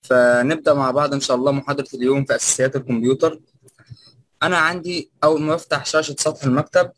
فنبدأ مع بعض إن شاء الله محاضرة اليوم في أساسيات الكمبيوتر أنا عندي أول ما بفتح شاشة سطح المكتب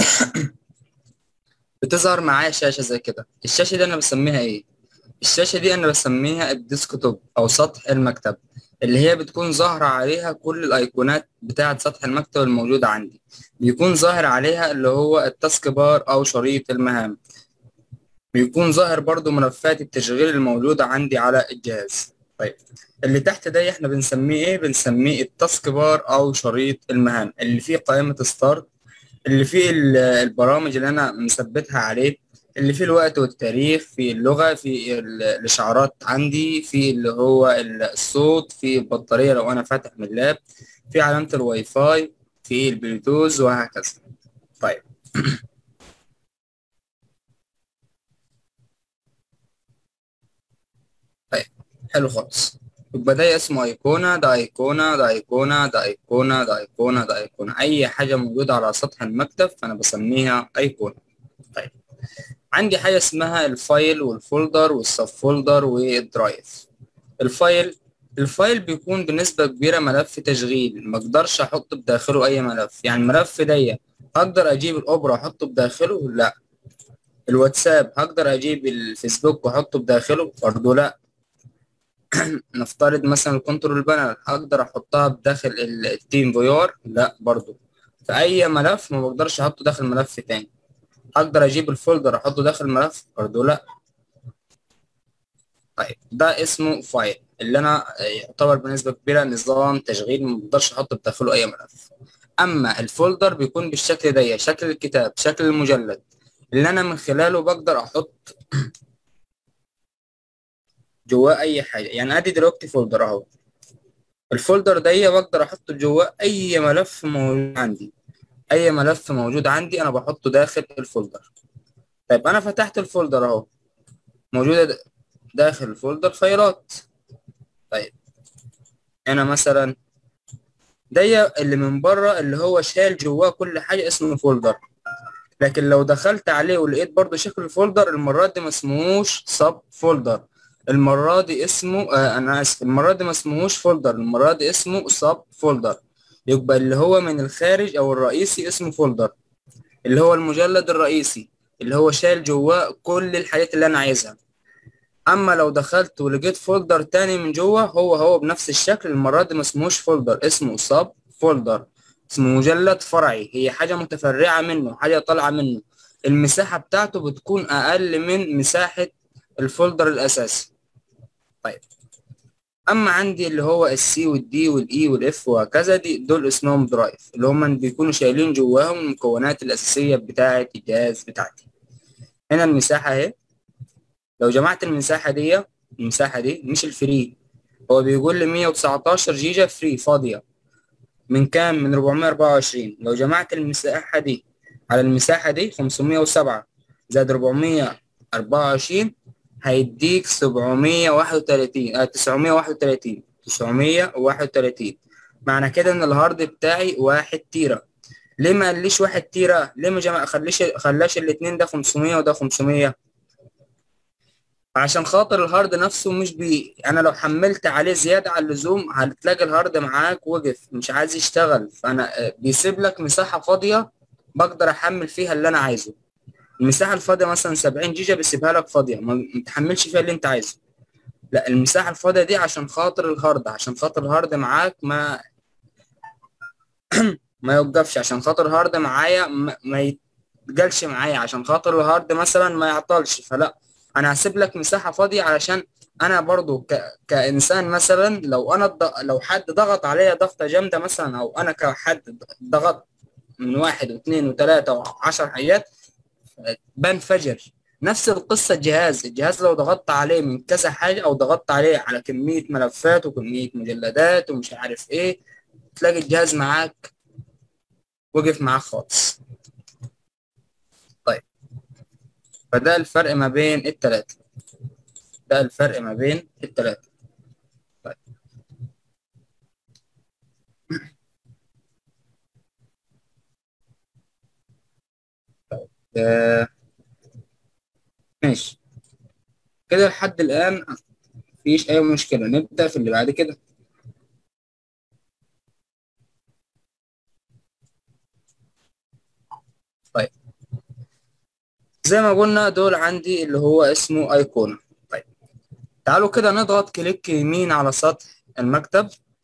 بتظهر معايا شاشة زي كده الشاشة دي أنا بسميها إيه؟ الشاشة دي أنا بسميها الديسكتوب أو سطح المكتب اللي هي بتكون ظاهرة عليها كل الأيقونات بتاعة سطح المكتب الموجودة عندي بيكون ظاهر عليها اللي هو التاسك بار أو شريط المهام بيكون ظاهر برضو ملفات التشغيل الموجودة عندي على الجهاز طيب اللي تحت ده احنا بنسميه ايه بنسميه التاسك بار او شريط المهام اللي فيه قائمة ستارت اللي فيه البرامج اللي انا مثبتها عليه اللي فيه الوقت والتاريخ في اللغة في الاشعارات عندي في اللي هو الصوت في البطارية لو انا فاتح من اللاب في علامة الواي فاي في البلوتوث وهكذا طيب طيب حلو خالص يبقى ده اسمه ايقونة ده ايقونة ده ايقونة ده ايقونة ده ايقونة ده ايقونة اي حاجة موجودة على سطح المكتب فانا بسميها ايقونة طيب عندي حاجة اسمها الفايل والفولدر والسب فولدر والدرايف الفايل الفايل بيكون بنسبة كبيرة ملف تشغيل ما اقدرش احط بداخله اي ملف يعني الملف دي اقدر اجيب الاوبرا واحطه بداخله لا الواتساب هقدر اجيب الفيسبوك واحطه بداخله برضه لا نفترض مثلا الكنترول بانر اقدر احطها بداخل التيم فيور لا برضو فاي ملف ما بقدرش احطه داخل ملف تاني اقدر اجيب الفولدر احطه داخل الملف برضو لا طيب ده اسمه فايل اللي انا يعتبر بنسبة كبيرة نظام تشغيل ما بقدرش احط بداخله اي ملف اما الفولدر بيكون بالشكل ده شكل الكتاب شكل المجلد اللي انا من خلاله بقدر احط جواه اي حاجه يعني ادي دلوقتي فولدر اهو الفولدر ده بقدر احط جواه اي ملف موجود عندي اي ملف موجود عندي انا بحطه داخل الفولدر طيب انا فتحت الفولدر اهو موجوده داخل الفولدر فايلات طيب هنا مثلا ده اللي من بره اللي هو شايل جواه كل حاجه اسمه فولدر لكن لو دخلت عليه ولقيت برضه شكل الفولدر المره دي ما اسمهوش سب فولدر المرة دي اسمه آه أنا آسف المرة دي ما اسمهوش فولدر المرة دي اسمه سب فولدر يبقى اللي هو من الخارج أو الرئيسي اسمه فولدر اللي هو المجلد الرئيسي اللي هو شايل جواه كل الحاجات اللي أنا عايزها أما لو دخلت ولقيت فولدر تاني من جوه هو هو بنفس الشكل المرة دي ما اسمهوش فولدر اسمه سب فولدر اسمه مجلد فرعي هي حاجة متفرعة منه حاجة طالعة منه المساحة بتاعته بتكون أقل من مساحة الفولدر الأساسي طيب اما عندي اللي هو السي والدي والاي والاف وهكذا دي دول اسمهم درايف اللي هم بيكونوا شايلين جواهم المكونات الاساسيه بتاعه الجهاز بتاعتي هنا المساحه اهي لو جمعت المساحه دي المساحه دي مش الفري هو بيقول لي 119 جيجا فري فاضيه من كام من 424 لو جمعت المساحه دي على المساحه دي 507 زائد 424 هيديك 731 آه 931 931 معنى كده ان الهارد بتاعي واحد تيرا ليه ما قاليش واحد تيرا ليه ما جمع خليش خلاش الاتنين ده 500 وده 500 عشان خاطر الهارد نفسه مش بي انا لو حملت عليه زياده عن اللزوم هتلاقي الهارد معاك وقف مش عايز يشتغل فانا بيسيب لك مساحه فاضيه بقدر احمل فيها اللي انا عايزه المساحة الفاضية مثلا 70 جيجا بيسيبها لك فاضية ما تحملش فيها اللي انت عايزه لا المساحة الفاضية دي عشان خاطر الهارد عشان خاطر الهارد معاك ما ما يوقفش عشان خاطر الهارد معايا ما, ما يتقلش معايا عشان خاطر الهارد مثلا ما يعطلش فلا انا هسيب لك مساحة فاضية علشان انا برضو ك... كانسان مثلا لو انا الض... لو حد ضغط عليا ضغطة جامدة مثلا او انا كحد ضغط من واحد واثنين وثلاثة وعشر حاجات بنفجر نفس القصة الجهاز الجهاز لو ضغطت عليه من كذا حاجة أو ضغطت عليه على كمية ملفات وكمية مجلدات ومش عارف إيه تلاقي الجهاز معاك وقف معاك خالص طيب فده الفرق ما بين التلاتة ده الفرق ما بين التلاتة طيب آه ماشي كده لحد الآن مفيش اي مشكله نبدا في اللي بعد كده طيب زي ما قلنا دول عندي اللي هو اسمه ايقونه طيب تعالوا كده نضغط كليك يمين على سطح المكتب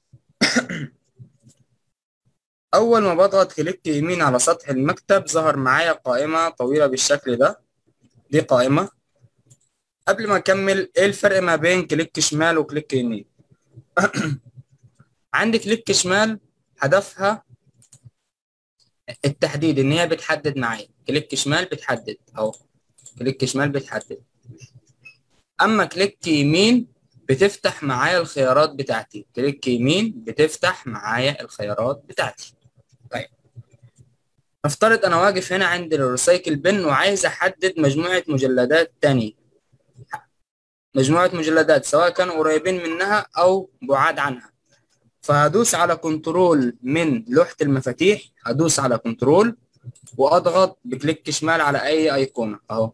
اول ما بضغط كليك يمين على سطح المكتب ظهر معايا قائمه طويله بالشكل ده دي قائمه قبل ما اكمل ايه الفرق ما بين كليك شمال وكليك يمين عندي كليك شمال هدفها التحديد ان هي بتحدد معايا كليك شمال بتحدد اهو كليك شمال بتحدد اما كليك يمين بتفتح معايا الخيارات بتاعتي كليك يمين بتفتح معايا الخيارات بتاعتي طيب نفترض انا واقف هنا عند الريسايكل بن وعايز احدد مجموعة مجلدات تانية مجموعة مجلدات سواء كانوا قريبين منها او بعاد عنها فهدوس على كنترول من لوحة المفاتيح هدوس على كنترول واضغط بكليك شمال على اي ايقونة اهو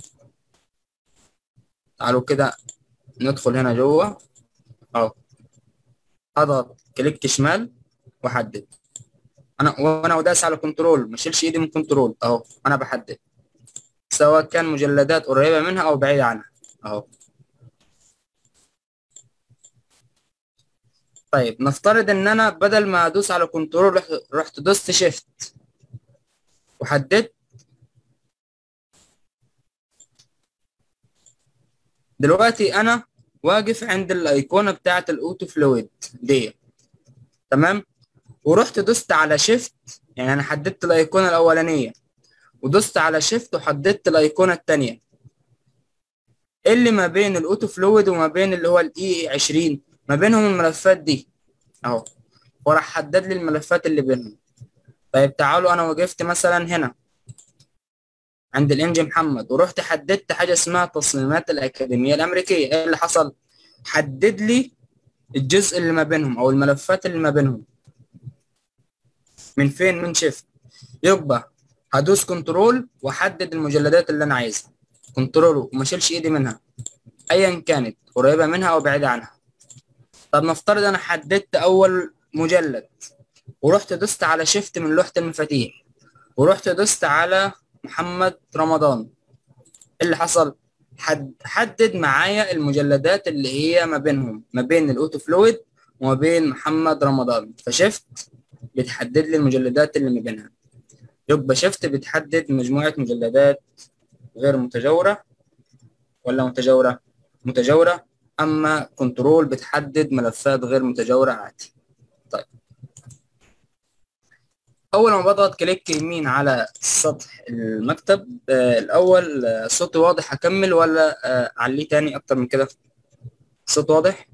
تعالوا كده ندخل هنا جوه اهو اضغط كليك شمال واحدد انا وانا وداس على كنترول ما اشيلش ايدي من كنترول اهو انا بحدد سواء كان مجلدات قريبة منها او بعيدة عنها اهو طيب نفترض ان انا بدل ما ادوس على كنترول رحت رحت دوست شيفت وحددت دلوقتي انا واقف عند الايقونه بتاعه الاوتو فلويد دي تمام ورحت دوست على شيفت يعني انا حددت الايقونه الاولانيه ودوست على شيفت وحددت الايقونه الثانيه اللي ما بين الاوتو فلويد وما بين اللي هو الاي 20 ما بينهم الملفات دي اهو وراح حدد لي الملفات اللي بينهم طيب تعالوا انا وقفت مثلا هنا عند الانجي محمد ورحت حددت حاجه اسمها تصميمات الاكاديميه الامريكيه ايه اللي حصل حدد لي الجزء اللي ما بينهم او الملفات اللي ما بينهم من فين من شيفت يبقى هدوس كنترول واحدد المجلدات اللي انا عايزها كنترول وما اشيلش ايدي منها ايا كانت قريبه منها او بعيده عنها طب نفترض انا حددت اول مجلد ورحت دوست على شيفت من لوحه المفاتيح ورحت دوست على محمد رمضان إيه اللي حصل حد حدد معايا المجلدات اللي هي ما بينهم ما بين الاوتو فلويد وما بين محمد رمضان فشفت بتحدد لي المجلدات اللي ما بينها يبقى شفت بتحدد مجموعة مجلدات غير متجاورة ولا متجاورة متجاورة أما كنترول بتحدد ملفات غير متجاورة عادي طيب أول ما بضغط كليك يمين على سطح المكتب آه الأول آه صوتي واضح أكمل ولا آه أعليه تاني أكتر من كده صوت واضح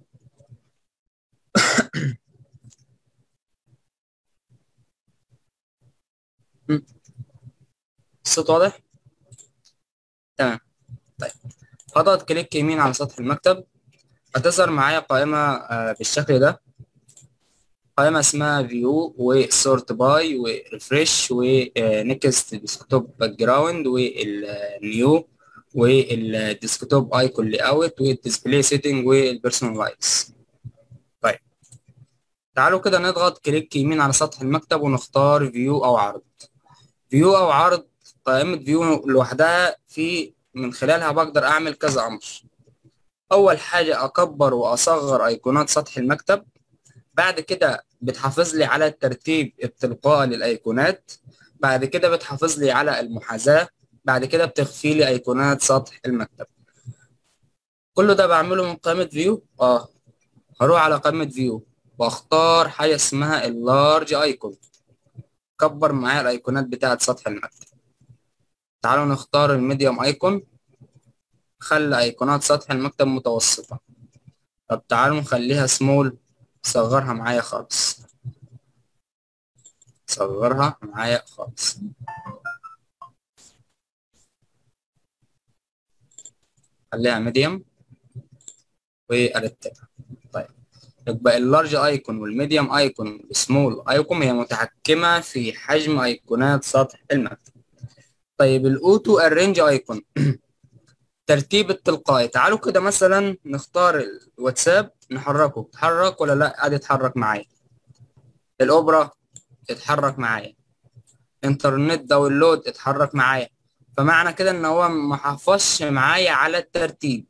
الصوت واضح تمام طيب هضغط كليك يمين على سطح المكتب هتظهر معايا قائمة آه بالشكل ده قائمة اسمها فيو وسورت باي وريفريش ونكست ديسكتوب باك جراوند والنيو والديسكتوب ايكون لاي اوت والديسبلاي سيتنج والبيرسونلايز طيب تعالوا كده نضغط كليك يمين على سطح المكتب ونختار فيو او عرض فيو او عرض قائمة فيو لوحدها في من خلالها بقدر اعمل كذا امر اول حاجة اكبر واصغر ايقونات سطح المكتب بعد كده بتحافظ لي على الترتيب التلقائي للايقونات بعد كده بتحافظ لي على المحاذاة بعد كده بتخفي لي ايقونات سطح المكتب كل ده بعمله من قائمة فيو اه هروح على قائمة فيو واختار حاجة اسمها اللارج ايكون كبر معايا الايقونات بتاعة سطح المكتب تعالوا نختار الميديوم ايكون خلي ايقونات سطح المكتب متوسطة طب تعالوا نخليها سمول صغرها معايا خالص صغرها معايا خالص خليها ميديوم وارتبها طيب يبقى اللارج ايكون والميديوم ايكون والسمول ايكون هي متحكمة في حجم ايقونات سطح المكتب طيب الاوتو ارينج ايكون ترتيب التلقائي تعالوا كده مثلا نختار الواتساب نحركه اتحرك ولا لا قاعد يتحرك معايا الاوبرا اتحرك معايا انترنت داونلود اتحرك معايا فمعنى كده ان هو ما حافظش معايا على الترتيب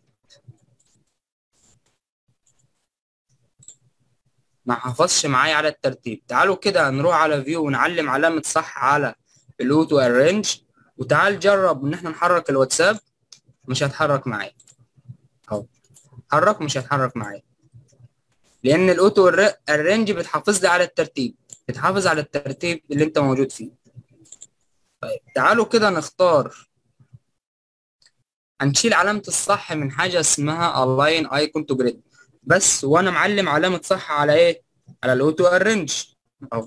ما حافظش معايا على الترتيب تعالوا كده نروح على فيو ونعلم علامة صح على الاوتو ارينج وتعال جرب ان احنا نحرك الواتساب مش هتحرك معايا اهو حرك مش هتحرك معايا لان الاوتو ارينج بتحافظ لي على الترتيب بتحافظ على الترتيب اللي انت موجود فيه طيب تعالوا كده نختار هنشيل علامة الصح من حاجة اسمها align icon to grid بس وانا معلم علامة صح على ايه على الاوتو ارينج اهو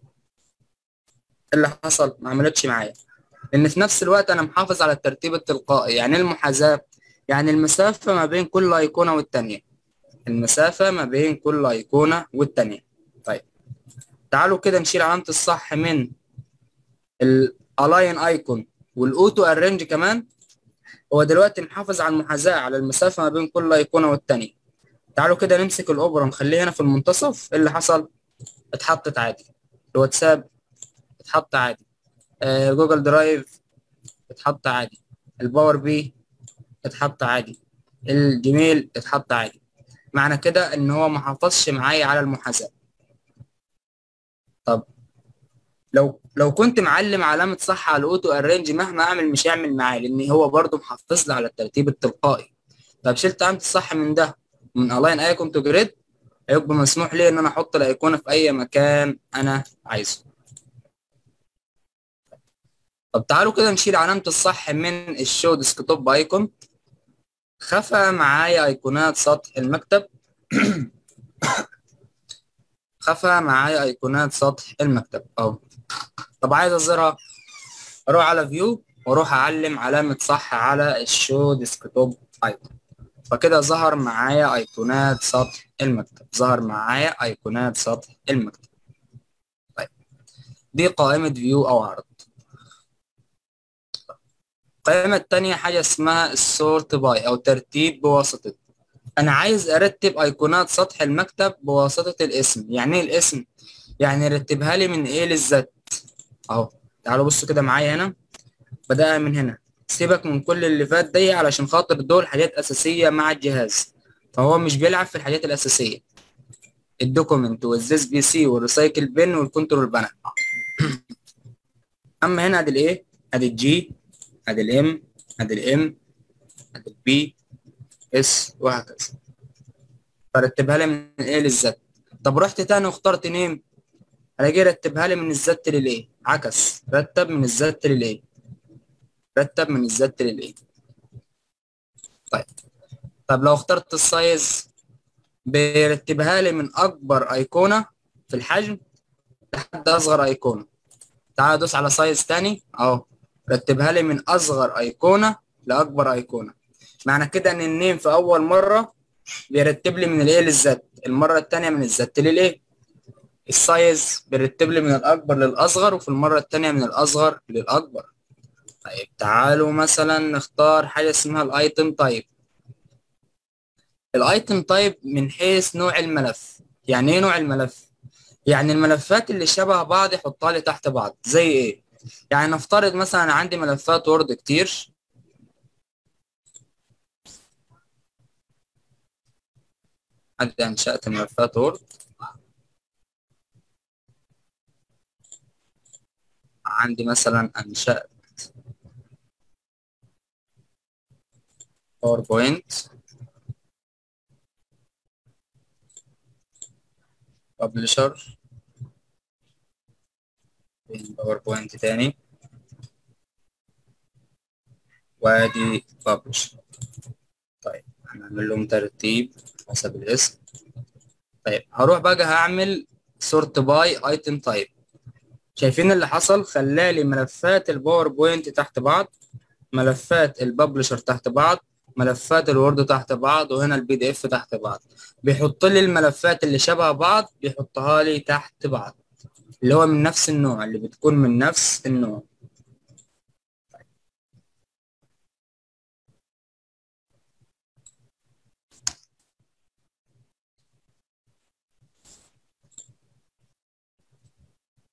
اللي حصل ما عملتش معايا لان في نفس الوقت انا محافظ على الترتيب التلقائي يعني المحاذاة يعني المسافة ما بين كل ايقونة والتانية المسافة ما بين كل ايقونة والتانية طيب تعالوا كده نشيل علامة الصح من الالاين ايكون والاوتو ارينج كمان هو دلوقتي محافظ على المحاذاة على المسافة ما بين كل ايقونة والتانية تعالوا كده نمسك الاوبرا نخليه هنا في المنتصف إيه اللي حصل اتحطت عادي الواتساب اتحط عادي آه جوجل درايف اتحط عادي الباور بي اتحط عادي الجيميل اتحط عادي معنى كده ان هو ما حافظش معايا على المحاذاة طب لو لو كنت معلم علامة صح على الاوتو ارينج مهما اعمل مش هيعمل معايا لان هو برضو محافظ لي على الترتيب التلقائي طب شلت علامة الصح من ده من الاين ايكون تو جريد هيبقى مسموح لي ان انا احط الايقونه في اي مكان انا عايزه طب تعالوا كده نشيل علامه الصح من الشو ديسكتوب ايكون خفى معايا ايقونات سطح المكتب خفى معايا ايقونات سطح المكتب اهو طب عايز اظهرها اروح على فيو واروح اعلم علامه صح على الشو ديسكتوب ايكون فكده ظهر معايا ايقونات سطح المكتب ظهر معايا ايقونات سطح المكتب طيب دي قائمة فيو او عرض القائمة التانية حاجة اسمها السورت باي او ترتيب بواسطة انا عايز ارتب ايقونات سطح المكتب بواسطة الاسم يعني ايه الاسم يعني رتبها لي من ايه للزد اهو تعالوا بصوا كده معايا هنا بدأها من هنا سيبك من كل اللي فات دي علشان خاطر دول حاجات اساسيه مع الجهاز فهو مش بيلعب في الحاجات الاساسيه الدوكيمنت والزيس بي سي والريسايكل بن والكنترول بانل اما هنا ادي الايه ادي الجي ادي الام ادي الام ادي البي اس وهكذا فرتبها لي من ايه للزد طب رحت تاني واخترت نيم الاقي رتبها لي من الزد للايه عكس رتب من الزد للايه رتب من الزد للايه طيب طب لو اخترت السايز بيرتبها لي من اكبر ايقونه في الحجم لحد اصغر ايقونه تعال ادوس على سايز تاني اهو رتبها لي من اصغر ايقونه لاكبر ايقونه معنى كده ان النيم في اول مره بيرتب لي من الايه للزد المره الثانيه من الزد للايه السايز بيرتب لي من الاكبر للاصغر وفي المره الثانيه من الاصغر للاكبر طيب تعالوا مثلا نختار حاجة اسمها الايتم تايب الايتم تايب من حيث نوع الملف يعني ايه نوع الملف يعني الملفات اللي شبه بعض يحطها لي تحت بعض زي ايه يعني نفترض مثلا عندي ملفات وورد كتير عندي انشأت ملفات وورد عندي مثلا انشأت باوربوينت ببلشر باوربوينت تاني وادي ببلش طيب هنعمل لهم ترتيب حسب الاسم طيب هروح بقى هعمل سورت باي ايتم تايب شايفين اللي حصل خلالي ملفات الباوربوينت تحت بعض ملفات الببلشر تحت بعض ملفات الوورد تحت بعض وهنا البي دي اف تحت بعض بيحط لي الملفات اللي شبه بعض بيحطها لي تحت بعض اللي هو من نفس النوع اللي بتكون من نفس النوع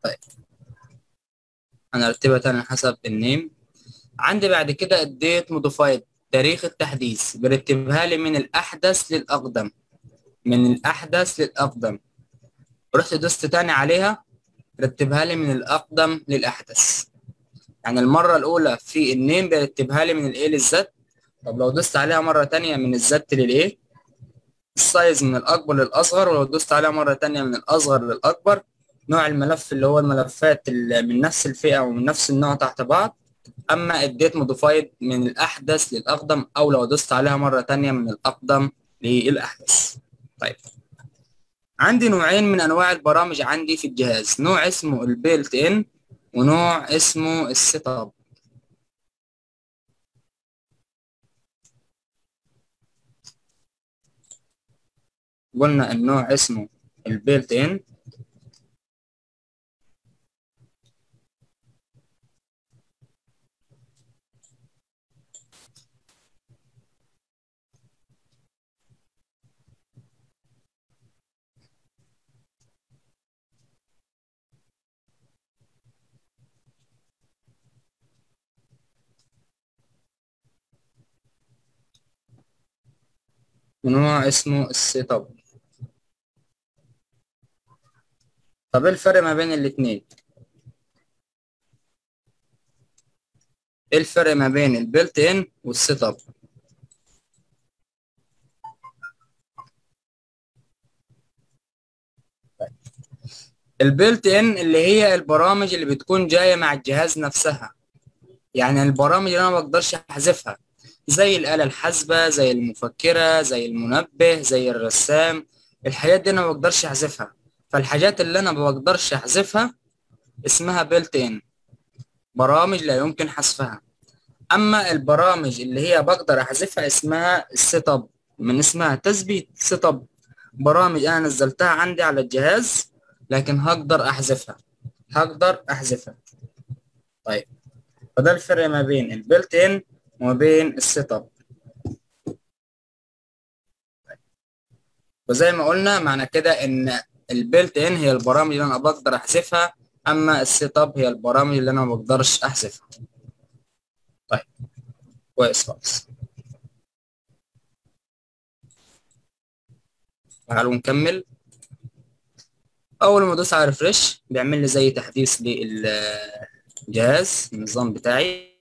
طيب انا ارتبها تاني حسب النيم عندي بعد كده الديت موديفايد تاريخ التحديث برتبها لي من الاحدث للاقدم من الاحدث للاقدم رحت دوست تاني عليها رتبها لي من الاقدم للاحدث يعني المره الاولى في النيم برتبها لي من الايه للزد طب لو دوست عليها مره تانية من الزد للايه السايز من الاكبر للاصغر ولو دوست عليها مره تانية من الاصغر للاكبر نوع الملف اللي هو الملفات اللي من نفس الفئه ومن نفس النوع تحت بعض اما الديت موديفايد من الاحدث للاقدم او لو دوست عليها مره تانية من الاقدم للاحدث طيب عندي نوعين من انواع البرامج عندي في الجهاز نوع اسمه البيلت ان ونوع اسمه السيت اب قلنا النوع اسمه البيلت ان ونوع اسمه السيت اب طب ايه الفرق ما بين الاتنين ايه الفرق ما بين البيلت ان والسيت اب البيلت ان اللي هي البرامج اللي بتكون جايه مع الجهاز نفسها يعني البرامج اللي انا ما بقدرش احذفها زي الآلة الحاسبة زي المفكرة زي المنبه زي الرسام الحاجات دي انا ما بقدرش احذفها فالحاجات اللي انا ما بقدرش احذفها اسمها بيلت ان برامج لا يمكن حذفها اما البرامج اللي هي بقدر احذفها اسمها السيت اب من اسمها تثبيت سيت اب برامج انا نزلتها عندي على الجهاز لكن هقدر احذفها هقدر احذفها طيب فده الفرق ما بين البيلت ان وما بين السيت اب وزي ما قلنا معنى كده ان البيلت ان هي البرامج اللي انا بقدر احذفها اما السيت اب هي البرامج اللي انا ما بقدرش احذفها طيب كويس خالص تعالوا نكمل اول ما ادوس على ريفرش بيعمل لي زي تحديث للجهاز النظام بتاعي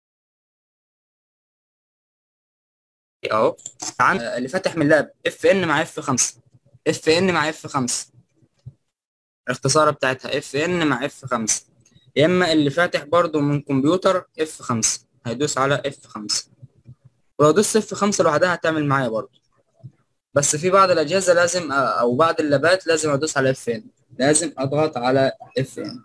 اهو عن اللي فاتح من لاب اف ان مع اف 5 اف ان مع اف 5 الاختصار بتاعتها اف ان مع اف 5 يا اما اللي فاتح برضو من كمبيوتر اف 5 هيدوس على اف 5 ولو دوست اف 5 لوحدها هتعمل معايا برضو بس في بعض الاجهزه لازم او بعض اللابات لازم ادوس على اف ان لازم اضغط على اف ان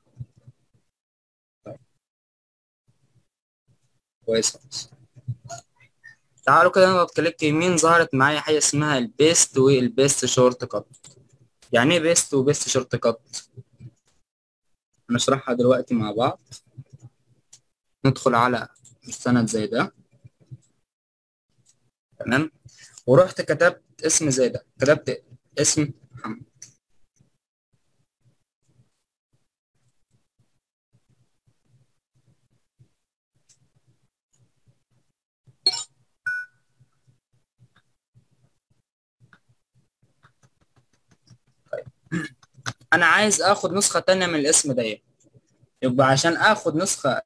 كويس خالص تعالوا كده نضغط كليك يمين ظهرت معايا حاجه اسمها البيست والبيست شورت كات يعني ايه بيست وبيست شورت كات هنشرحها دلوقتي مع بعض ندخل على مستند زي ده تمام ورحت كتبت اسم زي ده كتبت اسم محمد طيب انا عايز اخد نسخة تانية من الاسم ده يبقى عشان اخد نسخة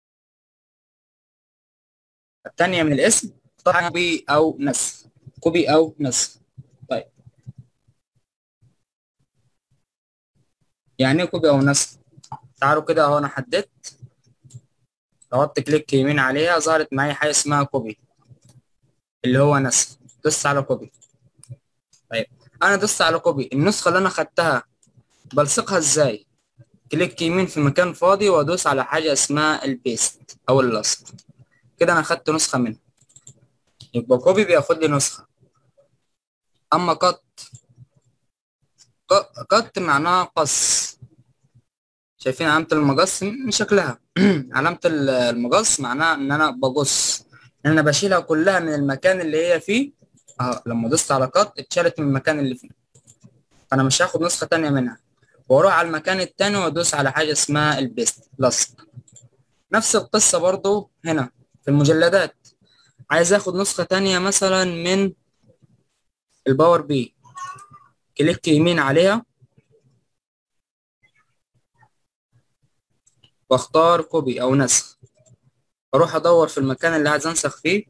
التانية من الاسم طبعا كوبي او نسخ كوبي او نسخ طيب يعني ايه كوبي او نسخ تعالوا كده اهو انا حددت ضغطت كليك يمين عليها ظهرت معايا حاجه اسمها كوبي اللي هو نسخ دوست على كوبي طيب انا دوست على كوبي النسخه اللي انا خدتها بلصقها ازاي كليك يمين في مكان فاضي وادوس على حاجه اسمها البيست او اللصق كده انا خدت نسخه منها يبقى كوبي بياخد لي نسخه اما قط قط معناها قص شايفين علامة المقص من شكلها علامة المقص معناها ان انا بقص ان انا بشيلها كلها من المكان اللي هي فيه اهو لما دوست على قط اتشالت من المكان اللي فيه فانا مش هاخد نسخة تانية منها واروح على المكان التاني وادوس على حاجة اسمها البيست لصق نفس القصة برضو هنا في المجلدات عايز اخد نسخة تانية مثلا من الباور بي كليك يمين عليها واختار كوبي او نسخ اروح ادور في المكان اللي عايز انسخ فيه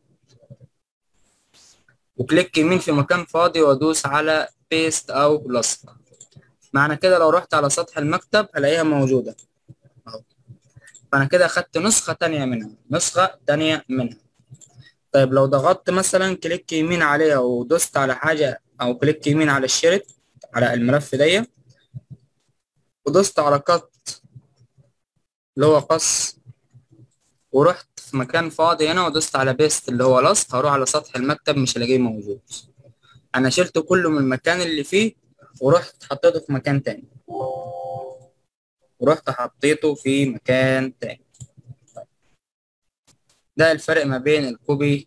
وكليك يمين في مكان فاضي وادوس على بيست او لصق معنى كده لو رحت على سطح المكتب هلاقيها موجودة اهو فانا كده اخدت نسخة تانية منها نسخة تانية منها طيب لو ضغطت مثلا كليك يمين عليها ودوست على حاجة او كليك يمين على الشريط على الملف دي ودوست على قط اللي هو قص ورحت في مكان فاضي هنا ودوست على بيست اللي هو لصق هروح على سطح المكتب مش هلاقيه موجود انا شلته كله من المكان اللي فيه ورحت حطيته في مكان تاني ورحت حطيته في مكان تاني ده الفرق ما بين الكوبي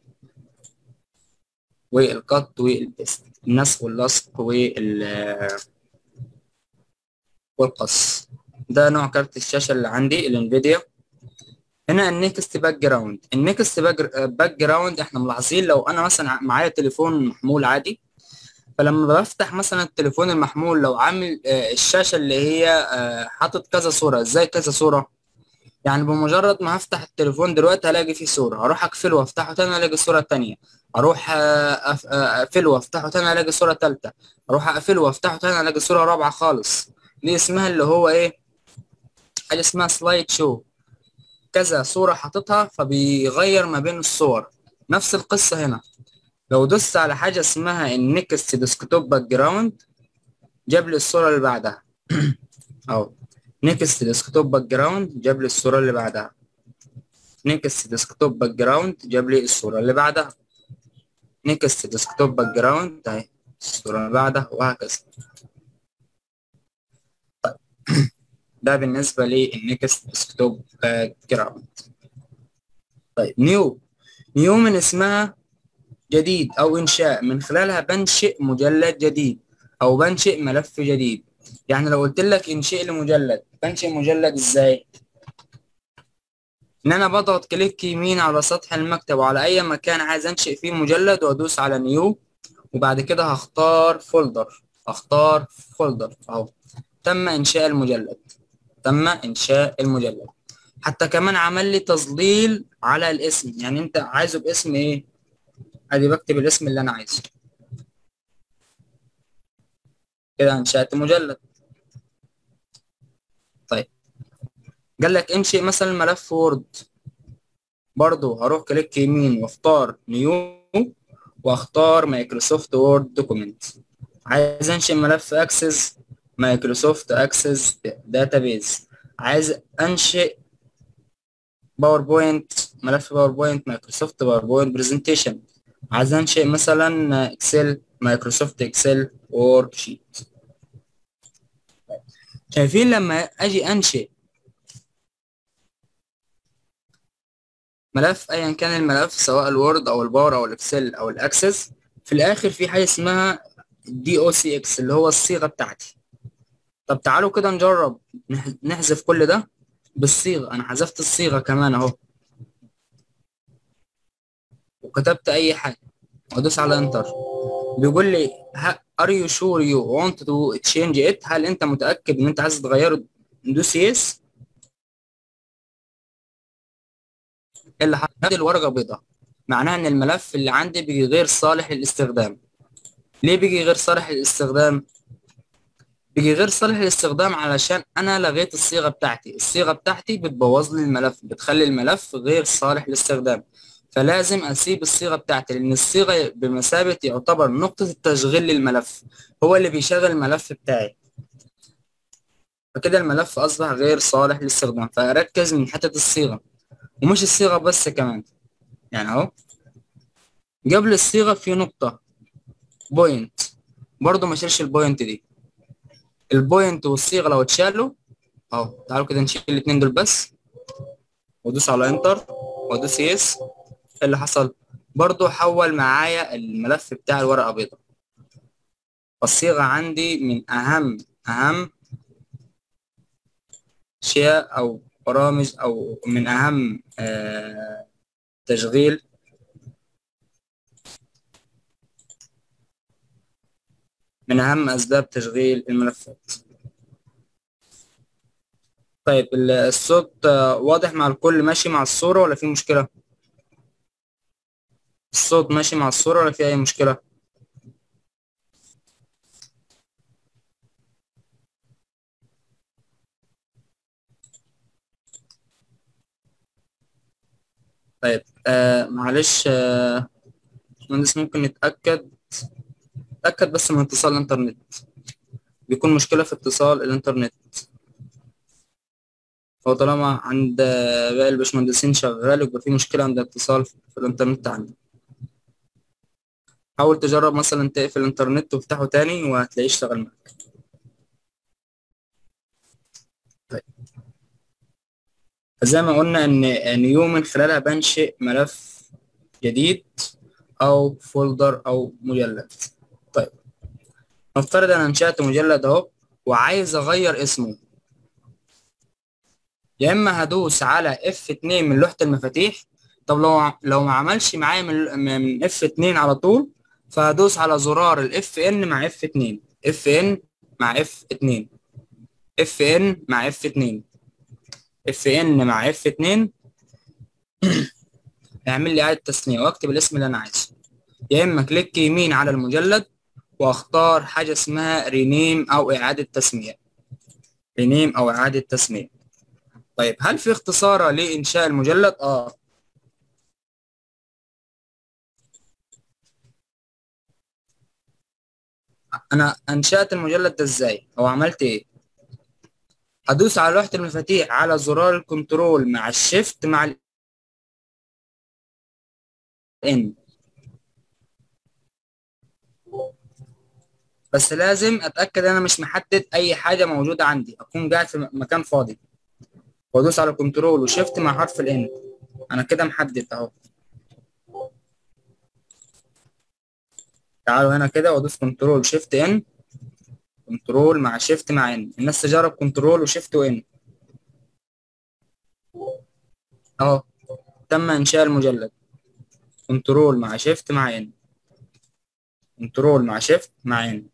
والقط والبيست النسخ واللصق وال والقص ده نوع كارت الشاشة اللي عندي الانفيديا هنا النكست باك جراوند النكست باك جراوند احنا ملاحظين لو انا مثلا معايا تليفون محمول عادي فلما بفتح مثلا التليفون المحمول لو عامل الشاشة اللي هي حاطط كذا صورة ازاي كذا صورة يعني بمجرد ما هفتح التليفون دلوقتي هلاقي فيه صورة هروح اقفله وافتحه تاني الاقي صورة تانية اروح اقفله وافتحه تاني الاقي صورة تالتة اروح اقفله وافتحه تاني الاقي صورة رابعة خالص دي اسمها اللي هو ايه حاجة اسمها سلايد شو كذا صورة حاططها فبيغير ما بين الصور نفس القصة هنا لو دوست على حاجة اسمها النكست ديسكتوب باك جراوند جاب لي الصورة اللي بعدها اهو نكست ديسكتوب باك جراوند جاب لي الصورة اللي بعدها نكست ديسكتوب باك جراوند جاب لي الصورة اللي بعدها نكست ديسكتوب باك جراوند اهي الصورة اللي بعدها وهكذا طيب ده بالنسبة للنكست ديسكتوب باك جراوند طيب نيو نيو من اسمها جديد أو إنشاء من خلالها بنشئ مجلد جديد أو بنشئ ملف جديد يعني لو قلت لك انشئ لي مجلد بنشئ مجلد ازاي ان انا بضغط كليك يمين على سطح المكتب وعلى اي مكان عايز انشئ فيه مجلد وادوس على نيو وبعد كده هختار فولدر هختار فولدر اهو تم انشاء المجلد تم انشاء المجلد حتى كمان عمل لي تظليل على الاسم يعني انت عايزه باسم ايه ادي بكتب الاسم اللي انا عايزه كده انشأت مجلد طيب قال لك انشئ مثلا ملف وورد برضو هروح كليك يمين واختار نيو واختار مايكروسوفت وورد دوكيمنت عايز انشئ ملف اكسس مايكروسوفت اكسس داتابيز عايز انشئ باوربوينت ملف باوربوينت مايكروسوفت باوربوينت برزنتيشن عايز انشئ مثلا اكسل مايكروسوفت اكسل وورك شيت شايفين لما اجي انشئ ملف ايا كان الملف سواء الوورد او الباور او الاكسل او الاكسس في الاخر في حاجه اسمها دي او سي اكس اللي هو الصيغه بتاعتي طب تعالوا كده نجرب نحذف كل ده بالصيغه انا حذفت الصيغه كمان اهو وكتبت اي حاجه وادوس على انتر بيقول لي ار يو شور يو وانت تو تشينج ات هل انت متاكد ان انت عايز تغيره دوس يس اللي حطيت الورقه بيضاء معناها ان الملف اللي عندي بيجي غير صالح للاستخدام ليه بيجي غير صالح للاستخدام بيجي غير صالح للاستخدام علشان انا لغيت الصيغه بتاعتي الصيغه بتاعتي بتبوظ لي الملف بتخلي الملف غير صالح للاستخدام فلازم اسيب الصيغه بتاعتي لان الصيغه بمثابه يعتبر نقطه التشغيل للملف هو اللي بيشغل الملف بتاعي فكده الملف اصبح غير صالح للاستخدام فاركز من حته الصيغه ومش الصيغه بس كمان يعني اهو قبل الصيغه في نقطه بوينت برضو ما شيلش البوينت دي البوينت والصيغه لو اتشالوا اهو تعالوا كده نشيل الاثنين دول بس وادوس على انتر وادوس يس اللي حصل برضو حول معايا الملف بتاع الورقه بيضاء الصيغه عندي من اهم اهم أشياء أو برامج أو من أهم آه، تشغيل من أهم أسباب تشغيل الملفات طيب ال- الصوت آه، واضح مع الكل ماشي مع الصورة ولا في مشكلة؟ الصوت ماشي مع الصورة ولا في أي مشكلة؟ طيب آه معلش آه مهندس ممكن نتأكد تأكد بس من اتصال الإنترنت بيكون مشكلة في اتصال الإنترنت هو طالما عند آه، باقي الباشمهندسين شغال يبقى في مشكلة عند اتصال في الإنترنت عندي حاول تجرب مثلا تقفل الإنترنت وتفتحه تاني وهتلاقيه اشتغل معاك طيب فزي ما قلنا إن نيو من خلالها بنشئ ملف جديد أو فولدر أو مجلد طيب نفترض أنا أنشأت مجلد أهو وعايز أغير اسمه يا إما هدوس على F2 من لوحة المفاتيح طب لو لو ما عملش معايا من من F2 على طول فهدوس على زرار ال FN مع F2 FN مع F2 FN مع F2 FN مع F2 اعمل لي إعادة تسمية واكتب الاسم اللي أنا عايزه يا إما كليك يمين على المجلد واختار حاجة اسمها رينيم أو إعادة تسمية رينيم أو إعادة تسمية طيب هل في اختصار لإنشاء المجلد؟ آه أنا أنشأت المجلد ده إزاي؟ أو عملت إيه؟ هدوس على لوحة المفاتيح على زرار الكنترول مع الشيفت مع ال N بس لازم أتأكد أنا مش محدد أي حاجة موجودة عندي أكون قاعد في مكان فاضي وأدوس على كنترول وشيفت مع حرف ال N أنا كده محدد أهو تعالوا هنا كده وأدوس كنترول شيفت N كنترول مع شيفت مع ان الناس تجرب كنترول وشيفت وان اهو تم انشاء المجلد كنترول مع شيفت مع ان كنترول مع شيفت مع ان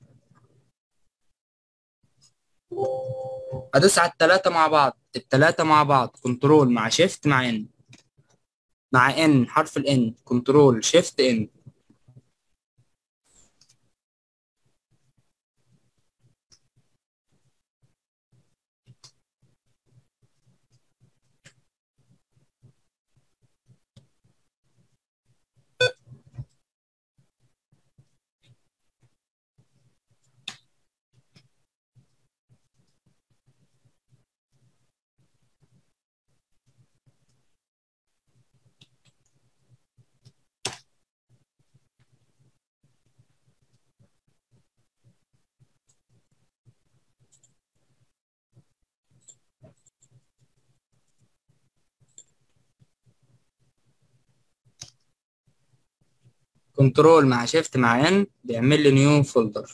ادوس على الثلاثه مع بعض الثلاثه مع بعض كنترول مع شيفت مع ان مع ان حرف الان كنترول شيفت ان كنترول مع شيفت مع ان بيعمل لي نيو فولدر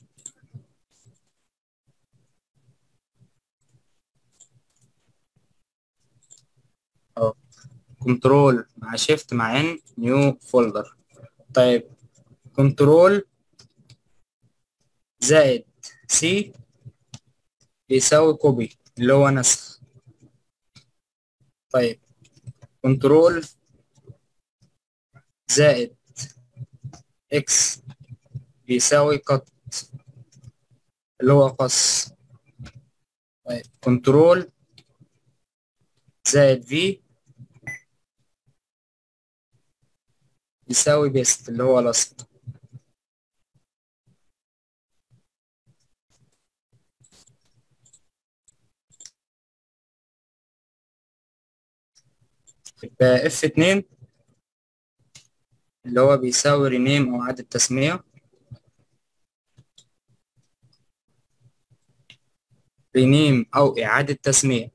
اهو كنترول مع شيفت مع ان نيو فولدر طيب كنترول زائد سي بيساوي كوبي اللي هو نسخ طيب كنترول زائد اكس بيساوي قط اللي هو قص طيب كنترول زائد في يساوي بيست اللي هو لصق يبقى اف 2 اللي هو بيساوي رينيم او اعادة تسمية رينيم او اعادة تسمية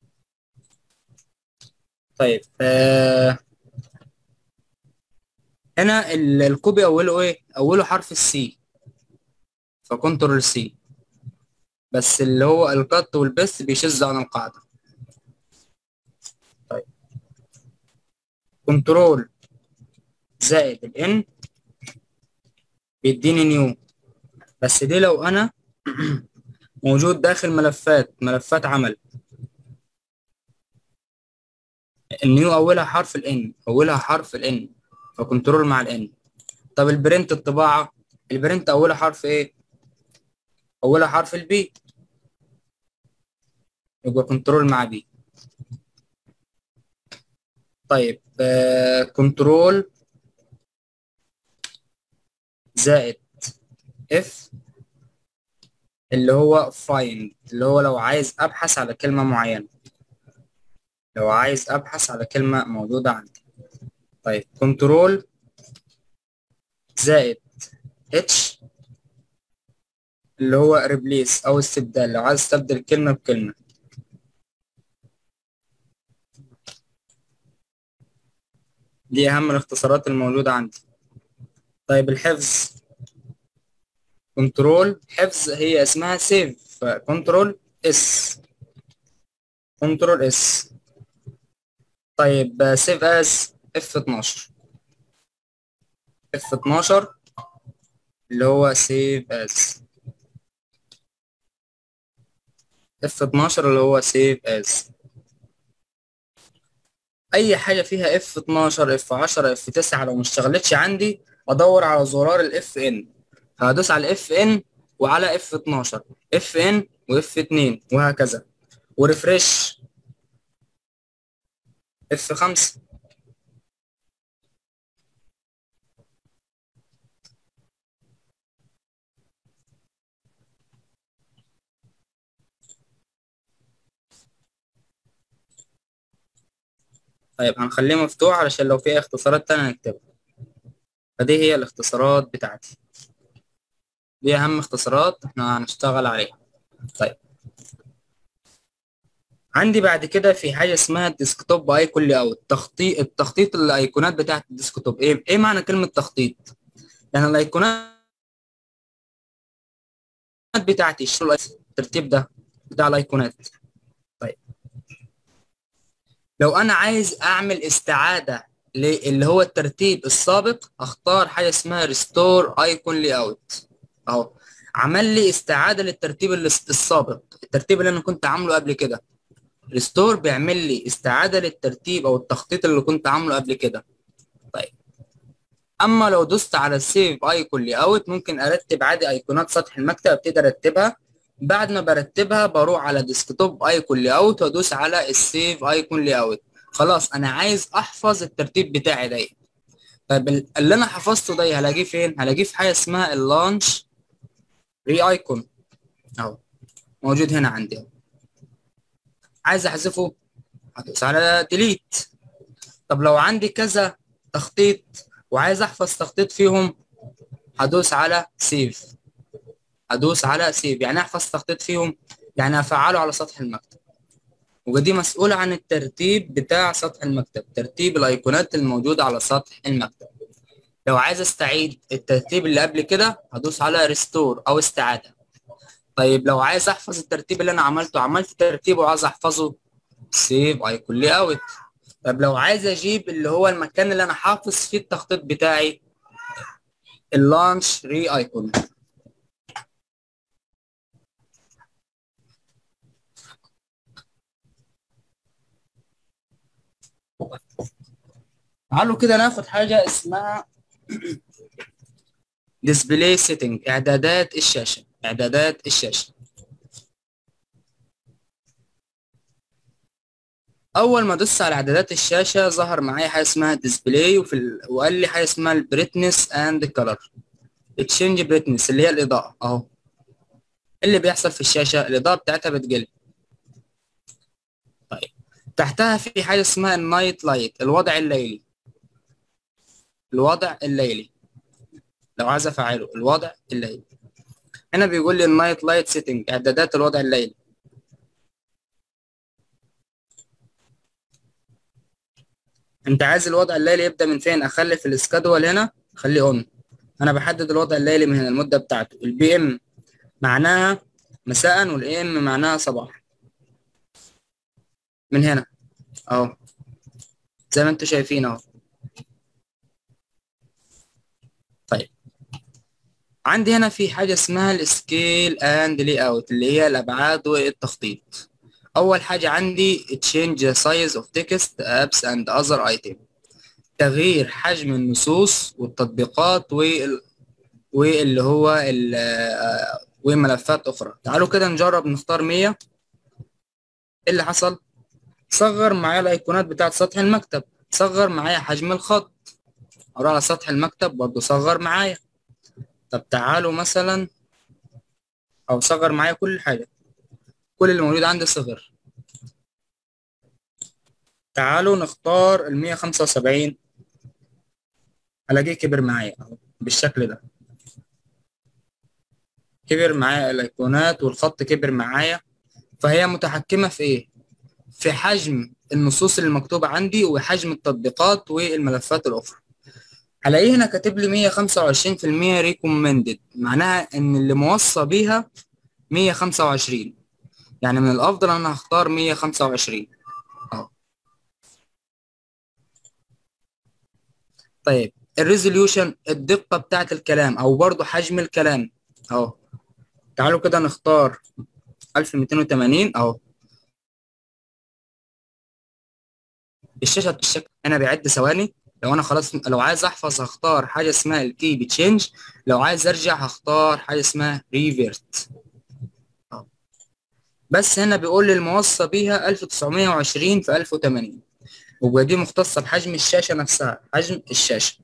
طيب آه هنا ال- الكوبي اوله ايه اوله حرف السي فكنترول سي بس اللي هو القط والبث بيشذ عن القاعده طيب كنترول زائد الان بيديني نيو بس دي لو انا موجود داخل ملفات ملفات عمل النيو اولها حرف الان اولها حرف الان فكنترول مع الان طب البرنت الطباعه البرنت اولها حرف ايه اولها حرف البي يبقى كنترول مع بي طيب آه كنترول زائد اف اللي هو find اللي هو لو عايز ابحث على كلمة معينة لو عايز ابحث على كلمة موجودة عندي طيب كنترول زائد اتش اللي هو ريبليس او استبدال لو عايز استبدل كلمة بكلمة دي اهم الاختصارات الموجودة عندي طيب الحفظ كنترول حفظ هي اسمها سيف فكنترول اس كنترول اس طيب سيف از اف 12 اف 12 اللي هو سيف از اف 12 اللي هو سيف از اي حاجه فيها اف 12 اف 10 اف 9 لو ما اشتغلتش عندي ادور على زرار الاف ان هدوس على الاف ان وعلى اف 12 اف ان واف 2 وهكذا وريفرش اف 5 طيب هنخليه مفتوح علشان لو في اختصارات تانية نكتبها فدي هي الاختصارات بتاعتي دي اهم اختصارات احنا هنشتغل عليها طيب عندي بعد كده في حاجه اسمها الديسكتوب ايكون لي اوت تخطيط التخطيط الايقونات بتاعت الديسكتوب ايه ايه معنى كلمه تخطيط يعني الايقونات بتاعتي شو الترتيب ده بتاع الايقونات طيب لو انا عايز اعمل استعاده اللي هو الترتيب السابق اختار حاجه اسمها ريستور ايكون لي اوت اهو عمل لي استعاده للترتيب السابق الترتيب اللي انا كنت عامله قبل كده ريستور بيعمل لي استعاده للترتيب او التخطيط اللي كنت عامله قبل كده طيب اما لو دوست على السيف ايكون لي اوت ممكن ارتب عادي ايقونات سطح المكتب ابتدي ارتبها بعد ما برتبها بروح على ديسكتوب ايكون لي اوت وادوس على السيف ايكون لي اوت خلاص انا عايز احفظ الترتيب بتاعي ده طيب اللي انا حفظته ده هلاقيه فين هلاقيه في حاجه اسمها اللانش ري ايكون اهو موجود هنا عندي اهو عايز احذفه هدوس على ديليت طب لو عندي كذا تخطيط وعايز احفظ تخطيط فيهم هدوس على سيف هدوس على سيف يعني احفظ تخطيط فيهم يعني افعله على سطح المكتب ودي مسؤولة عن الترتيب بتاع سطح المكتب ترتيب الايقونات الموجودة على سطح المكتب لو عايز استعيد الترتيب اللي قبل كده هدوس على ريستور او استعادة طيب لو عايز احفظ الترتيب اللي انا عملته عملت ترتيب وعايز احفظه سيف ايكون لي اوت طب لو عايز اجيب اللي هو المكان اللي انا حافظ فيه التخطيط بتاعي اللانش ري ايكون تعالوا كده ناخد حاجة اسمها ديسبلاي سيتنج اعدادات الشاشة اعدادات الشاشة اول ما دوست على اعدادات الشاشة ظهر معايا حاجة اسمها ديسبلاي وفي ال... وقال لي حاجة اسمها البريتنس اند كلر تشينج بريتنس اللي هي الاضاءة اهو اللي بيحصل في الشاشة الاضاءة بتاعتها بتقل طيب تحتها في حاجة اسمها النايت لايت الوضع الليلي الوضع الليلي لو عايز افعله الوضع الليلي هنا بيقول لي النايت لايت سيتنج اعدادات الوضع الليلي انت عايز الوضع الليلي يبدا من فين اخلي في السكادول هنا خليه اون انا بحدد الوضع الليلي من هنا المده بتاعته البي ام معناها مساء والاي ام معناها صباح من هنا اهو زي ما انتم شايفين اهو طيب عندي هنا في حاجه اسمها السكيل اند لي اوت اللي هي الابعاد والتخطيط اول حاجه عندي change the size of text apps and other item تغيير حجم النصوص والتطبيقات وال... واللي هو ال... وملفات اخرى تعالوا كده نجرب نختار 100 ايه اللي حصل صغر معايا الايقونات بتاعت سطح المكتب صغر معايا حجم الخط اروح على سطح المكتب برضه صغر معايا طب تعالوا مثلا او صغر معايا كل حاجه كل اللي موجود عندي صغر تعالوا نختار ال 175 الاقيه كبر معايا اهو بالشكل ده كبر معايا الايقونات والخط كبر معايا فهي متحكمه في ايه في حجم النصوص اللي مكتوبه عندي وحجم التطبيقات والملفات الاخرى هلاقيه هنا كاتب لي 125% ريكومندد معناها ان اللي موصى بيها 125 يعني من الافضل انا هختار 125 اهو طيب الريزوليوشن الدقة بتاعت الكلام او برضو حجم الكلام اهو تعالوا كده نختار 1280 اهو الشاشة بالشكل انا بعد ثواني لو انا خلاص لو عايز احفظ هختار حاجة اسمها الكي بتشينج لو عايز ارجع هختار حاجة اسمها ريفيرت بس هنا بيقول لي الموصى بيها 1920 في 1080 ودي مختصة بحجم الشاشة نفسها حجم الشاشة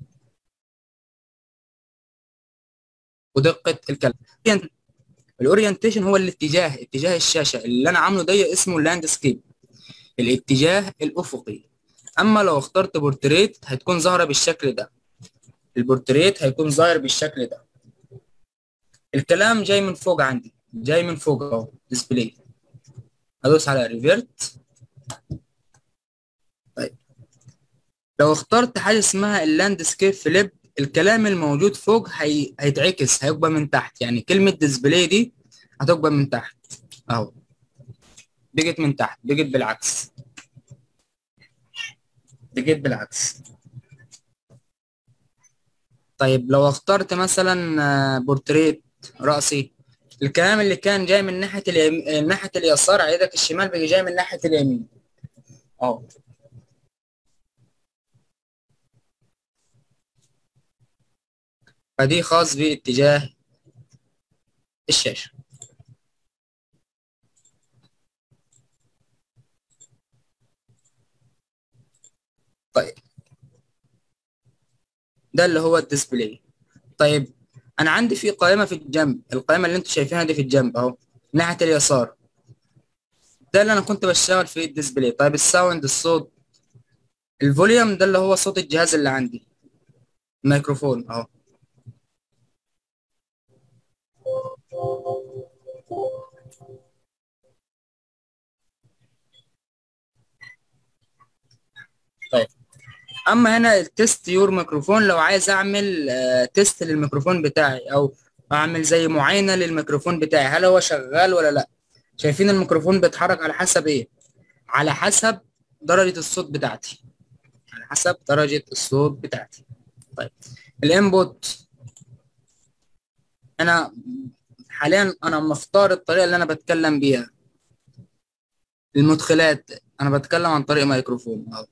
ودقة الكلام الاورينتيشن هو الاتجاه اتجاه الشاشة اللي انا عامله ده اسمه اللاندسكيب الاتجاه الافقي اما لو اخترت بورتريت هتكون ظاهرة بالشكل ده البورتريت هيكون ظاهر بالشكل ده الكلام جاي من فوق عندي جاي من فوق اهو ديسبلاي ادوس على ريفيرت طيب لو اخترت حاجه اسمها اللاندسكيب فليب الكلام الموجود فوق هي... هيتعكس هيبقى من تحت يعني كلمه ديسبلاي دي هتبقى من تحت اهو بقت من تحت بقت بالعكس بقت بالعكس طيب لو اخترت مثلا بورتريت رأسي الكلام اللي كان جاي من ناحيه اليمين ناحيه اليسار على يدك الشمال بيجي جاي من ناحيه اليمين اه فدي خاص باتجاه الشاشه طيب ده اللي هو الديسبلاي طيب انا عندي في قائمه في الجنب القائمه اللي انتم شايفينها دي في الجنب اهو ناحيه اليسار ده اللي انا كنت بشتغل فيه الديسبلاي طيب الساوند الصوت الفوليوم ده اللي هو صوت الجهاز اللي عندي الميكروفون اهو طيب اما هنا التست يور ميكروفون لو عايز اعمل آه تيست للميكروفون بتاعي او اعمل زي معاينه للميكروفون بتاعي هل هو شغال ولا لا شايفين الميكروفون بيتحرك على حسب ايه على حسب درجه الصوت بتاعتي على حسب درجه الصوت بتاعتي طيب الانبوت انا حاليا انا مختار الطريقه اللي انا بتكلم بيها المدخلات انا بتكلم عن طريق ميكروفون اهو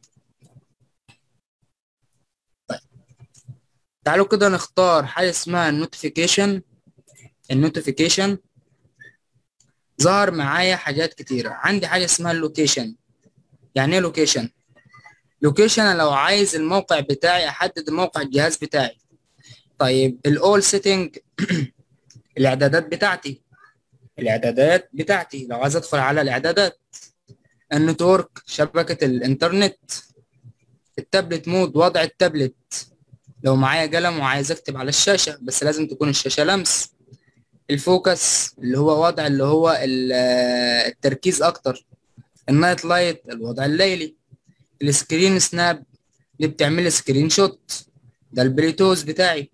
تعالوا كده نختار حاجة اسمها النوتيفيكيشن النوتيفيكيشن ظهر معايا حاجات كتيرة عندي حاجة اسمها اللوكيشن يعني ايه لوكيشن لوكيشن لو عايز الموقع بتاعي احدد موقع الجهاز بتاعي طيب الاول سيتنج الاعدادات بتاعتي الاعدادات بتاعتي لو عايز ادخل على الاعدادات النتورك شبكة الانترنت التابلت مود وضع التابلت لو معايا قلم وعايز اكتب على الشاشة بس لازم تكون الشاشة لمس الفوكس اللي هو وضع اللي هو التركيز اكتر النايت لايت الوضع الليلي السكرين سناب اللي بتعمل سكرين شوت ده البلوتوث بتاعي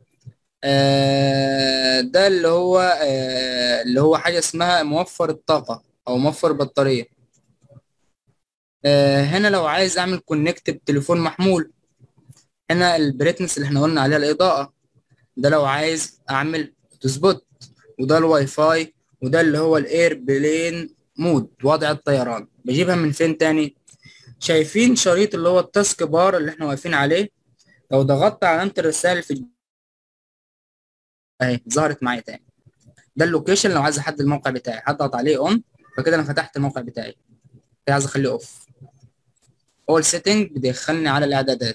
آه ده اللي هو آه اللي هو حاجة اسمها موفر الطاقة أو موفر بطارية آه هنا لو عايز أعمل كونكت بتليفون محمول هنا البريتنس اللي احنا قلنا عليها الإضاءة ده لو عايز أعمل سبوت وده الواي فاي وده اللي هو الاير بلين مود وضع الطيران بجيبها من فين تاني شايفين شريط اللي هو التاسك بار اللي احنا واقفين عليه لو ضغطت على علامة الرسالة في اهي ظهرت معايا تاني ده اللوكيشن لو عايز احدد الموقع بتاعي هضغط عليه اون فكده انا فتحت الموقع بتاعي كده عايز اخليه اوف اول سيتنج بيدخلني على الاعدادات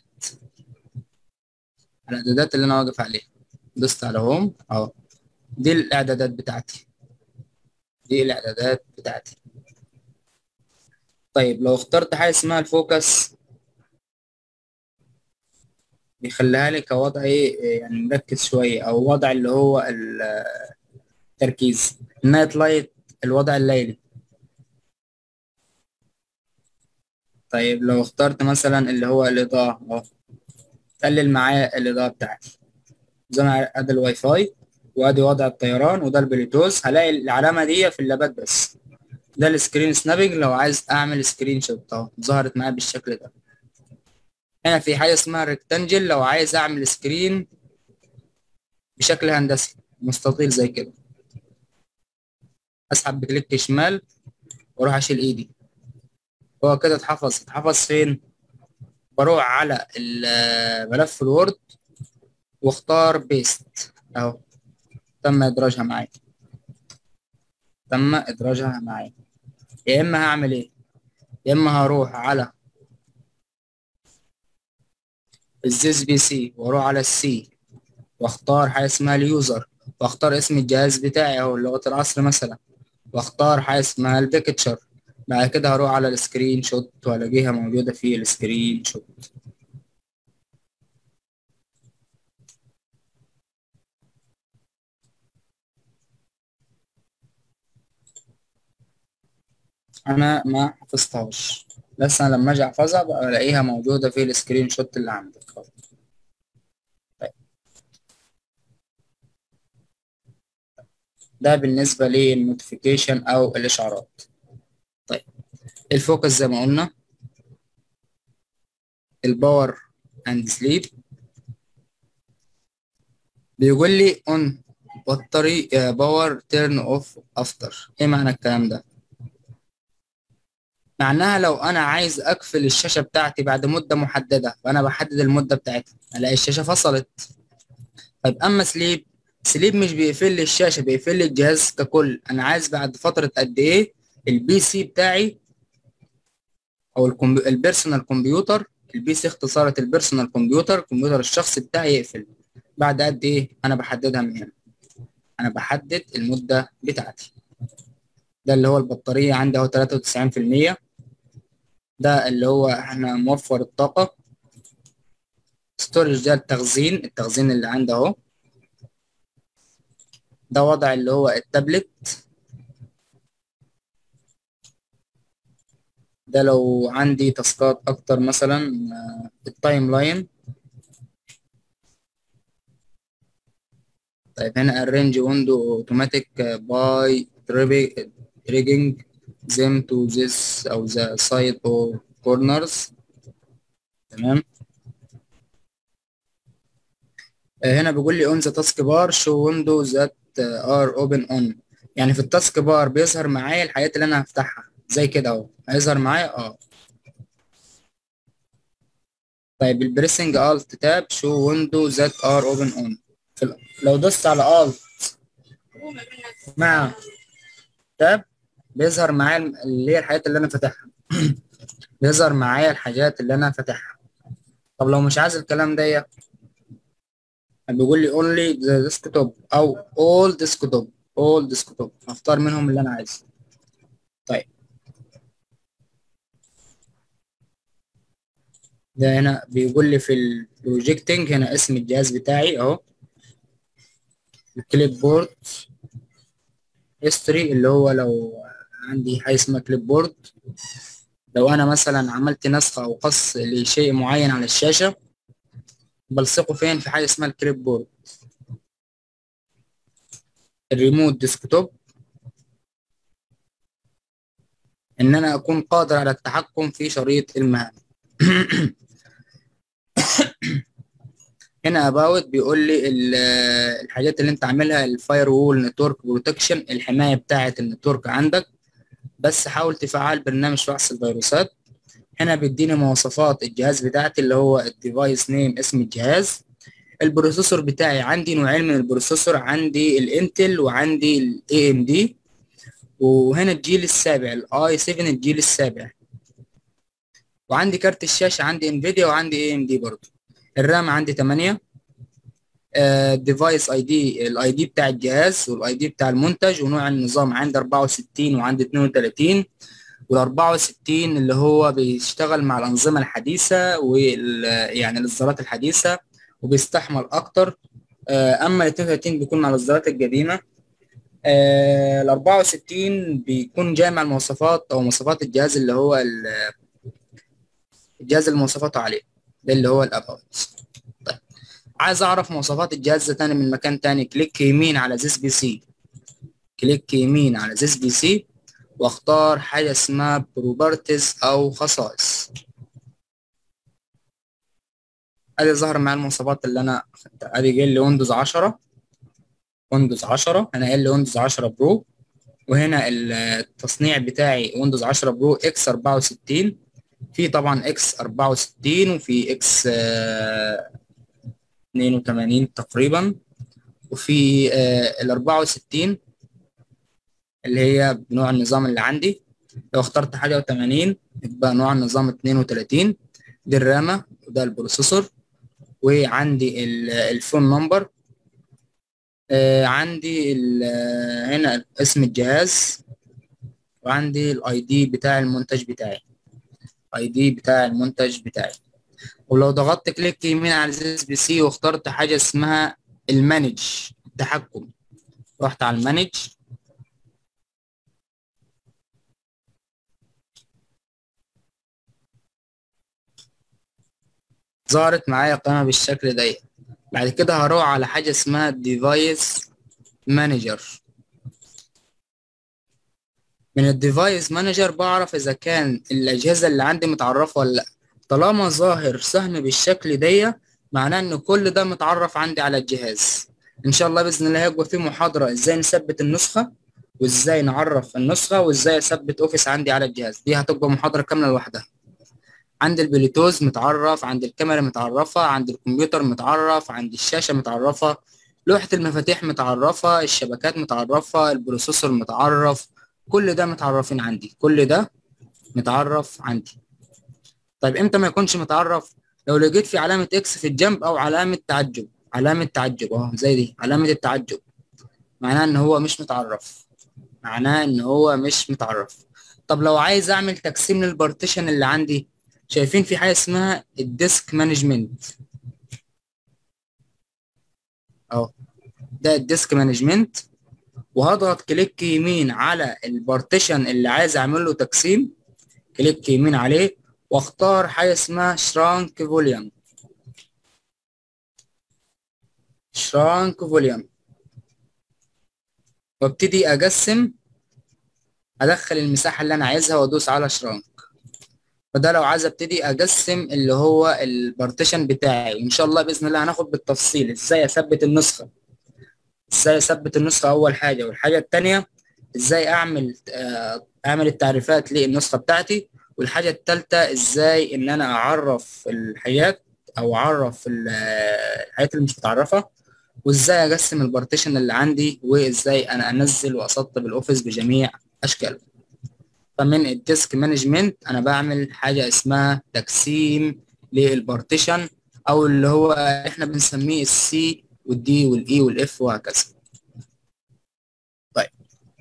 على الاعدادات اللي انا واقف عليها دوست على هوم اهو دي الاعدادات بتاعتي دي الاعدادات بتاعتي طيب لو اخترت حاجه اسمها الفوكس بيخليها لي كوضع ايه يعني مركز شويه او وضع اللي هو التركيز النايت لايت الوضع الليلي طيب لو اخترت مثلا اللي هو الاضاءه اهو قلل معايا الاضاءه بتاعتي زي ما ادي الواي فاي وادي وضع الطيران وده البلوتوث هلاقي العلامه دي في اللابات بس ده السكرين سنابنج لو عايز اعمل سكرين شوت اهو ظهرت معايا بالشكل ده هنا في حاجه اسمها ريكتانجل لو عايز اعمل سكرين بشكل هندسي مستطيل زي كده اسحب بكليك شمال واروح اشيل ايدي هو كده اتحفظ اتحفظ فين بروح على الملف الوورد واختار بيست اهو تم ادراجها معايا تم ادراجها معايا يا اما هعمل ايه يا اما هروح على الزيز بي سي واروح على السي واختار حاجه اسمها اليوزر واختار اسم الجهاز بتاعي اهو لغه العصر مثلا واختار حاجه اسمها البيكتشر بعد كده هروح على السكرين شوت والاقيها موجوده في السكرين شوت انا ما حفظتهاش بس انا لما اجي احفظها بقى الاقيها موجوده في السكرين شوت اللي عندك طيب. ده بالنسبه للنوتيفيكيشن او الاشعارات طيب الفوكس زي ما قلنا الباور اند سليب بيقول لي اون بطاري باور تيرن اوف افتر ايه معنى الكلام ده معناها لو انا عايز اقفل الشاشه بتاعتي بعد مده محدده فانا بحدد المده بتاعتها الاقي الشاشه فصلت طيب اما سليب سليب مش بيقفل لي الشاشه بيقفل لي الجهاز ككل انا عايز بعد فتره قد ايه البي سي بتاعي او الكمبي... البيرسونال كمبيوتر البي سي اختصارة البيرسونال كمبيوتر الكمبيوتر الشخصي بتاعي يقفل بعد قد ايه انا بحددها من هنا انا بحدد المده بتاعتي ده اللي هو البطاريه عندي اهو 93% ده اللي هو احنا موفر الطاقة ستورج ده التخزين التخزين اللي عندي اهو ده وضع اللي هو التابلت ده لو عندي تاسكات اكتر مثلا التايم لاين طيب هنا arrange window automatic by dragging them to this أو the side or corners تمام هنا بيقول لي on the task bar show windows that are open on يعني في التاسك بار بيظهر معايا الحاجات اللي انا هفتحها زي كده اهو هيظهر معايا اه طيب البريسنج الت تاب شو ويندو ذات ار اوبن اون لو دوست على الت مع تاب بيظهر معايا اللي هي الحاجات اللي انا فاتحها بيظهر معايا الحاجات اللي انا فاتحها طب لو مش عايز الكلام ده بيقول لي only the desktop او all desktop all desktop هختار منهم اللي انا عايزه طيب ده هنا بيقول لي في البروجيكتنج هنا اسم الجهاز بتاعي اهو الكليب بورد هيستوري اللي هو لو عندي حاجه اسمها كليب بورد لو انا مثلا عملت نسخ او قص لشيء معين على الشاشه بلصقه فين في حاجه اسمها الكليب بورد الريموت ديسكتوب ان انا اكون قادر على التحكم في شريط المهام هنا اباوت بيقول لي الحاجات اللي انت عاملها الفاير وول نتورك بروتكشن الحمايه بتاعه النتورك عندك بس حاول تفعل برنامج فحص الفيروسات هنا بيديني مواصفات الجهاز بتاعتي اللي هو الديفايس نيم اسم الجهاز البروسيسور بتاعي عندي نوعين من البروسيسور عندي الانتل وعندي الاي ام دي وهنا الجيل السابع الاي 7 الجيل السابع وعندي كارت الشاشه عندي انفيديا وعندي اي ام دي برضه الرام عندي 8 الديفايس اي دي الاي دي بتاع الجهاز والاي دي بتاع المنتج ونوع النظام عندي 64 وعندي 32 وال 64 اللي هو بيشتغل مع الانظمه الحديثه وال يعني الاصدارات الحديثه وبيستحمل اكتر اما ال 32 بيكون مع الاصدارات القديمه ال 64 بيكون جامع المواصفات او مواصفات الجهاز اللي هو الجهاز اللي مواصفاته عليه ده اللي هو الاباوت طيب عايز اعرف مواصفات الجهاز ده تاني من مكان تاني كليك يمين على زيس بي سي كليك يمين على زيس بي سي واختار حاجه اسمها بروبرتيز او خصائص ادي ظهر معايا المواصفات اللي انا اخدتها ادي جاي لي ويندوز 10 ويندوز 10 انا قايل لي ويندوز 10 برو وهنا التصنيع بتاعي ويندوز 10 برو اكس 64 في طبعا اكس 64 وفي اكس 82 تقريبا وفي ال 64 اللي هي بنوع النظام اللي عندي لو اخترت حاجه 80 يبقى نوع النظام 32 دي الرامه وده البروسيسور وعندي الفون نمبر آه عندي هنا اسم الجهاز وعندي الاي دي بتاع المنتج بتاعي اي دي بتاع المنتج بتاعي ولو ضغطت كليك يمين على زيس بي سي واخترت حاجه اسمها المانج التحكم رحت على المانج ظهرت معايا قائمه بالشكل ده بعد كده هروح على حاجه اسمها ديفايس مانجر من الديفايس مانجر بعرف اذا كان الاجهزه اللي عندي متعرفه ولا لا طالما ظاهر سهم بالشكل ده معناه ان كل ده متعرف عندي على الجهاز ان شاء الله باذن الله هيبقى في محاضره ازاي نثبت النسخه وازاي نعرف النسخه وازاي اثبت اوفيس عندي على الجهاز دي هتبقى محاضره كامله لوحدها عند البلوتوث متعرف عند الكاميرا متعرفه عند الكمبيوتر متعرف عند الشاشه متعرفه لوحه المفاتيح متعرفه الشبكات متعرفه البروسيسور متعرف كل ده متعرفين عندي كل ده متعرف عندي طيب امتى ما يكونش متعرف لو لقيت في علامة اكس في الجنب او علامة تعجب علامة تعجب اهو زي دي علامة التعجب معناه ان هو مش متعرف معناه ان هو مش متعرف طب لو عايز اعمل تقسيم للبارتيشن اللي عندي شايفين في حاجة اسمها الديسك مانجمنت اهو ده الديسك مانجمنت وهضغط كليك يمين على البارتيشن اللي عايز اعمل له تقسيم كليك يمين عليه واختار حاجه اسمها شرانك فوليوم شرانك فوليوم وابتدي اقسم ادخل المساحه اللي انا عايزها وادوس على شرانك فده لو عايز ابتدي اقسم اللي هو البارتيشن بتاعي وان شاء الله باذن الله هناخد بالتفصيل ازاي اثبت النسخه ازاي اثبت النسخه اول حاجه والحاجه الثانيه ازاي اعمل اعمل التعريفات للنسخه بتاعتي والحاجه الثالثه ازاي ان انا اعرف الحاجات او اعرف الحاجات اللي مش متعرفه وازاي اقسم البارتيشن اللي عندي وازاي انا انزل واسطب الاوفيس بجميع اشكاله فمن الديسك مانجمنت انا بعمل حاجه اسمها تقسيم للبارتيشن او اللي هو احنا بنسميه السي والدي والاي والاف وهكذا طيب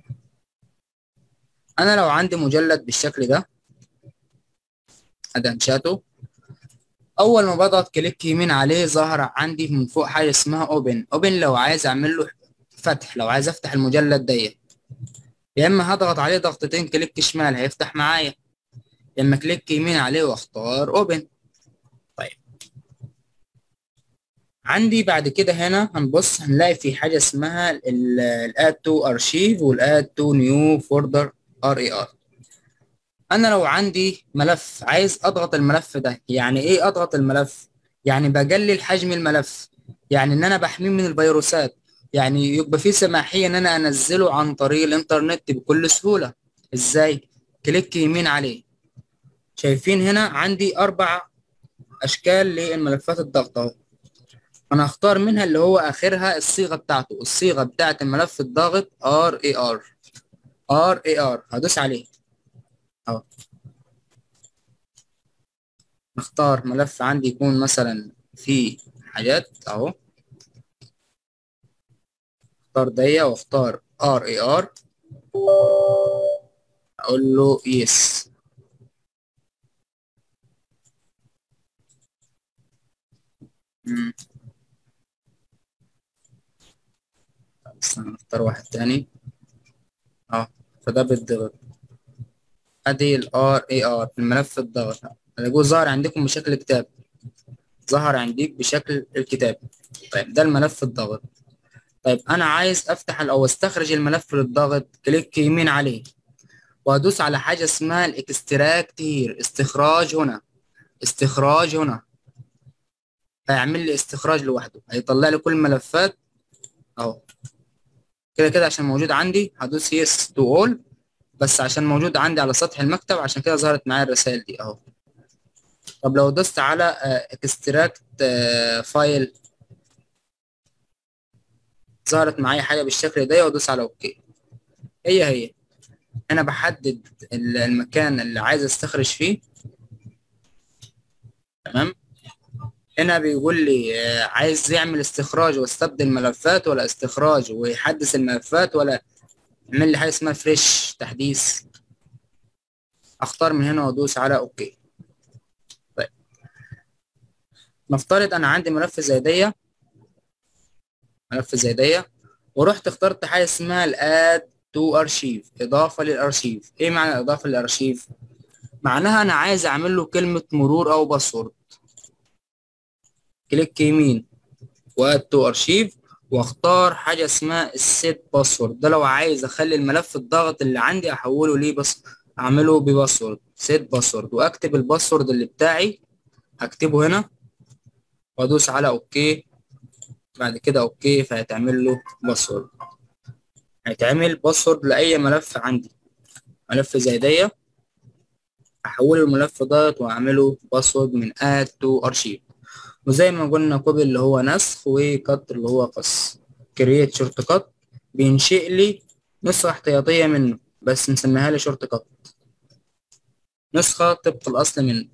انا لو عندي مجلد بالشكل ده ادي انشاته اول ما بضغط كليك يمين عليه ظهر عندي من فوق حاجه اسمها اوبن اوبن لو عايز اعمل له فتح لو عايز افتح المجلد ديت يا اما هضغط عليه ضغطتين كليك شمال هيفتح معايا لما كليك يمين عليه واختار اوبن طيب عندي بعد كده هنا هنبص هنلاقي في حاجه اسمها الاد تو ارشيف والاد تو نيو فولدر ار اي ار انا لو عندي ملف عايز اضغط الملف ده يعني ايه اضغط الملف يعني بقلل حجم الملف يعني ان انا بحميه من الفيروسات يعني يبقى في سماحيه ان انا انزله عن طريق الانترنت بكل سهوله ازاي كليك يمين عليه شايفين هنا عندي اربع اشكال للملفات الضغط اهو انا هختار منها اللي هو اخرها الصيغه بتاعته الصيغه بتاعت الملف الضاغط ار اي ار ار اي ار هدوس عليه اهو نختار ملف عندي يكون مثلا فيه حاجات اهو اختار دي واختار ار اي ار اقول له يس بس نختار واحد تاني اه فده بالضغط ادي الار اي ار الملف الضغط هتلاقوه ظاهر عندكم بشكل كتاب ظهر عندك بشكل الكتاب طيب ده الملف الضغط طيب انا عايز افتح او استخرج الملف للضغط كليك يمين عليه وادوس على حاجه اسمها الاكستراكت هير استخراج هنا استخراج هنا هيعمل لي استخراج لوحده هيطلع لي كل الملفات اهو كده كده عشان موجود عندي هدوس يس تو اول بس عشان موجود عندي على سطح المكتب عشان كده ظهرت معايا الرسائل دي اهو طب لو دوست على اكستراكت فايل ظهرت معايا حاجه بالشكل ده وادوس على اوكي هي هي انا بحدد المكان اللي عايز استخرج فيه تمام هنا بيقول لي عايز يعمل استخراج واستبدل ملفات ولا استخراج ويحدث الملفات ولا يعمل لي حاجه اسمها فريش تحديث اختار من هنا وادوس على اوكي طيب نفترض انا عندي ملف زي دي ملف زي دي ورحت اخترت حاجه اسمها الاد تو ارشيف اضافه للارشيف ايه معنى اضافه للارشيف معناها انا عايز اعمل له كلمه مرور او باسورد كليك يمين واد تو ارشيف واختار حاجه اسمها السيت باسورد ده لو عايز اخلي الملف الضغط اللي عندي احوله ليه بس اعمله بباسورد سيت باسورد واكتب الباسورد اللي بتاعي هكتبه هنا وادوس على اوكي بعد كده اوكي فهيتعمل له باسورد هيتعمل باسورد لاي ملف عندي ملف زي دي احول الملف دوت واعمله باسورد من اد تو ارشيف وزي ما قلنا كوبي اللي هو نسخ وكت اللي هو قص كرييت شورت كات بينشئ لي نسخة احتياطية منه بس نسميها لي شورت كات نسخة طبق الأصل منه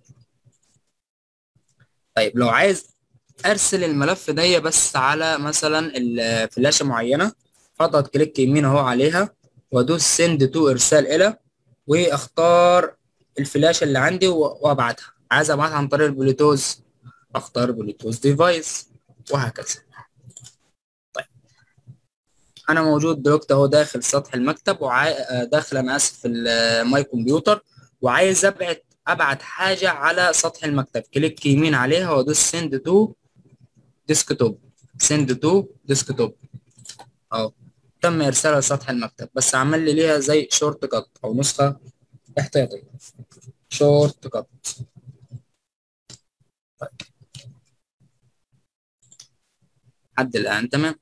طيب لو عايز أرسل الملف ده بس على مثلا فلاشة معينة هضغط كليك يمين أهو عليها وأدوس سند تو إرسال إلى وأختار الفلاشة اللي عندي وأبعتها عايز أبعتها عن طريق البلوتوث اختار بلوتوث ديفايس وهكذا طيب انا موجود دلوقتي اهو داخل سطح المكتب وعاي... داخل انا اسف الماي كمبيوتر وعايز ابعت ابعت حاجه على سطح المكتب كليك يمين عليها وادوس سند تو ديسكتوب سند تو ديسكتوب اهو تم ارسالها لسطح المكتب بس عمل لي ليها زي شورت كات او نسخه احتياطيه شورت كات طيب لحد الآن تمام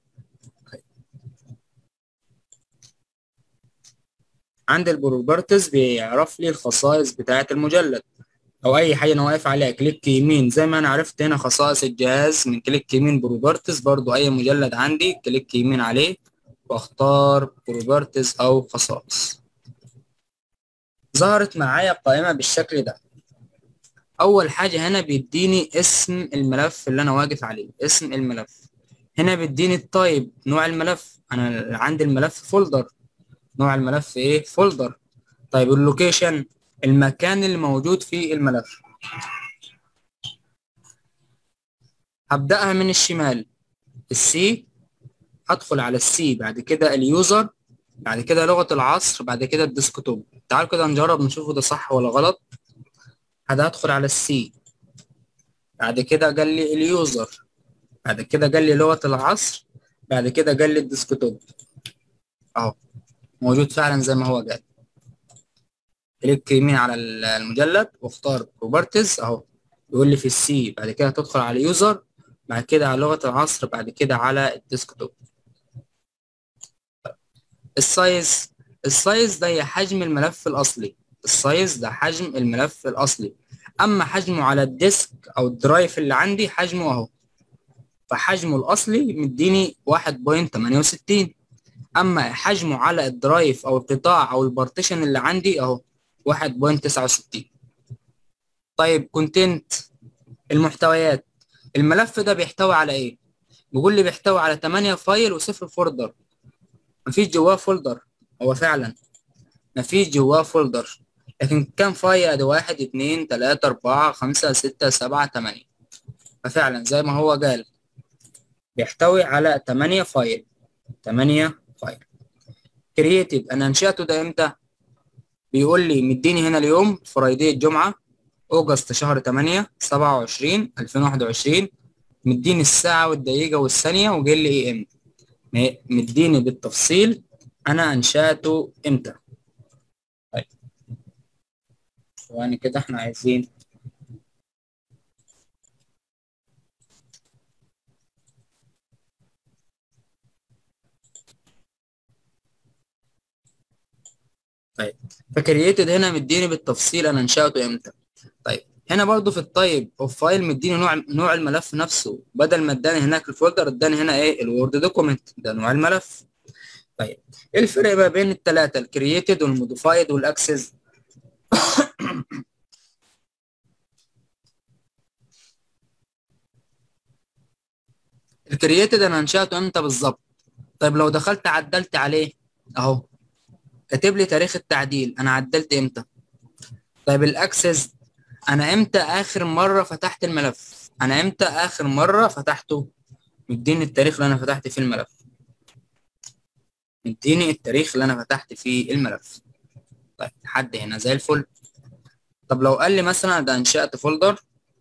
عند البروبرتيز بيعرف لي الخصائص بتاعة المجلد أو أي حاجة أنا واقف عليها كليك يمين زي ما أنا عرفت هنا خصائص الجهاز من كليك يمين بروبرتيز برضو أي مجلد عندي كليك يمين عليه وأختار بروبرتيز أو خصائص ظهرت معايا قائمة بالشكل ده أول حاجة هنا بيديني اسم الملف اللي أنا واقف عليه اسم الملف هنا بيديني التايب نوع الملف انا عندي الملف فولدر نوع الملف ايه فولدر طيب اللوكيشن المكان اللي موجود فيه الملف هبدأها من الشمال السي هدخل على السي بعد كده اليوزر بعد كده لغة العصر بعد كده الديسكتوب تعالوا كده نجرب نشوفه ده صح ولا غلط هدخل على السي بعد كده قال لي اليوزر بعد كده قال لي لغة العصر بعد كده قال لي الديسكتوب اهو موجود فعلا زي ما هو قال كليك يمين على المجلد واختار بروبرتيز اهو يقول لي في السي بعد كده تدخل على يوزر بعد كده على لغة العصر بعد كده على الديسكتوب السايز السايز ده هي حجم الملف الأصلي السايز ده حجم الملف الأصلي أما حجمه على الديسك أو الدرايف اللي عندي حجمه أهو فحجمه الأصلي مديني واحد بوينت تمانية وستين أما حجمه على الدرايف أو القطاع أو البارتيشن اللي عندي أهو واحد بوينت تسعة وستين طيب كونتنت المحتويات الملف ده بيحتوي على ايه بيقول لي بيحتوي على 8 فايل وصفر فولدر مفيش جواه فولدر هو فعلا مفيش جواه فولدر لكن كام فايل ادي واحد اتنين تلاتة اربعة خمسة ستة سبعة تمانية ففعلا زي ما هو قال بيحتوي على 8 فايل 8 فايل كرييتيف انا انشأته ده امتى بيقول لي مديني هنا اليوم فرايدي الجمعة أوجست شهر 8 27 2021 مديني الساعة والدقيقة والثانية وقال لي إيه إمتى مديني بالتفصيل أنا أنشأته إمتى طيب ثواني كده إحنا عايزين طيب فكرييتد هنا مديني بالتفصيل انا انشاته امتى طيب هنا برضو في الطيب اوف فايل مديني نوع نوع الملف نفسه بدل ما اداني هناك الفولدر اداني هنا ايه الوورد دوكيمنت ده نوع الملف طيب ايه الفرق ما بين الثلاثه الكرييتد والموديفايد والاكسس الكرييتد انا انشاته امتى بالظبط طيب لو دخلت عدلت عليه اهو كاتب لي تاريخ التعديل انا عدلت امتى طيب الاكسس انا امتى اخر مره فتحت الملف انا امتى اخر مره فتحته مديني التاريخ اللي انا فتحت فيه الملف مديني التاريخ اللي انا فتحت فيه الملف طيب لحد هنا زي الفل طب لو قال لي مثلا ده انشأت فولدر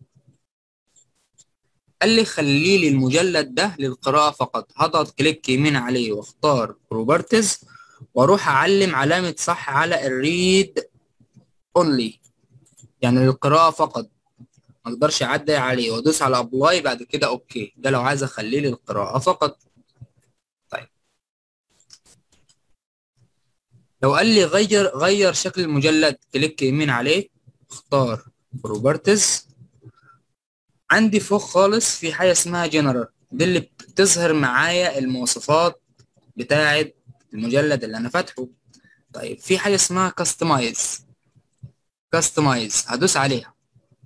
قال لي خلي لي المجلد ده للقراءة فقط هضغط كليك يمين عليه واختار بروبرتيز واروح اعلم علامة صح على الريد اونلي يعني للقراءة فقط ما اقدرش اعدي عليه وادوس على ابلاي بعد كده اوكي ده لو عايز اخليه للقراءة فقط طيب لو قال لي غير غير شكل المجلد كليك يمين عليه اختار بروبرتيز عندي فوق خالص في حاجة اسمها جنرال دي اللي بتظهر معايا المواصفات بتاعة المجلد اللي انا فاتحه طيب في حاجة اسمها كاستمايز كاستمايز هدوس عليها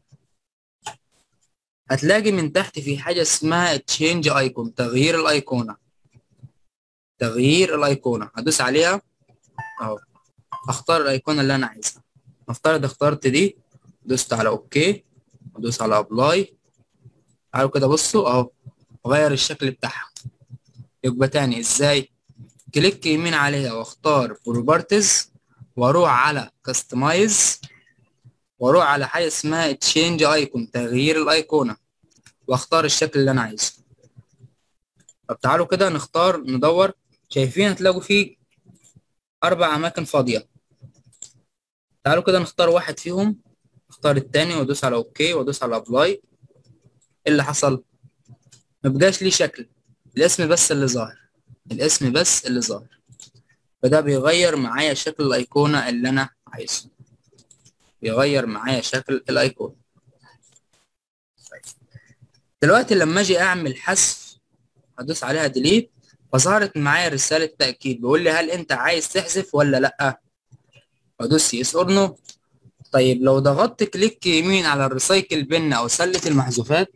هتلاقي من تحت في حاجة اسمها تشينج ايكون تغيير الايقونة تغيير الايقونة هدوس عليها اهو اختار الايقونة اللي انا عايزها نفترض اخترت دي دوست على اوكي ودوس على ابلاي تعالوا كده بصوا اهو غير الشكل بتاعها يبقى تاني ازاي كليك يمين عليها واختار بروبرتيز واروح على كاستمايز واروح على حاجه اسمها تشينج ايكون تغيير الايقونه واختار الشكل اللي انا عايزه طب تعالوا كده نختار ندور شايفين هتلاقوا فيه اربع اماكن فاضيه تعالوا كده نختار واحد فيهم اختار التاني وادوس على اوكي وادوس على ابلاي ايه اللي حصل مبقاش ليه شكل الاسم بس اللي ظاهر الاسم بس اللي ظاهر فده بيغير معايا شكل الايقونه اللي انا عايزه بيغير معايا شكل الايقونه طيب. دلوقتي لما اجي اعمل حذف هدوس عليها ديليت فظهرت معايا رساله تاكيد بيقول لي هل انت عايز تحذف ولا لا وادوس يس اور نو طيب لو ضغطت كليك يمين على الريسايكل بن او سله المحذوفات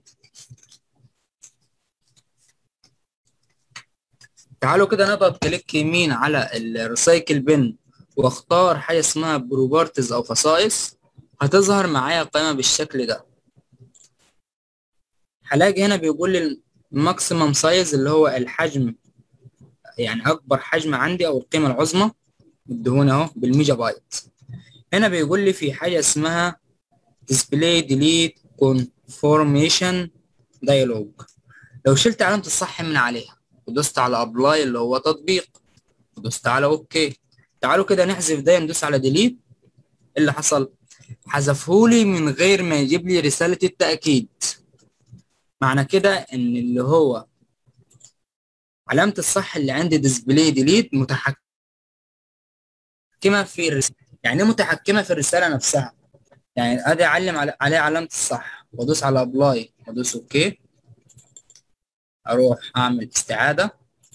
تعالوا كده نضغط كليك يمين على الريسايكل بن واختار حاجه اسمها بروبرتيز او خصائص هتظهر معايا قائمه بالشكل ده هلاقي هنا بيقول لي الماكسيمم سايز اللي هو الحجم يعني اكبر حجم عندي او القيمه العظمى مديهوني اهو بالميجا بايت هنا بيقول لي في حاجة اسمها display delete confirmation dialog لو شلت علامة الصح من عليها ودوست على ابلاي اللي هو تطبيق ودوست على اوكي تعالوا كده نحذف ده ندوس على ديليت اللي حصل حذفهولي من غير ما يجيب لي رسالة التأكيد معنى كده ان اللي هو علامة الصح اللي عندي ديسبلاي ديليت متحكمة في الرسالة يعني ايه متحكمة في الرسالة نفسها يعني ادي اعلم على عليه علامة الصح وادوس على ابلاي وادوس اوكي اروح اعمل استعادة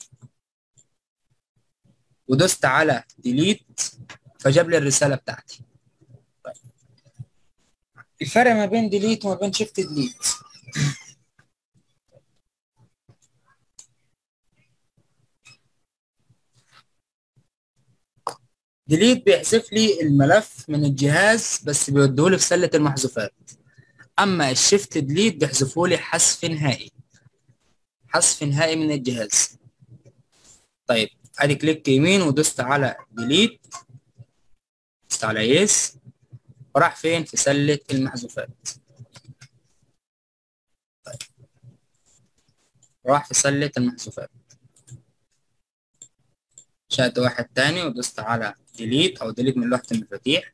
ودوست على ديليت فجاب لي الرسالة بتاعتي طيب. الفرق ما بين ديليت وما بين شيفت ديليت ديليت بيحذف لي الملف من الجهاز بس بيوديهولي في سلة المحذوفات اما الشيفت ديليت بيحذفه لي حذف نهائي حذف نهائي من الجهاز طيب ادي كليك يمين ودوست على ديليت دوست على يس وراح فين في سلة المحذوفات طيب راح في سلة المحذوفات شات واحد تاني ودوست على ديليت او ديليت من لوحة المفاتيح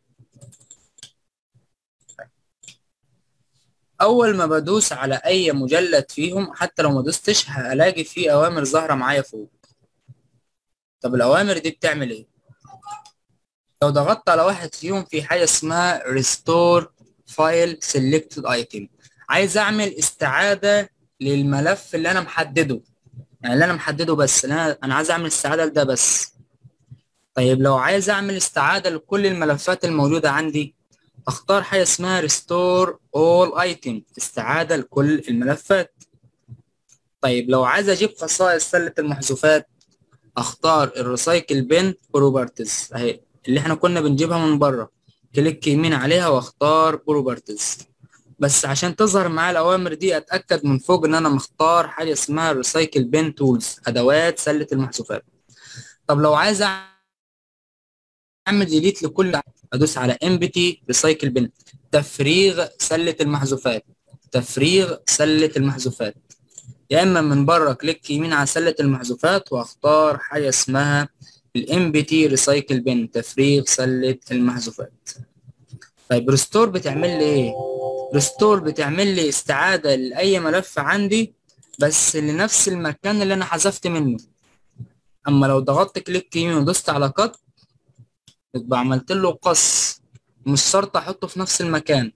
اول ما بدوس على اي مجلد فيهم حتى لو ما دوستش هلاقي فيه اوامر ظاهرة معايا فوق طب الاوامر دي بتعمل ايه لو ضغطت على واحد فيهم في حاجة اسمها restore file selected item عايز اعمل استعادة للملف اللي انا محدده يعني اللي انا محدده بس انا انا عايز اعمل استعادة لده بس طيب لو عايز اعمل استعادة لكل الملفات الموجودة عندي اختار حاجة اسمها restore all item استعادة لكل الملفات طيب لو عايز اجيب خصائص سلة المحذوفات اختار الريسايكل بين بروبرتيز اهي اللي احنا كنا بنجيبها من بره كليك يمين عليها واختار بروبرتيز بس عشان تظهر معايا الاوامر دي اتاكد من فوق ان انا مختار حاجه اسمها ريسايكل بين تولز ادوات سله المحذوفات طب لو عايز اعمل ديليت لكل ادوس على امبتي ريسايكل بين تفريغ سله المحذوفات تفريغ سله المحذوفات يا اما من بره كليك يمين على سله المحذوفات واختار حاجه اسمها الام بي تي ريسايكل بين تفريغ سله المحذوفات طيب ريستور بتعمل لي ايه ريستور بتعمل لي استعاده لاي ملف عندي بس لنفس المكان اللي انا حذفت منه اما لو ضغطت كليك يمين ودوست على قط يبقى عملت له قص مش شرط احطه في نفس المكان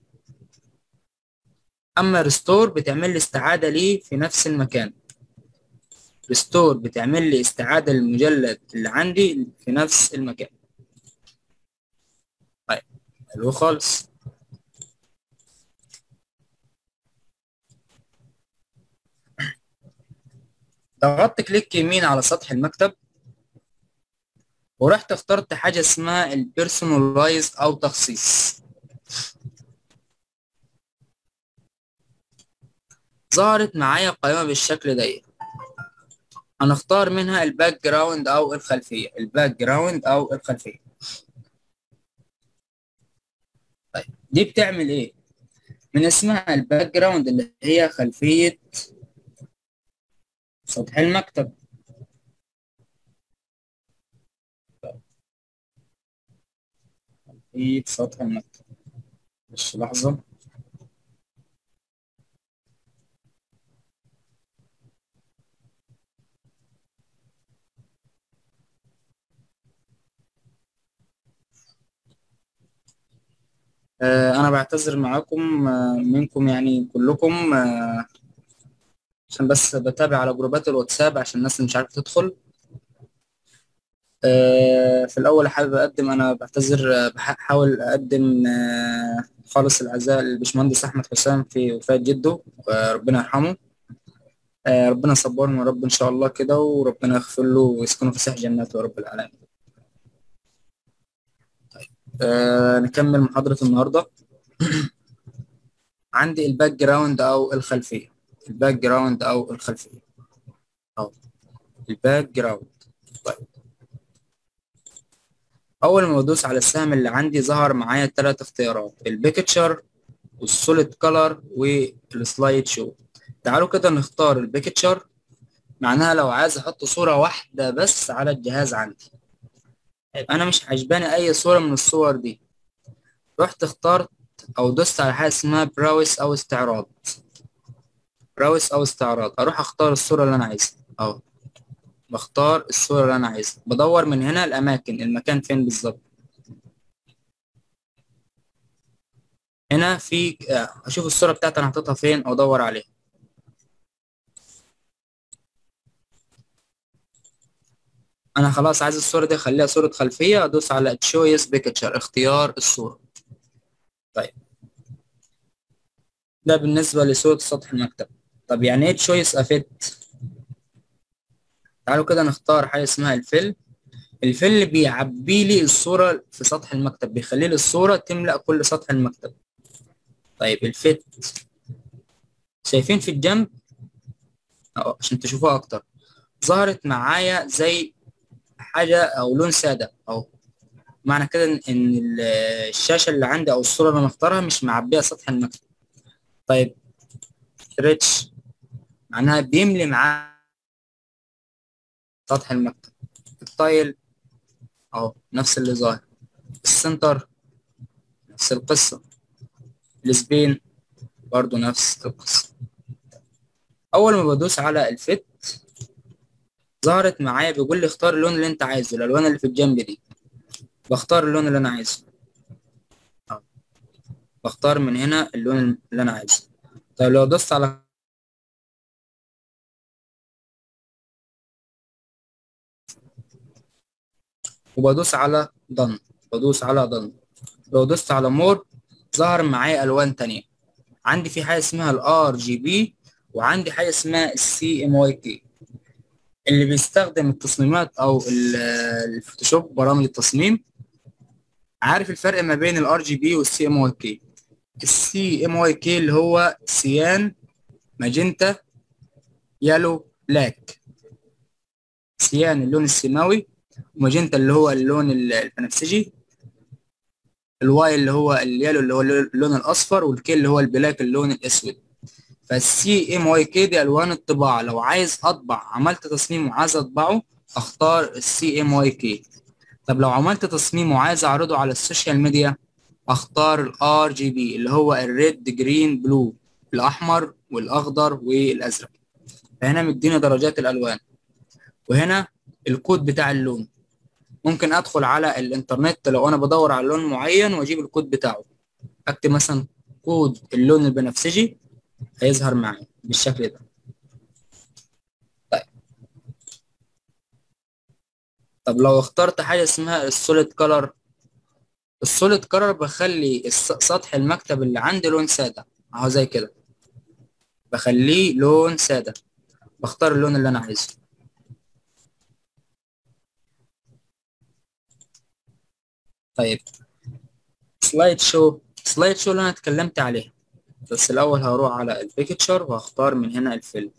اما ريستور بتعمل لي استعاده ليه في نفس المكان ريستور بتعمل لي استعاده للمجلد اللي عندي في نفس المكان طيب حلو خالص ضغطت كليك يمين على سطح المكتب ورحت اخترت حاجه اسمها البيرسونلايز او تخصيص ظهرت معايا قائمة بالشكل ده هنختار منها الباك جراوند او الخلفية الباك جراوند او الخلفية طيب دي بتعمل ايه من اسمها الباك جراوند اللي هي خلفية سطح المكتب خلفية سطح المكتب بس لحظة انا بعتذر معاكم منكم يعني كلكم عشان بس بتابع على جروبات الواتساب عشان الناس اللي مش عارفه تدخل في الاول حابب اقدم انا بعتذر بحاول اقدم خالص العزاء للبشمهندس احمد حسام في وفاه جده ربنا يرحمه ربنا يصبرنا يا رب ان شاء الله كده وربنا يغفر له ويسكنه في ساح جناته يا رب العالمين آه نكمل محاضرة النهاردة عندي الباك جراوند أو الخلفية الباك جراوند أو الخلفية أو الباك جراوند طيب اول ما بدوس على السهم اللي عندي ظهر معايا ثلاث اختيارات البيكتشر والسوليد كلر والسلايد شو تعالوا كده نختار البيكتشر معناها لو عايز احط صورة واحدة بس على الجهاز عندي انا مش عجباني اي صورة من الصور دي رحت اخترت او دوست على حاجة اسمها براوس او استعراض براوس او استعراض اروح اختار الصورة اللي انا عايزها اهو بختار الصورة اللي انا عايزها بدور من هنا الاماكن المكان فين بالظبط هنا في اشوف الصورة بتاعتي انا حاططها فين او ادور عليها انا خلاص عايز الصورة دي اخليها صورة خلفية ادوس على تشويس بيكتشر اختيار الصورة طيب ده بالنسبة لصورة سطح المكتب طب يعني ايه تشويس افيت تعالوا كده نختار حاجة اسمها الفيل الفيل بيعبي لي الصورة في سطح المكتب بيخلي لي الصورة تملأ كل سطح المكتب طيب الفيت شايفين في الجنب أو عشان تشوفوها اكتر ظهرت معايا زي حاجة او لون سادة اهو معنى كده ان الشاشة اللي عندي او الصورة اللي انا مختارها مش معبية سطح المكتب طيب ريتش معناها بيملي معاه سطح المكتب التايل اهو نفس اللي ظاهر السنتر نفس القصة السبين برضو نفس القصة أول ما بدوس على الفت ظهرت معايا بيقول لي اختار اللون اللي انت عايزه الألوان اللي في الجنب دي بختار اللون اللي أنا عايزه أهو. بختار من هنا اللون اللي أنا عايزه طيب لو دوست على وبدوس على done بدوس على done لو دوست على مور ظهر معايا الوان تانية عندي في حاجه اسمها الار جي بي وعندي حاجه اسمها السي ام واي كي اللي بيستخدم التصميمات او الفوتوشوب برامج التصميم عارف الفرق ما بين الار جي بي والسي ام واي كي السي ام واي كي اللي هو سيان ماجنتا يالو بلاك سيان اللون السماوي وماجنتا اللي هو اللون البنفسجي الواي اللي هو اليالو اللي هو اللون الاصفر والكي اللي هو البلاك اللون الاسود فالسي ام واي كي دي الوان الطباعه لو عايز اطبع عملت تصميم وعايز اطبعه اختار السي ام واي كي طب لو عملت تصميم وعايز اعرضه على السوشيال ميديا اختار الار جي بي اللي هو الريد جرين بلو الاحمر والاخضر والازرق فهنا مديني درجات الالوان وهنا الكود بتاع اللون ممكن ادخل على الانترنت لو انا بدور على لون معين واجيب الكود بتاعه اكتب مثلا كود اللون البنفسجي هيظهر معي بالشكل ده طيب طب لو اخترت حاجه اسمها السوليد كلر السوليد كلر بخلي سطح المكتب اللي عندي لون ساده اهو زي كده بخليه لون ساده بختار اللون اللي انا عايزه طيب سلايد شو سلايد شو اللي انا اتكلمت عليه بس الاول هروح على البيكتشر وهختار من هنا الفيلم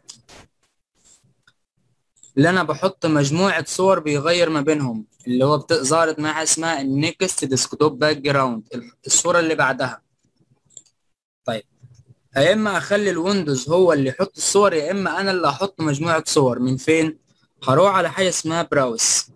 اللي انا بحط مجموعة صور بيغير ما بينهم اللي هو ظهرت معايا حاجة اسمها النكست ديسكتوب باك جراوند الصورة اللي بعدها طيب يا اما اخلي الويندوز هو اللي يحط الصور يا اما انا اللي احط مجموعة صور من فين هروح على حاجة اسمها براوس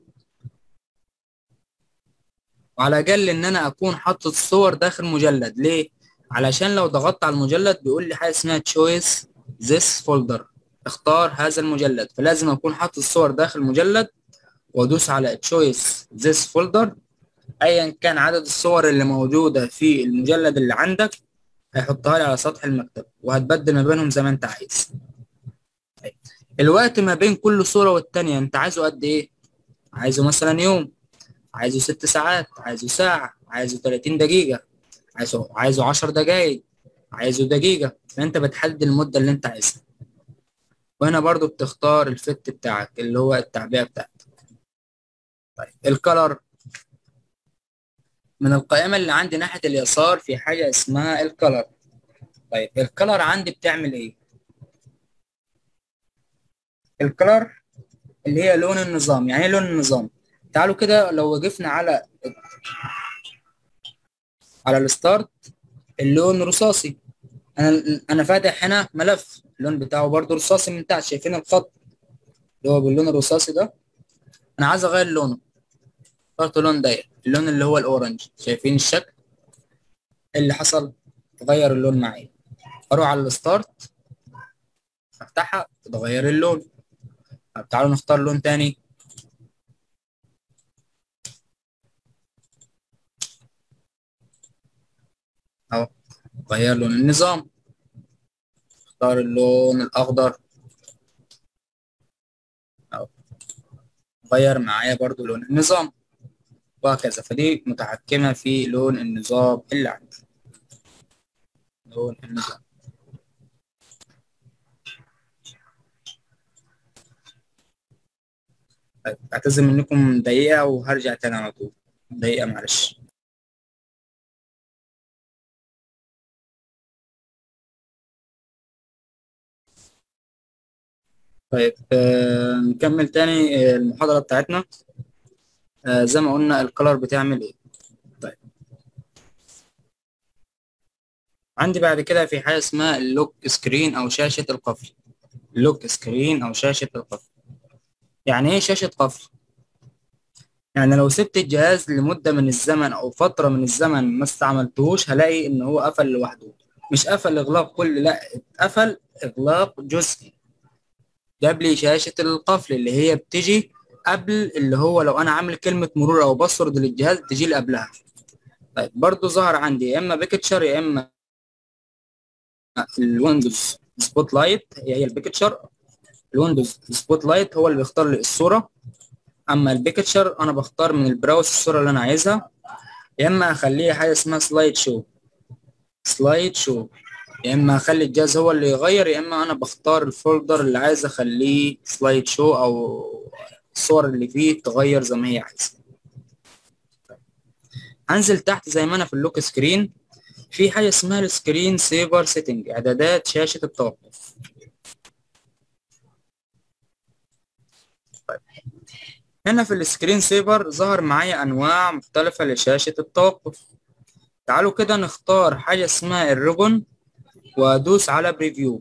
وعلى الاقل ان انا اكون حاطط الصور داخل مجلد ليه علشان لو ضغطت على المجلد بيقول لي حاجه اسمها تشويس ذس فولدر اختار هذا المجلد فلازم اكون حاطط الصور داخل مجلد وادوس على تشويس ذس فولدر ايا كان عدد الصور اللي موجوده في المجلد اللي عندك هيحطها لي على سطح المكتب وهتبدل ما بينهم زي ما انت عايز الوقت ما بين كل صوره والتانيه انت عايزه قد ايه عايزه مثلا يوم عايزه ست ساعات عايزه ساعة عايزه 30 دقيقة عايزه عايزه 10 دقايق عايزه دقيقة فأنت بتحدد المدة اللي أنت عايزها وهنا برضو بتختار الفت بتاعك اللي هو التعبئة بتاعتك طيب الكلر من القائمة اللي عندي ناحية اليسار في حاجة اسمها الكلر طيب الكلر عندي بتعمل ايه الكلر اللي هي لون النظام يعني ايه لون النظام تعالوا كده لو وقفنا على على الستارت اللون رصاصي انا انا فاتح هنا ملف اللون بتاعه برضو رصاصي من تحت شايفين الخط اللي هو باللون الرصاصي ده انا عايز اغير لونه اخترت لون ضيق اللون اللي هو الاورنج شايفين الشكل اللي حصل تغير اللون معايا اروح على الستارت افتحها تغير اللون طب تعالوا نختار لون تاني اهو غير لون النظام اختار اللون الاخضر اهو غير معايا برضو لون النظام وهكذا فدي متحكمة في لون النظام اللي عندي لون النظام طيب، اعتذر منكم دقيقة وهرجع تاني على طول دقيقة معلش طيب آه نكمل تاني آه، المحاضرة بتاعتنا آه زي ما قلنا الكلر بتعمل ايه طيب عندي بعد كده في حاجة اسمها اللوك سكرين أو شاشة القفل اللوك سكرين أو شاشة القفل يعني ايه شاشة قفل؟ يعني لو سبت الجهاز لمدة من الزمن أو فترة من الزمن ما استعملتهوش هلاقي إن هو قفل لوحده مش قفل إغلاق كلي لأ اتقفل إغلاق جزئي جاب لي شاشة القفل اللي هي بتيجي قبل اللي هو لو أنا عامل كلمة مرور أو باسورد للجهاز تجي لي قبلها طيب برضو ظهر عندي يا إما بيكتشر يا إما الويندوز سبوت لايت هي هي البيكتشر الويندوز سبوت لايت هو اللي بيختار لي الصورة اما البيكتشر انا بختار من البراوز الصورة اللي انا عايزها يا اما اخليها حاجة اسمها سلايد شو سلايد شو يا اما اخلي الجهاز هو اللي يغير يا اما انا بختار الفولدر اللي عايز اخليه سلايد شو او الصور اللي فيه تغير زي ما هي عايزة هنزل تحت زي ما انا في اللوك سكرين في حاجة اسمها السكرين سيفر سيتنج اعدادات شاشة التوقف هنا في السكرين سيفر ظهر معايا انواع مختلفة لشاشة التوقف تعالوا كده نختار حاجة اسمها الريبون وادوس على بريفيو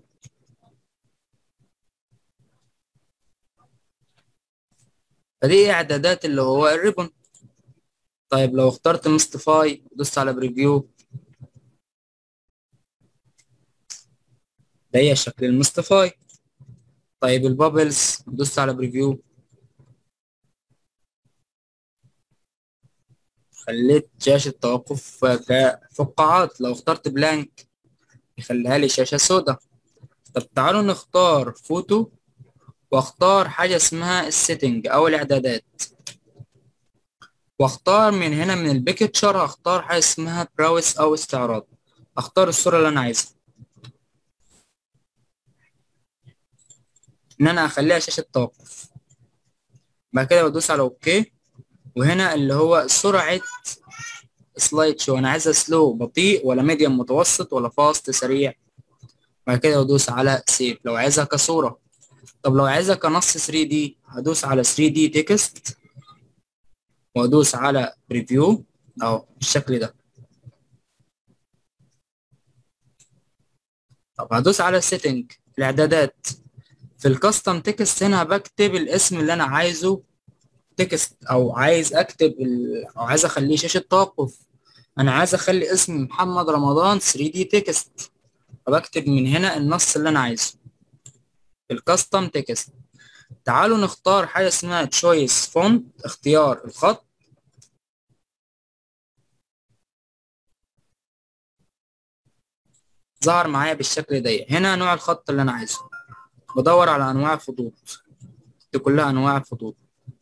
فدي اعدادات اللي هو الريبون طيب لو اخترت مستفاي ودوست على بريفيو ده هي شكل المستفاي طيب البابلز دوست على بريفيو خليت شاشة توقف كفقاعات لو اخترت بلانك يخليها لي شاشة سوداء طب تعالوا نختار فوتو واختار حاجة اسمها السيتنج او الاعدادات واختار من هنا من البيكتشر هختار حاجة اسمها براوس او استعراض اختار الصورة اللي انا عايزها ان انا اخليها شاشة توقف بعد كده بدوس على اوكي وهنا اللي هو سرعة سلايد شو انا عايزها سلو بطيء ولا ميديوم متوسط ولا فاست سريع بعد كده بدوس على سيف لو عايزها كصورة طب لو عايزها كنص 3 دي هدوس على 3 دي تكست وادوس على بريفيو اهو بالشكل ده طب هدوس على السيتنج الاعدادات في الكاستم تكست هنا بكتب الاسم اللي انا عايزه تكست او عايز اكتب ال... او عايز اخليه شاشة توقف انا عايز اخلي اسم محمد رمضان 3 دي تكست فبكتب من هنا النص اللي انا عايزه الكاستم تكست تعالوا نختار حاجة اسمها تشويس فونت اختيار الخط ظهر معايا بالشكل ده هنا نوع الخط اللي انا عايزه بدور على انواع الخطوط دي كلها انواع الخطوط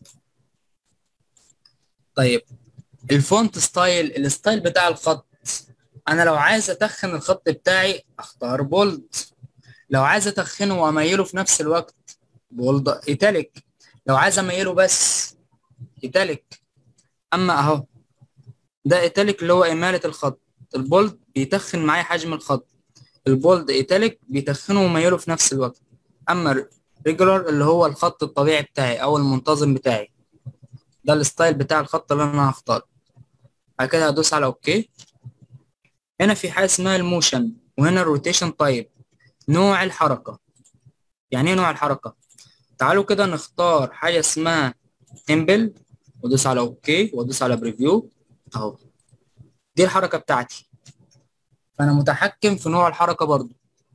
طيب الفونت ستايل الستايل بتاع الخط انا لو عايز اتخن الخط بتاعي اختار بولد لو عايز اتخنه واميله في نفس الوقت بولد ايتاليك لو عايز اميله بس ايتاليك اما اهو ده ايتاليك اللي هو امالة الخط البولد بيتخن معايا حجم الخط البولد ايتاليك بيتخنه وميله في نفس الوقت اما ريجولار اللي هو الخط الطبيعي بتاعي او المنتظم بتاعي ده الستايل بتاع الخط اللي انا هختاره بعد كده هدوس على اوكي هنا في حاجه اسمها الموشن وهنا الروتيشن تايب نوع الحركه يعني ايه نوع الحركه تعالوا كده نختار حاجه اسمها تمبل وادوس على اوكي وادوس على بريفيو اهو دي الحركه بتاعتي فانا متحكم في نوع الحركه برضو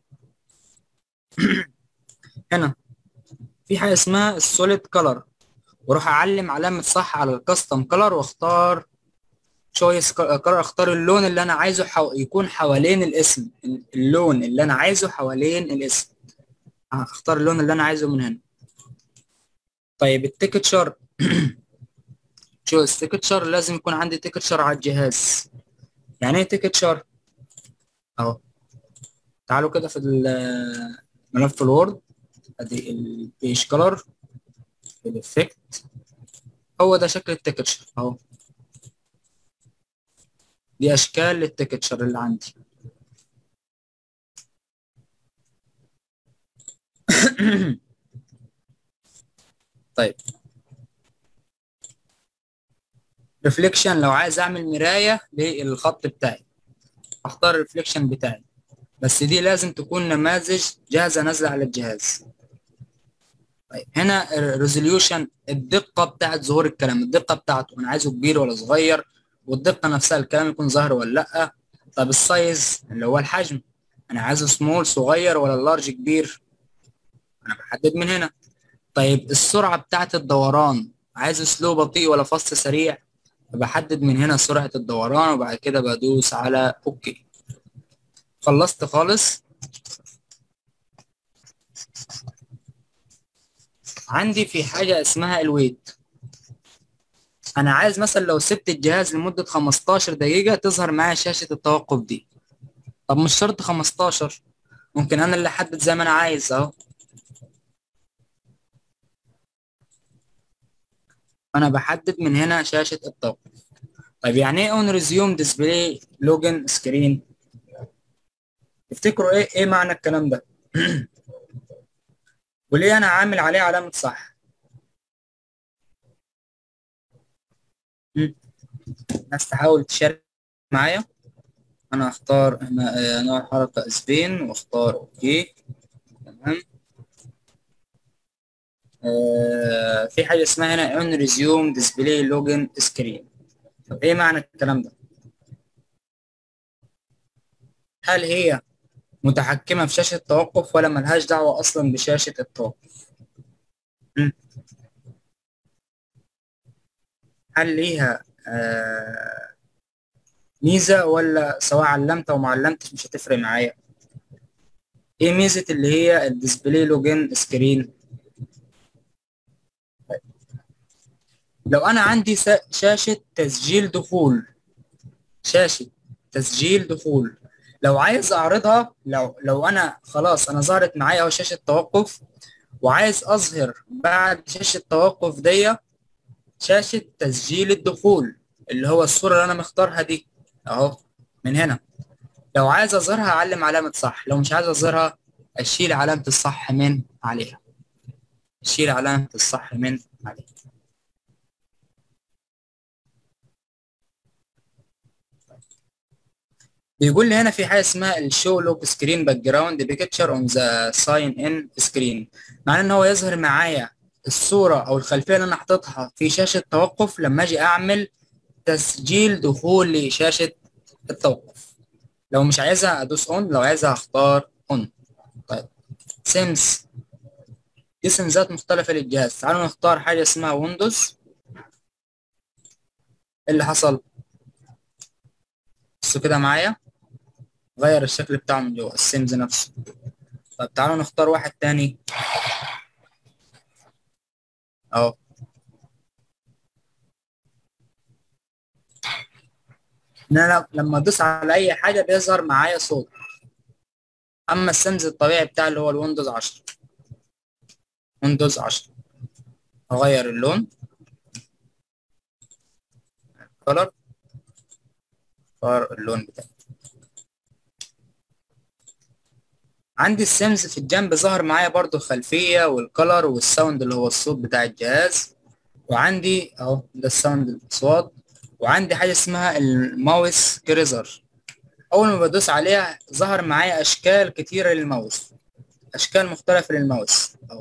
هنا في حاجه اسمها السوليد كلر واروح اعلم علامه صح على الكاستم كلر واختار تشويس كلر اختار اللون اللي انا عايزه حو... يكون حوالين الاسم اللون اللي انا عايزه حوالين الاسم اختار اللون اللي انا عايزه من هنا طيب التيكتشر شو التيكتشر لازم يكون عندي تيكتشر على الجهاز يعني ايه تيكتشر اهو تعالوا كده في ملف الوورد ادي البيج كلر الافكت هو ده شكل التكتشر اهو دي اشكال للتكتشر اللي عندي طيب ريفليكشن لو عايز اعمل مرايه للخط بتاعي اختار الريفليكشن بتاعي بس دي لازم تكون نماذج جاهزه نازله على الجهاز طيب هنا الريزوليوشن الدقه بتاعت ظهور الكلام الدقه بتاعته انا عايزه كبير ولا صغير والدقه نفسها الكلام يكون ظاهر ولا لا طب السايز اللي هو الحجم انا عايزه سمول صغير ولا لارج كبير انا بحدد من هنا طيب السرعه بتاعت الدوران عايزه سلو بطيء ولا فاست سريع بحدد من هنا سرعه الدوران وبعد كده بدوس على اوكي خلصت خالص عندي في حاجة اسمها الويت أنا عايز مثلا لو سبت الجهاز لمدة 15 دقيقة تظهر معايا شاشة التوقف دي طب مش شرط 15 ممكن أنا اللي أحدد زي ما أنا عايز أهو أنا بحدد من هنا شاشة التوقف طيب يعني إيه اون ريزيوم ديسبلاي لوجن سكرين تفتكروا إيه إيه معنى الكلام ده؟ وليه انا عامل عليه علامة صح الناس تحاول تشارك معايا انا اختار نوع الحركة اسبين واختار اوكي تمام آه في حاجة اسمها هنا اون ريزيوم ديسبلاي لوجن سكرين طب ايه معنى الكلام ده هل هي متحكمة في شاشة التوقف ولا ملهاش دعوة أصلا بشاشة التوقف هل ليها آه ميزة ولا سواء علمت أو ما علمتش مش هتفرق معايا إيه ميزة اللي هي الديسبلاي لوجين سكرين لو أنا عندي شاشة تسجيل دخول شاشة تسجيل دخول لو عايز اعرضها لو لو انا خلاص انا ظهرت معايا اهو شاشه توقف وعايز اظهر بعد شاشه التوقف دي شاشه تسجيل الدخول اللي هو الصوره اللي انا مختارها دي اهو من هنا لو عايز اظهرها اعلم علامه صح لو مش عايز اظهرها اشيل علامه الصح من عليها اشيل علامه الصح من عليها بيقول لي هنا في حاجه اسمها الشو لوك سكرين باك جراوند بيكتشر اون ذا ساين ان سكرين معناه ان هو يظهر معايا الصوره او الخلفيه اللي انا حاططها في شاشه توقف لما اجي اعمل تسجيل دخول لشاشه التوقف لو مش عايزها ادوس اون لو عايزها اختار اون طيب سيمز دي سيمزات مختلفه للجهاز تعالوا نختار حاجه اسمها ويندوز اللي حصل بصوا كده معايا غير الشكل بتاعه من جوه السيمز نفسه طب تعالوا نختار واحد تاني اهو ان انا لما ادوس على اي حاجه بيظهر معايا صوت اما السيمز الطبيعي بتاع اللي هو الويندوز 10 ويندوز 10 اغير اللون الكولر اختار اللون بتاعي عندي السيمز في الجنب ظهر معايا برضو الخلفية والكلر والساوند اللي هو الصوت بتاع الجهاز وعندي اهو ده الساوند الاصوات وعندي حاجه اسمها الماوس كريزر اول ما بدوس عليها ظهر معايا اشكال كتيره للماوس اشكال مختلفه للماوس اهو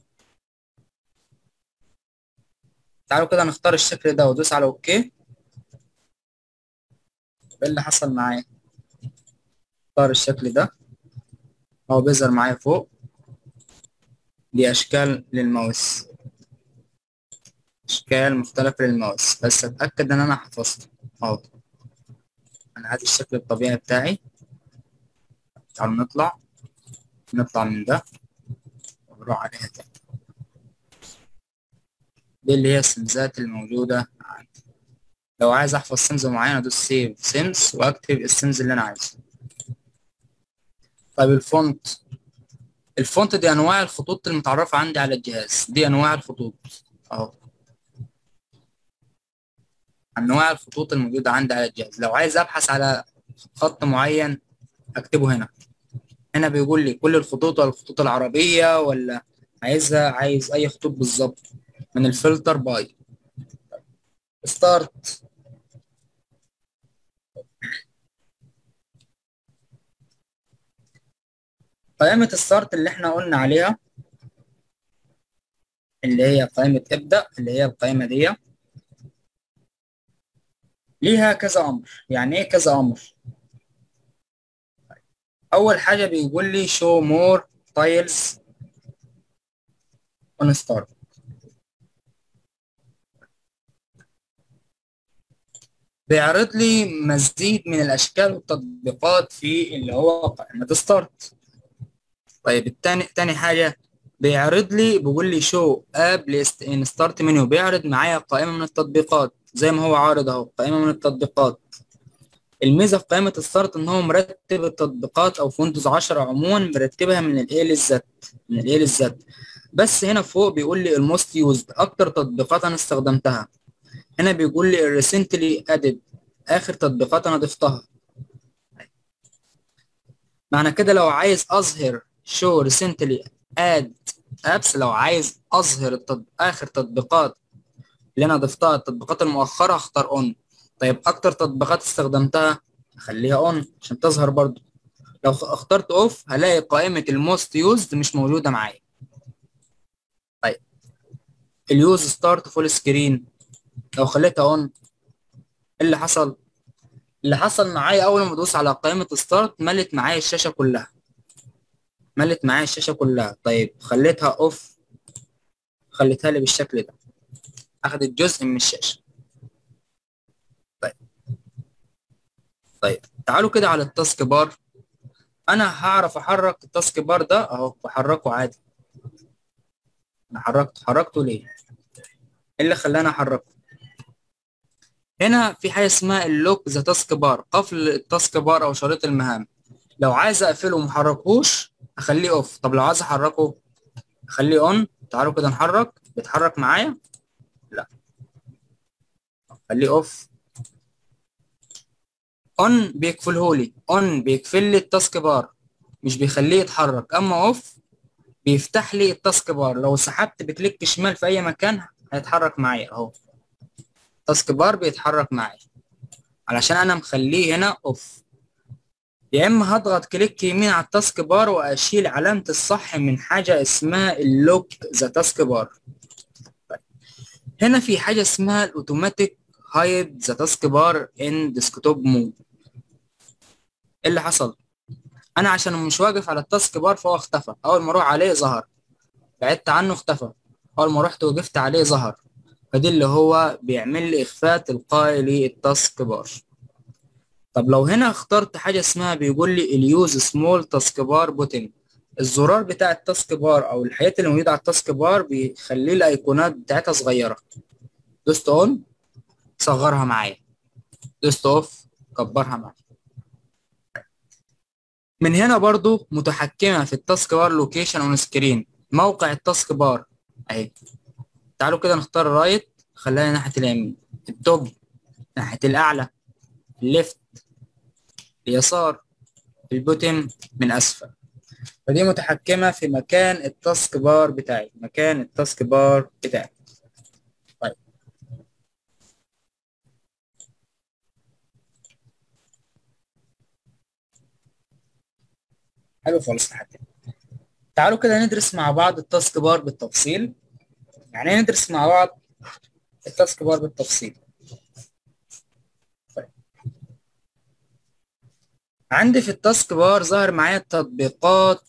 تعالوا كده نختار الشكل ده وادوس على اوكي ايه اللي حصل معايا اختار الشكل ده هو بيظهر معايا فوق دي اشكال للماوس اشكال مختلفه للماوس بس اتاكد ان انا حفظت اهو انا عايز الشكل الطبيعي بتاعي تعالوا نطلع نطلع من ده ونروح عليها تاني دي اللي هي السمزات الموجودة عندي لو عايز احفظ سمز معين ادوس سيف سيمز واكتب السمز اللي انا عايزه طيب الفونت الفونت دي انواع الخطوط المتعرفة عندي على الجهاز دي انواع الخطوط اهو انواع الخطوط الموجودة عندي على الجهاز لو عايز ابحث على خط معين اكتبه هنا هنا بيقول لي كل الخطوط ولا الخطوط العربية ولا عايزها عايز اي خطوط بالظبط من الفلتر باي ستارت قائمة الستارت اللي احنا قلنا عليها اللي هي قائمة ابدأ اللي هي القائمة دي ليها كذا أمر يعني إيه كذا أمر أول حاجة بيقول لي show more tiles on start بيعرض لي مزيد من الاشكال والتطبيقات في اللي هو قائمه ستارت طيب التاني تاني حاجه بيعرض لي بيقول لي شو اب ليست ان ستارت منيو بيعرض معايا قائمه من التطبيقات زي ما هو عارض اهو قائمه من التطبيقات الميزه في قائمه ستارت ان هو مرتب التطبيقات او في ويندوز 10 عموما مرتبها من الاي للزد من الاي للزد بس هنا فوق بيقول لي الموست يوزد اكتر تطبيقات انا استخدمتها هنا بيقول لي recently added اخر تطبيقات انا ضفتها معنى كده لو عايز اظهر show recently add apps لو عايز اظهر التطب... اخر تطبيقات اللي انا ضفتها التطبيقات المؤخره اختار on طيب اكتر تطبيقات استخدمتها اخليها on عشان تظهر برضو لو اخترت اوف هلاقي قائمه الموست يوزد مش موجوده معايا طيب اليوز ستارت فول سكرين لو خليتها اون اللي حصل اللي حصل معايا اول ما ادوس على قائمه ستارت ملت معايا الشاشه كلها ملت معايا الشاشه كلها طيب خليتها اوف خليتها لي بالشكل ده اخدت جزء من الشاشه طيب طيب تعالوا كده على التاسك بار انا هعرف احرك التاسك بار ده اهو بحركه عادي انا حركته حركته ليه ايه اللي خلاني احركه هنا في حاجه اسمها اللوك ذا تاسك بار قفل التاسك بار او شريط المهام لو عايز اقفله ومحركهوش اخليه اوف طب لو عايز احركه اخليه اون تعالوا كده نحرك بيتحرك معايا لا خليه اوف اون بيقفله لي اون بيقفل لي التاسك بار مش بيخليه يتحرك اما اوف بيفتح لي التاسك بار لو سحبت بكليك شمال في اي مكان هيتحرك معايا اهو التاسك بار بيتحرك معايا علشان انا مخليه هنا اوف يا اما هضغط كليك يمين على التاسك بار واشيل علامه الصح من حاجه اسمها اللوك ذا تاسك بار هنا في حاجه اسمها الاوتوماتيك هايد ذا تاسك بار ان ديسكتوب مود ايه اللي حصل انا عشان مش واقف على التاسك بار فهو اختفى اول ما اروح عليه ظهر بعدت عنه اختفى اول ما رحت وقفت عليه ظهر فدي اللي هو بيعمل لي اخفاء تلقائي للتاسك بار طب لو هنا اخترت حاجه اسمها بيقول لي اليوز سمول تاسك بار بوتن الزرار بتاع التاسك بار او الحاجات اللي موجوده على التاسك بار بيخلي الايقونات بتاعتها صغيره دوست اون صغرها معايا دوست اوف كبرها معايا من هنا برضو متحكمه في التاسك بار لوكيشن اون سكرين موقع التاسك بار اهي تعالوا كده نختار رايت خلينا ناحيه اليمين التوب ناحيه الاعلى الليفت اليسار البوتم من اسفل فدي متحكمه في مكان التاسك بار بتاعي مكان التاسك بار بتاعي طيب حلو خالص لحد هنا تعالوا كده ندرس مع بعض التاسك بار بالتفصيل يعني ايه ندرس مع بعض التاسك بار بالتفصيل طيب. عندي في التاسك بار ظهر معايا التطبيقات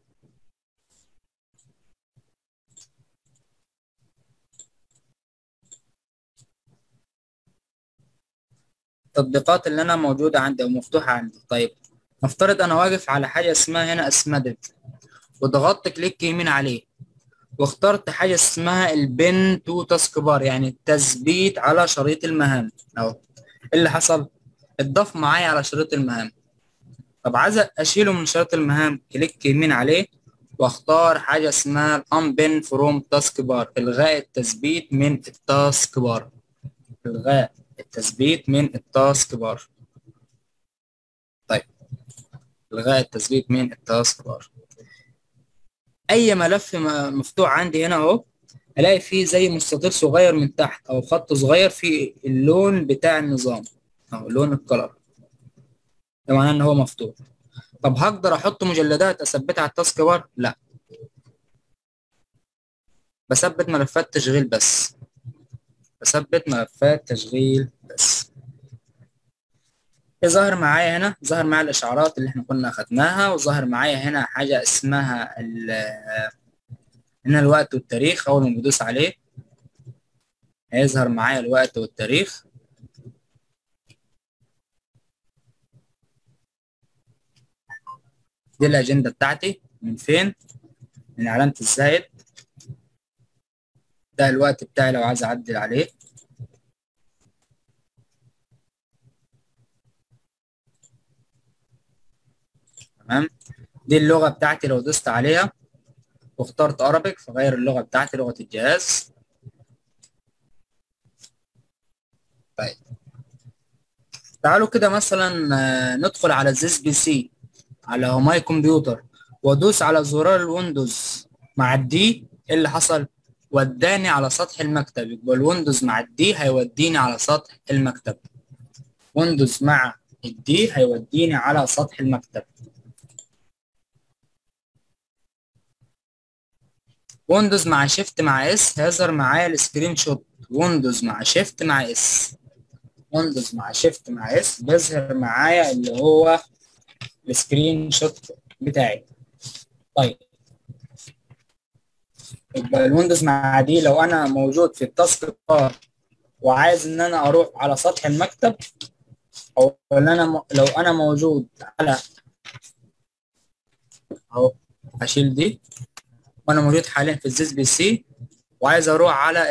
التطبيقات اللي انا موجوده عندي او مفتوحه عندي طيب نفترض انا واقف على حاجه اسمها هنا اسمدت وضغطت كليك يمين عليه واخترت حاجه اسمها البن تو تاسك بار يعني التثبيت على شريط المهام اهو اللي حصل اتضاف معايا على شريط المهام طب عايز اشيله من شريط المهام كليك يمين عليه واختار حاجه اسمها الانبن فروم تاسك بار الغاء التثبيت من التاسك بار الغاء التثبيت من التاسك بار طيب الغاء التثبيت من التاسك بار اي ملف مفتوح عندي هنا اهو الاقي فيه زي مستطيل صغير من تحت او خط صغير في اللون بتاع النظام او لون الكلر ده معناه ان هو مفتوح طب هقدر احط مجلدات اثبتها على التاسك بار لا بثبت ملفات تشغيل بس بثبت ملفات تشغيل بس ظهر معايا هنا ظهر معايا الاشعارات اللي احنا كنا اخدناها وظهر معايا هنا حاجه اسمها هنا الوقت والتاريخ اول ما بدوس عليه هيظهر معايا الوقت والتاريخ دي الاجنده بتاعتي من فين من علامه الزائد ده الوقت بتاعي لو عايز اعدل عليه تمام دي اللغة بتاعتي لو دوست عليها واخترت Arabic فغير اللغة بتاعتي لغة الجهاز طيب تعالوا كده مثلا ندخل على زيس بي سي على ماي كمبيوتر وادوس على زرار الويندوز مع الدي ايه اللي حصل وداني على سطح المكتب يبقى الويندوز مع الدي هيوديني على سطح المكتب ويندوز مع الدي هيوديني على سطح المكتب ويندوز مع شيفت مع اس هيظهر معايا السكرين شوت ويندوز مع شيفت مع اس ويندوز مع شيفت مع اس بيظهر معايا اللي هو السكرين شوت بتاعي طيب يبقى الويندوز مع دي لو انا موجود في التاسك بار وعايز ان انا اروح على سطح المكتب او انا لو انا موجود على اهو اشيل دي وانا موجود حاليا في الزيز بي سي وعايز اروح على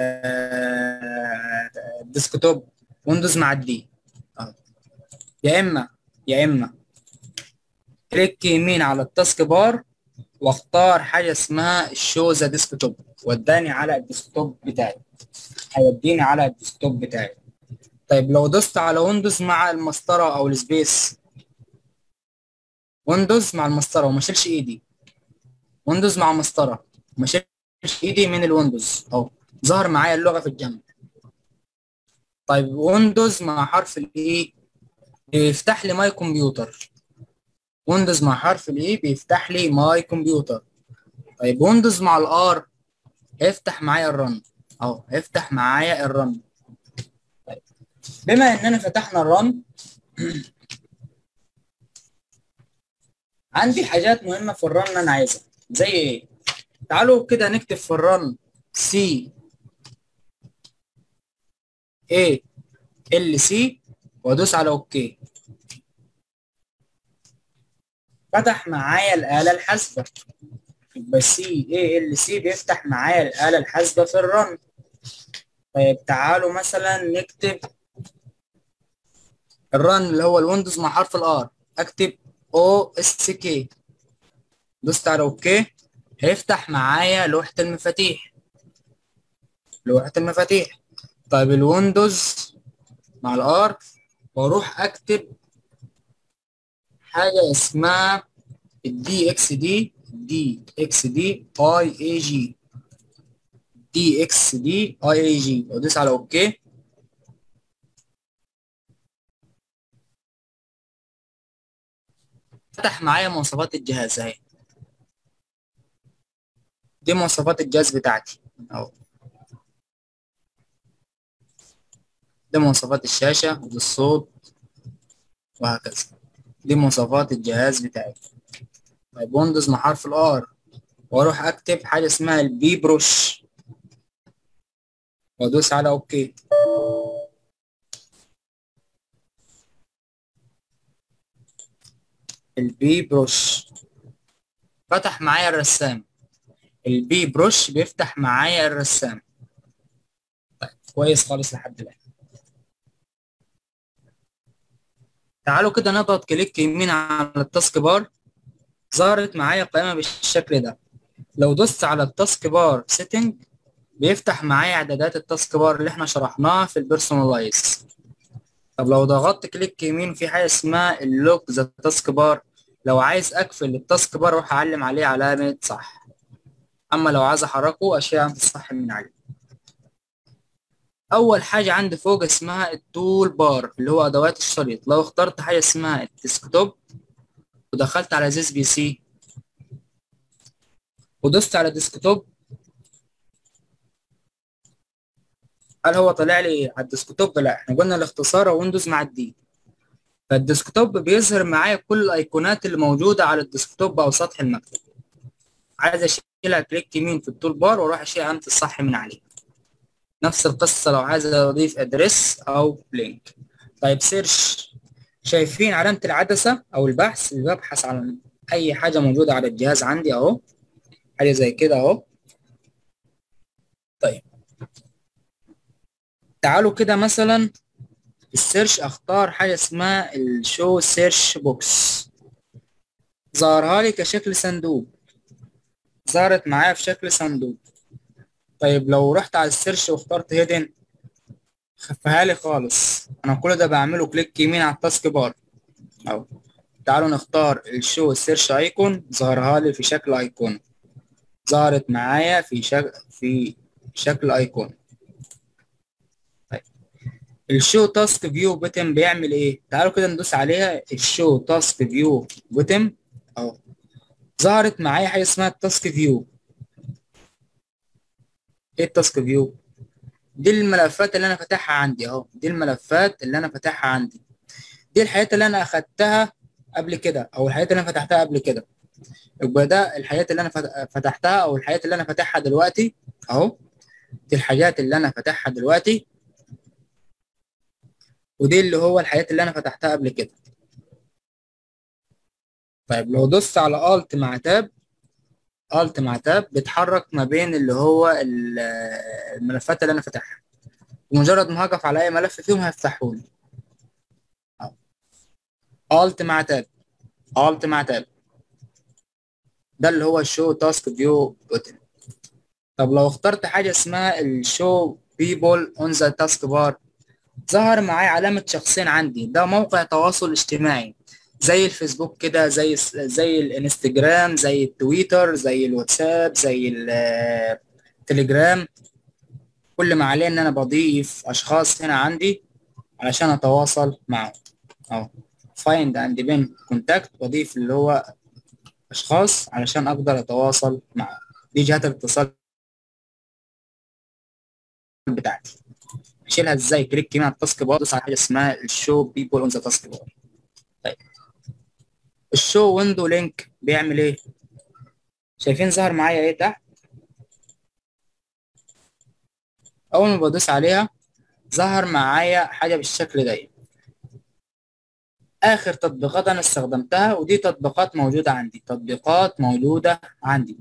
الديسكتوب ويندوز مع الدي يا اما يا اما كليك يمين على التاسك بار واختار حاجه اسمها شو ذا ديسكتوب وداني على الديسكتوب بتاعي هيوديني على الديسكتوب بتاعي طيب لو دوست على ويندوز مع المسطره او السبيس ويندوز مع المسطره وما شيلش ايدي ويندوز مع مسطره ما شيلش ايدي من الويندوز اهو ظهر معايا اللغه في الجنب طيب ويندوز مع حرف الاي بيفتح لي ماي كمبيوتر ويندوز مع حرف الاي بيفتح لي ماي كمبيوتر طيب ويندوز مع الار هيفتح معايا الرن اهو هيفتح معايا الرن طيب بما اننا فتحنا الرن عندي حاجات مهمه في الرن انا عايزها زي ايه تعالوا كده نكتب في الرن سي اي ال سي وادوس على اوكي فتح معايا الآلة الحاسبة يبقى سي اي ال سي بيفتح معايا الآلة الحاسبة في الرن طيب تعالوا مثلا نكتب الرن اللي هو الويندوز مع حرف الار اكتب او اس كي دوست على اوكي هيفتح معايا لوحة المفاتيح لوحة المفاتيح طيب الويندوز مع الار واروح اكتب حاجة اسمها الدي اكس دي دي اكس دي اي اي جي دي اكس دي اي اي جي وادوس على اوكي فتح معايا مواصفات الجهاز اهي دي مواصفات الجهاز بتاعتي اهو دي مواصفات الشاشة ودي الصوت وهكذا دي مواصفات الجهاز بتاعي طيب ويندوز مع حرف الار واروح اكتب حاجة اسمها البي بروش وادوس على اوكي البي بروش فتح معايا الرسام البي بروش بيفتح معايا الرسام طيب كويس خالص لحد الان تعالوا كده نضغط كليك يمين على التاسك بار ظهرت معايا قائمة بالشكل ده لو دوست على التاسك بار سيتنج بيفتح معايا اعدادات التاسك بار اللي احنا شرحناها في البيرسونلايز طب لو ضغطت كليك يمين في حاجة اسمها اللوك ذا تاسك بار لو عايز اقفل التاسك بار اروح اعلم عليه علامة صح اما لو عايز احركه اشيل علامة الصح من عليه اول حاجة عندي فوق اسمها التول بار اللي هو ادوات الشريط لو اخترت حاجة اسمها الديسكتوب ودخلت على زيز بي سي ودوست على ديسكتوب هل هو طلع لي على الديسكتوب لا احنا قلنا الاختصار ويندوز مع الدي فالديسكتوب بيظهر معايا كل الايقونات اللي موجوده على الديسكتوب او سطح المكتب عايز اشيلها كليك يمين في التول بار واروح اشيل علامه الصح من عليه نفس القصه لو عايز اضيف ادريس او لينك طيب سيرش شايفين علامه العدسه او البحث اللي ببحث عن اي حاجه موجوده على الجهاز عندي اهو حاجه زي كده اهو طيب تعالوا كده مثلا السيرش اختار حاجه اسمها الشو سيرش بوكس ظهرها لي كشكل صندوق ظهرت معايا في شكل صندوق طيب لو رحت على السيرش واخترت هيدن خفها لي خالص انا كل ده بعمله كليك يمين على التاسك بار اهو تعالوا نختار الشو سيرش ايكون ظهرها لي في شكل ايقونه ظهرت معايا في شكل في شكل ايقونه الشو تاسك فيو بوتم بيعمل ايه تعالوا كده ندوس عليها الشو تاسك فيو بوتم اهو ظهرت معايا حاجه اسمها التاسك فيو ايه التاسك فيو دي الملفات اللي انا فاتحها عندي اهو دي الملفات اللي انا فاتحها عندي دي الحاجات اللي انا اخدتها قبل كده او الحاجات اللي انا فتحتها قبل كده يبقى ده الحاجات اللي انا فتحتها او الحاجات اللي انا فاتحها دلوقتي اهو دي الحاجات اللي انا فاتحها دلوقتي ودي اللي هو الحاجات اللي انا فتحتها قبل كده طيب لو دوست على الت مع تاب الت مع تاب بيتحرك ما بين اللي هو الملفات اللي انا فاتحها ومجرد ما هقف على اي ملف فيهم هيفتحوا لي الت مع تاب الت مع تاب ده اللي هو الشو تاسك فيو بوتن طب لو اخترت حاجه اسمها الشو بيبول اون ذا تاسك بار ظهر معايا علامة شخصين عندي ده موقع تواصل اجتماعي زي الفيسبوك كده زي زي الانستجرام زي التويتر زي الواتساب زي التليجرام كل ما عليه ان انا بضيف اشخاص هنا عندي علشان اتواصل معهم اهو فايند اند بين كونتاكت واضيف اللي هو اشخاص علشان اقدر اتواصل معهم دي جهات الاتصال بتاعتي اشيلها ازاي كليك يمين على التاسك بار دوس على حاجه اسمها الشو بيبول اون ذا تاسك بار طيب الشو ويندو لينك بيعمل ايه شايفين ظهر معايا ايه تحت اول ما بدوس عليها ظهر معايا حاجه بالشكل ده اخر تطبيقات انا استخدمتها ودي تطبيقات موجوده عندي تطبيقات موجوده عندي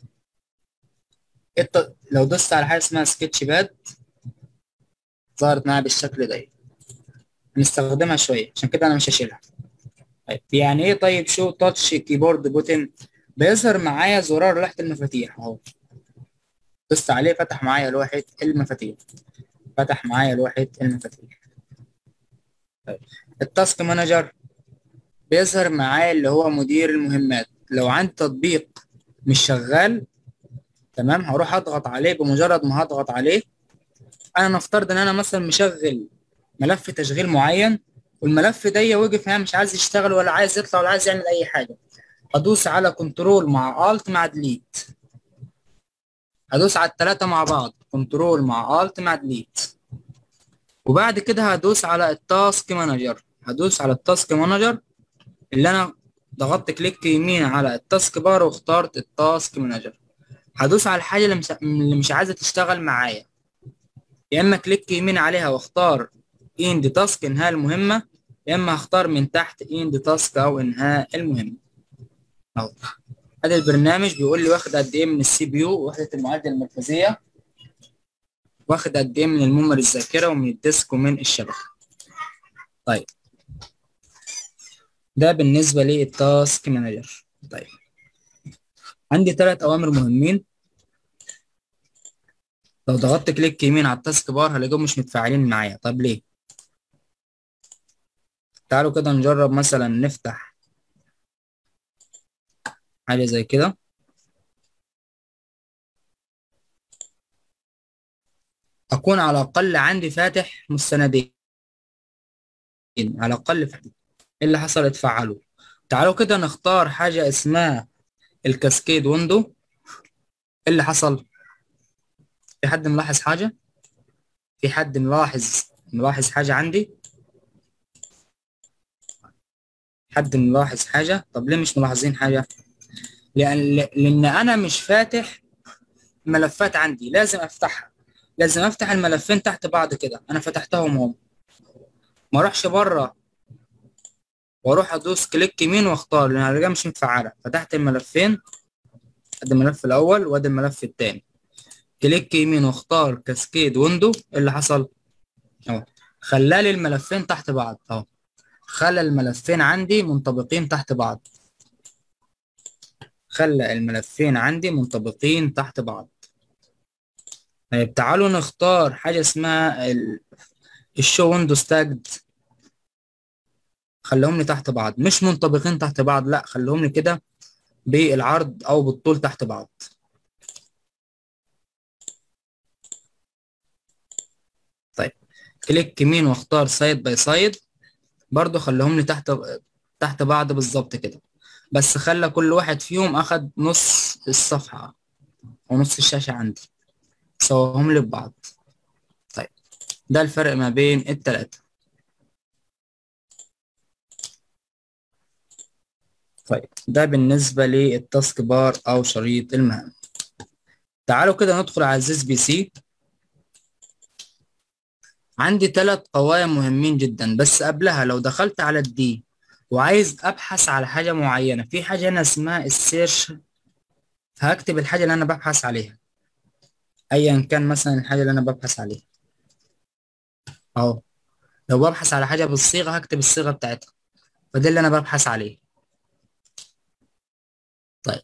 الت... لو دوست على حاجه اسمها سكتش باد ظهرت معايا بالشكل ده هنستخدمها شويه عشان كده انا مش هشيلها طيب يعني ايه طيب شو تاتش كيبورد بوتن بيظهر معايا زرار لوحه المفاتيح اهو دوست عليه فتح معايا لوحه المفاتيح فتح معايا لوحه المفاتيح طيب التاسك مانجر بيظهر معايا اللي هو مدير المهمات لو عندي تطبيق مش شغال تمام هروح اضغط عليه بمجرد ما هضغط عليه انا نفترض ان انا مثلا مشغل ملف تشغيل معين والملف ده وقف هنا مش عايز يشتغل ولا عايز يطلع ولا عايز يعمل اي حاجه ادوس على كنترول مع الت مع ديليت هدوس على الثلاثه مع بعض كنترول مع الت مع ديليت وبعد كده هدوس على التاسك مانجر هدوس على التاسك مانجر اللي انا ضغطت كليك يمين على التاسك بار واخترت التاسك مانجر هدوس على الحاجه اللي مش, اللي مش عايزه تشتغل معايا يا اما كليك يمين عليها واختار اند تاسك انهاء المهمه يا اما هختار من تحت اند تاسك او انهاء المهمه اهو ادي البرنامج بيقول لي واخد قد ايه من السي بي يو وحده المعالجه المركزيه واخد قد ايه من الميموري الذاكره ومن الديسك ومن الشبكه طيب ده بالنسبه للتاسك مانجر طيب عندي ثلاث اوامر مهمين لو ضغطت كليك يمين على التاسك بار هلاقيهم مش متفاعلين معايا طب ليه تعالوا كده نجرب مثلا نفتح حاجه زي كده اكون على الاقل عندي فاتح مستندين على الاقل فاتح اللي حصل اتفعلوا تعالوا كده نختار حاجه اسمها الكاسكيد ويندو اللي حصل في حد ملاحظ حاجه في حد ملاحظ ملاحظ حاجه عندي حد ملاحظ حاجه طب ليه مش ملاحظين حاجه لان لان انا مش فاتح ملفات عندي لازم افتحها لازم افتح الملفين تحت بعض كده انا فتحتهم هم ما اروحش بره واروح ادوس كليك يمين واختار لان الرجاء مش متفعله فتحت الملفين ادي الملف الاول وادي الملف الثاني كليك يمين واختار كاسكيد ويندو اللي حصل اهو خلالي الملفين تحت بعض اهو خلى الملفين عندي منطبقين تحت بعض خلى الملفين عندي منطبقين تحت بعض طيب تعالوا نختار حاجة اسمها الشو ويندوز تاجد خليهم لي تحت بعض مش منطبقين تحت بعض لا خليهم لي كده بالعرض او بالطول تحت بعض طيب كليك يمين واختار سايد باي سايد برضو خليهم لي تحت تحت بعض بالظبط كده بس خلى كل واحد فيهم اخد نص الصفحة او نص الشاشة عندي سواهم لي ببعض طيب ده الفرق ما بين التلاتة طيب ده بالنسبة للتاسك بار أو شريط المهام تعالوا كده ندخل على زيز بي سي عندي ثلاث قوائم مهمين جدا بس قبلها لو دخلت على الدي وعايز أبحث على حاجة معينة في حاجة هنا اسمها السيرش هكتب الحاجة اللي أنا ببحث عليها أيا كان مثلا الحاجة اللي أنا ببحث عليها أهو لو ببحث على حاجة بالصيغة هكتب الصيغة بتاعتها فده اللي أنا ببحث عليه طيب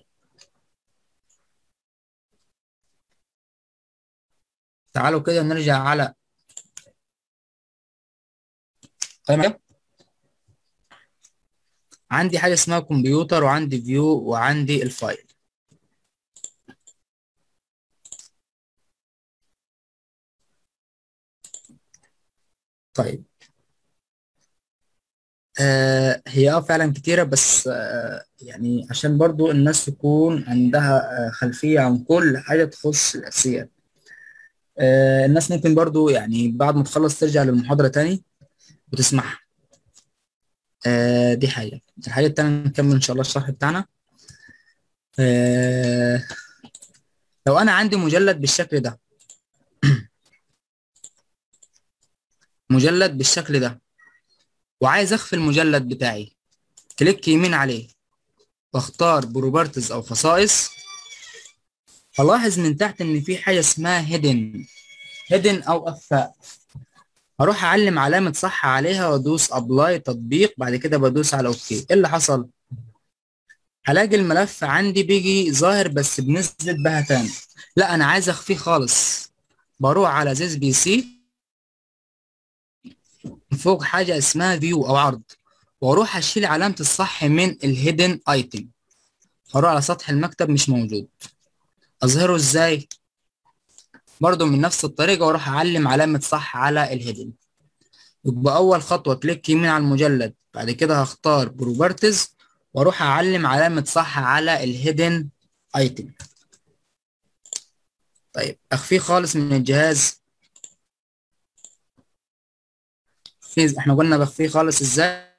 تعالوا كده نرجع على طيب عندي حاجة اسمها كمبيوتر وعندي فيو وعندي الفايل طيب آه هي اه فعلا كتيرة بس آه يعني عشان برضو الناس تكون عندها آه خلفية عن كل حاجة تخص الأساسيات آه الناس ممكن برضو يعني بعد ما تخلص ترجع للمحاضرة تاني وتسمعها آه دي حاجة الحاجة التانية نكمل إن شاء الله الشرح بتاعنا آه لو أنا عندي مجلد بالشكل ده مجلد بالشكل ده وعايز اخفي المجلد بتاعي كليك يمين عليه واختار بروبرتيز او خصائص هلاحظ من تحت ان في حاجه اسمها هيدن هيدن او اخفاء هروح اعلم علامه صح عليها وادوس ابلاي تطبيق بعد كده بدوس على اوكي ايه اللي حصل هلاقي الملف عندي بيجي ظاهر بس بنسبه بهتان لا انا عايز اخفيه خالص بروح على زيز بي سي فوق حاجة اسمها فيو أو عرض وأروح أشيل علامة الصح من الهيدن ايتم هروح على سطح المكتب مش موجود أظهره إزاي؟ برضو من نفس الطريقة وأروح أعلم علامة صح على الهيدن يبقى اول خطوه كليك يمين على المجلد بعد كده هختار بروبرتيز واروح اعلم علامه صح على الهيدن ايتم طيب اخفيه خالص من الجهاز في احنا قلنا بخفيه خالص ازاي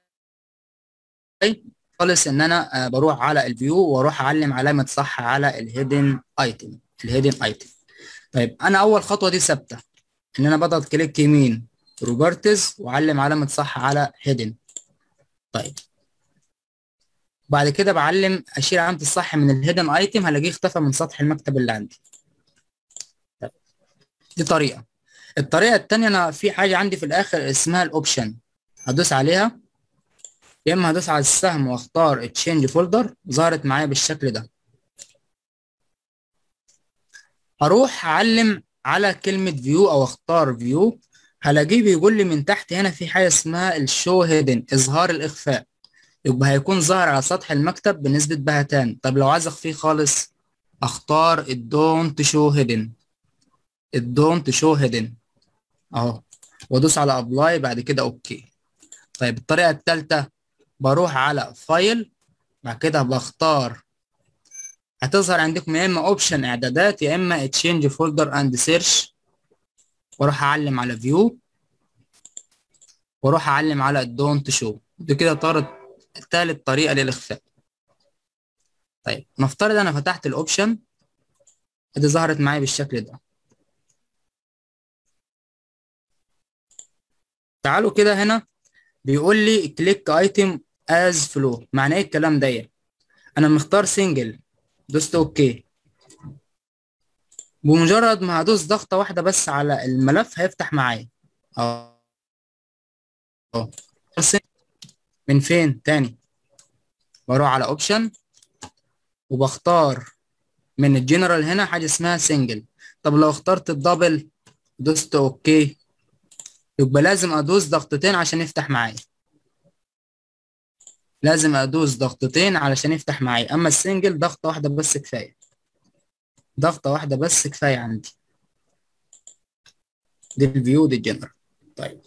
خالص ان انا بروح على الفيو واروح اعلم علامه صح على الهيدن ايتم الهيدن ايتم طيب انا اول خطوه دي ثابته ان انا بضغط كليك يمين روبرتز واعلم علامه صح على هيدن طيب بعد كده بعلم اشيل علامه الصح من الهيدن ايتم هلاقيه اختفى من سطح المكتب اللي عندي طيب. دي طريقه الطريقه الثانيه انا في حاجه عندي في الاخر اسمها الاوبشن هدوس عليها يا اما هدوس على السهم واختار تشينج فولدر ظهرت معايا بالشكل ده هروح اعلم على كلمه فيو او اختار فيو هلاقيه بيقول لي من تحت هنا في حاجه اسمها الشو هيدن اظهار الاخفاء يبقى هيكون ظاهر على سطح المكتب بنسبه بهتان طب لو عايز اخفيه خالص اختار الدونت شو هيدن الدونت شو هيدن اهو وادوس على ابلاي بعد كده اوكي طيب الطريقه الثالثه بروح على فايل بعد كده بختار هتظهر عندكم يا اما اوبشن اعدادات يا اما تشينج فولدر اند سيرش واروح اعلم على فيو واروح اعلم على دونت شو دي كده طارت ثالث طريقه للاخفاء طيب نفترض انا فتحت الاوبشن دي ظهرت معايا بالشكل ده تعالوا كده هنا بيقول لي كليك ايتم از فلو معنى ايه الكلام ده انا مختار سنجل دوست اوكي بمجرد ما هدوس ضغطة واحدة بس على الملف هيفتح معايا اه اه من فين تاني بروح على اوبشن وبختار من الجنرال هنا حاجة اسمها سنجل طب لو اخترت الدبل دوست اوكي يبقى لازم ادوس ضغطتين عشان يفتح معايا لازم ادوس ضغطتين علشان يفتح معايا اما السنجل ضغطه واحده بس كفايه ضغطه واحده بس كفايه عندي دي الفيو دي الجنرال طيب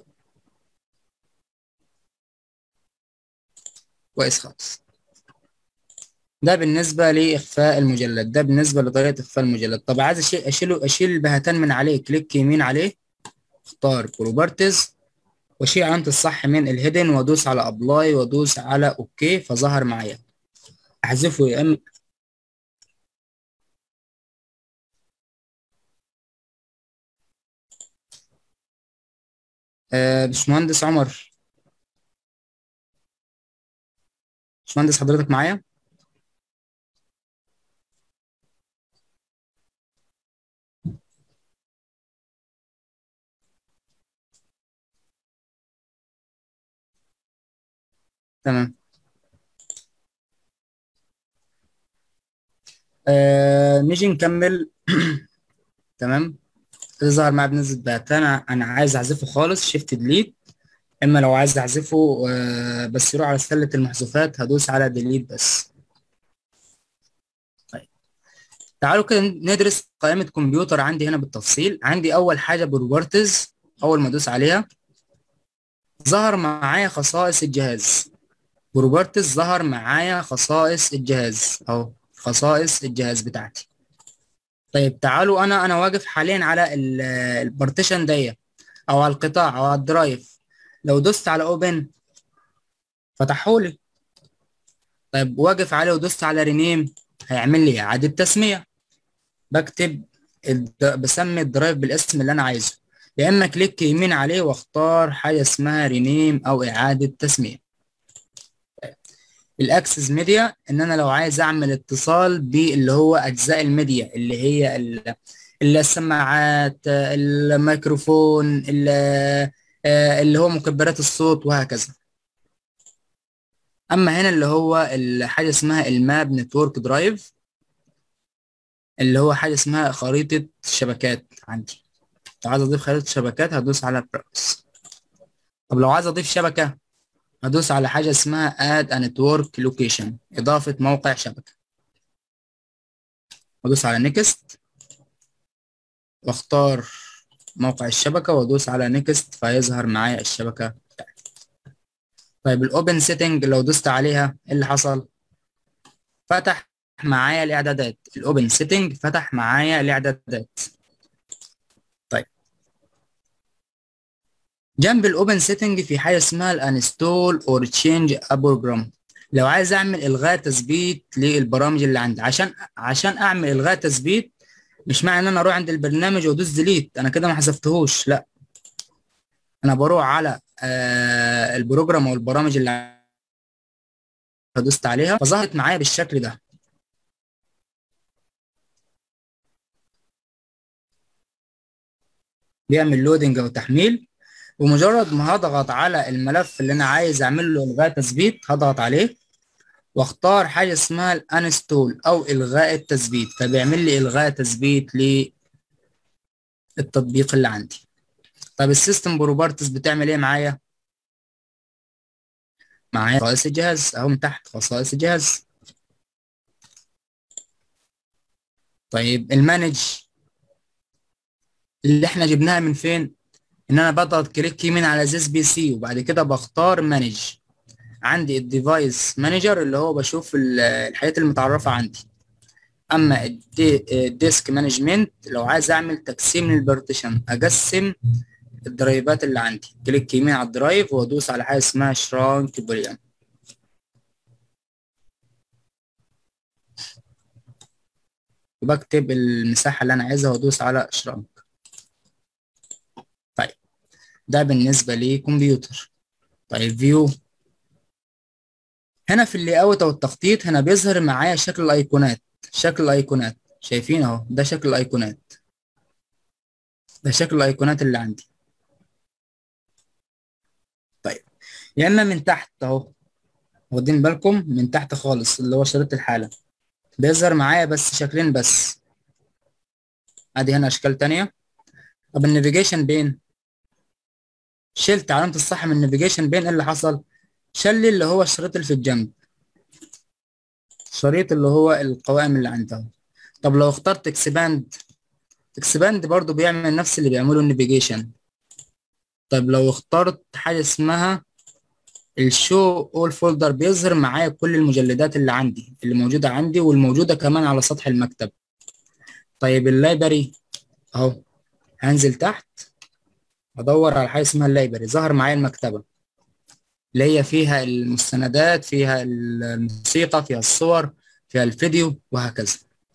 كويس خالص ده بالنسبه لاخفاء المجلد ده بالنسبه لطريقه اخفاء المجلد طب عايز اشيل اشيله اشيل البهتان من عليه كليك يمين عليه اختار بروبرتيز واشيل علامة الصح من الهيدن وادوس على ابلاي وادوس على اوكي فظهر معايا احذفه يا اما آه باشمهندس عمر باشمهندس حضرتك معايا تمام آه نيجي نكمل تمام ظهر معايا بنسبة بقت انا انا عايز احذفه خالص شيفت ديليت اما لو عايز احذفه آه بس يروح على سلة المحذوفات هدوس على ديليت بس طيب تعالوا كده ندرس قائمة كمبيوتر عندي هنا بالتفصيل عندي اول حاجة بروبرتيز اول ما ادوس عليها ظهر معايا خصائص الجهاز بروبرتيز ظهر معايا خصائص الجهاز اهو خصائص الجهاز بتاعتي طيب تعالوا انا انا واقف حاليا على البارتيشن دي او على القطاع او على الدرايف لو دوست على اوبن فتحولي طيب واقف عليه ودوست على رينيم هيعمل لي اعاده تسميه بكتب بسمي الدرايف بالاسم اللي انا عايزه يا اما كليك يمين عليه واختار حاجه اسمها رينيم او اعاده تسميه الاكسس ميديا ان انا لو عايز اعمل اتصال باللي هو اجزاء الميديا اللي هي السماعات الميكروفون اللي هو مكبرات الصوت وهكذا اما هنا اللي هو حاجه اسمها الماب نتورك درايف اللي هو حاجه اسمها خريطه شبكات عندي لو عايز اضيف خريطه شبكات هدوس على براوس طب لو عايز اضيف شبكه هدوس على حاجة اسمها add a network location إضافة موقع شبكة وادوس على next واختار موقع الشبكة وادوس على نيكست فيظهر معايا الشبكة بتاعتي طيب الاوبن سيتنج لو دوست عليها ايه اللي حصل فتح معايا الاعدادات الاوبن سيتنج فتح معايا الاعدادات طيب جنب الاوبن سيتنج في حاجه اسمها الانستول اور تشينج ا بروجرام لو عايز اعمل الغاء تثبيت للبرامج اللي عندي عشان عشان اعمل الغاء تثبيت مش معنى ان انا اروح عند البرنامج وادوس ديليت انا كده ما حذفتهوش لا انا بروح على آه البروجرام او البرامج اللي دوست عليها فظهرت معايا بالشكل ده بيعمل لودنج او تحميل ومجرد ما هضغط على الملف اللي انا عايز اعمل له الغاء تثبيت هضغط عليه واختار حاجه اسمها الانستول او الغاء التثبيت فبيعمل لي الغاء تثبيت للتطبيق اللي عندي طب السيستم بروبرتيز بتعمل ايه معايا معايا خصائص الجهاز اهو من تحت خصائص الجهاز طيب المانج اللي احنا جبناها من فين ان انا بضغط كليك يمين على زيس بي سي وبعد كده بختار مانج عندي الديفايس مانجر اللي هو بشوف الحاجات المتعرفه عندي اما الديسك مانجمنت لو عايز اعمل تقسيم للبارتيشن اقسم الدرايفات اللي عندي كليك يمين على الدرايف وادوس على حاجه اسمها شرانك بوليان وبكتب المساحه اللي انا عايزها وادوس على شرانك طيب ده بالنسبه لكمبيوتر طيب فيو هنا في اللي اوت او التخطيط هنا بيظهر معايا شكل الايقونات شكل الايقونات شايفين اهو ده شكل الايقونات ده شكل الايقونات اللي عندي طيب يا اما من تحت اهو واخدين بالكم من تحت خالص اللي هو شريط الحاله بيظهر معايا بس شكلين بس ادي هنا اشكال تانية طب النافيجيشن بين شلت علامه الصح من النافيجيشن بين ايه اللي حصل شل اللي هو الشريط اللي في الجنب الشريط اللي هو القوائم اللي عندها طب لو اخترت اكسباند اكسباند برضو بيعمل نفس اللي بيعمله النافيجيشن طب لو اخترت حاجه اسمها الشو اول فولدر بيظهر معايا كل المجلدات اللي عندي اللي موجوده عندي والموجوده كمان على سطح المكتب طيب اللايبرري اهو هنزل تحت ادور على حاجه اسمها اللايبرري ظهر معايا المكتبه اللي هي فيها المستندات فيها الموسيقى فيها الصور فيها الفيديو وهكذا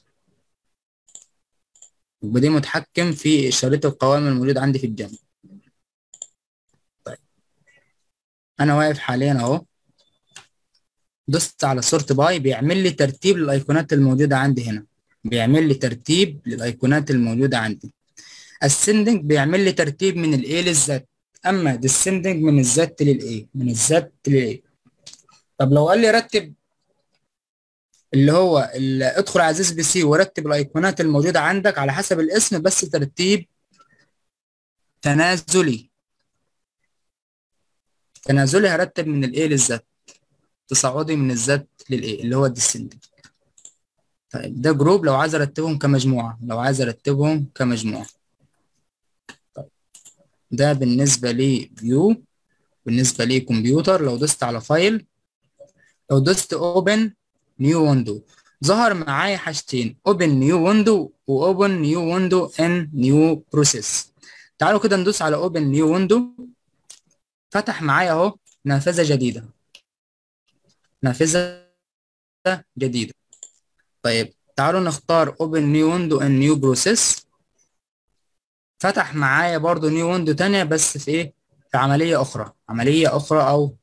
ودي متحكم في شريط القوائم الموجود عندي في الجنب طيب انا واقف حاليا اهو دوست على سورت باي بيعمل لي ترتيب للايقونات الموجوده عندي هنا بيعمل لي ترتيب للايقونات الموجوده عندي ascending بيعمل لي ترتيب من الايه للزد اما descending من الزد للايه من الزد للايه طب لو قال لي رتب اللي هو اللي ادخل على زيس بي سي ورتب الايقونات الموجوده عندك على حسب الاسم بس ترتيب تنازلي تنازلي هرتب من الايه للزد تصاعدي من الزد للايه اللي هو الديسندنج طيب ده جروب لو عايز ارتبهم كمجموعه لو عايز ارتبهم كمجموعه طيب ده بالنسبه لي فيو بالنسبه لي كمبيوتر لو دوست على فايل لو دوست اوبن نيو ويندو ظهر معايا حاجتين اوبن نيو ويندو واوبن نيو ويندو ان نيو بروسيس تعالوا كده ندوس على اوبن نيو ويندو فتح معايا اهو نافذه جديده نافذه جديده طيب تعالوا نختار اوبن نيو ويندو ان نيو بروسيس فتح معايا برضو نيو ويندو تانية بس في ايه في عمليه اخرى عمليه اخرى او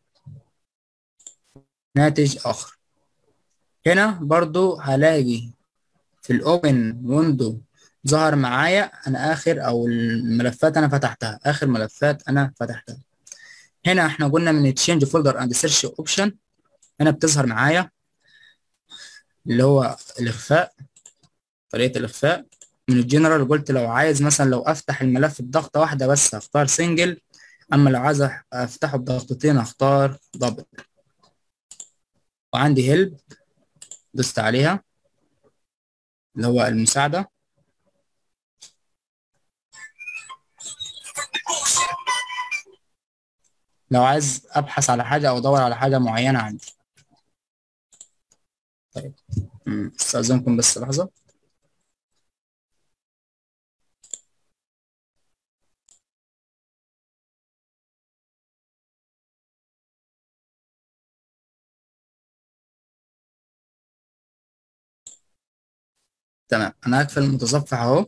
ناتج اخر هنا برضو هلاقي في الاوبن ويندو ظهر معايا انا اخر او الملفات انا فتحتها اخر ملفات انا فتحتها هنا احنا قلنا من تشينج فولدر اند سيرش اوبشن هنا بتظهر معايا اللي هو الاخفاء طريقه الاخفاء من الجنرال قلت لو عايز مثلا لو افتح الملف بضغطه واحده بس هختار سنجل اما لو عايز افتحه بضغطتين هختار دبل وعندي هيلب دوست عليها اللي هو المساعدة لو عايز ابحث على حاجه او ادور على حاجه معينه عندي طيب أمم، استاذنكم بس لحظه تمام انا هقفل المتصفح اهو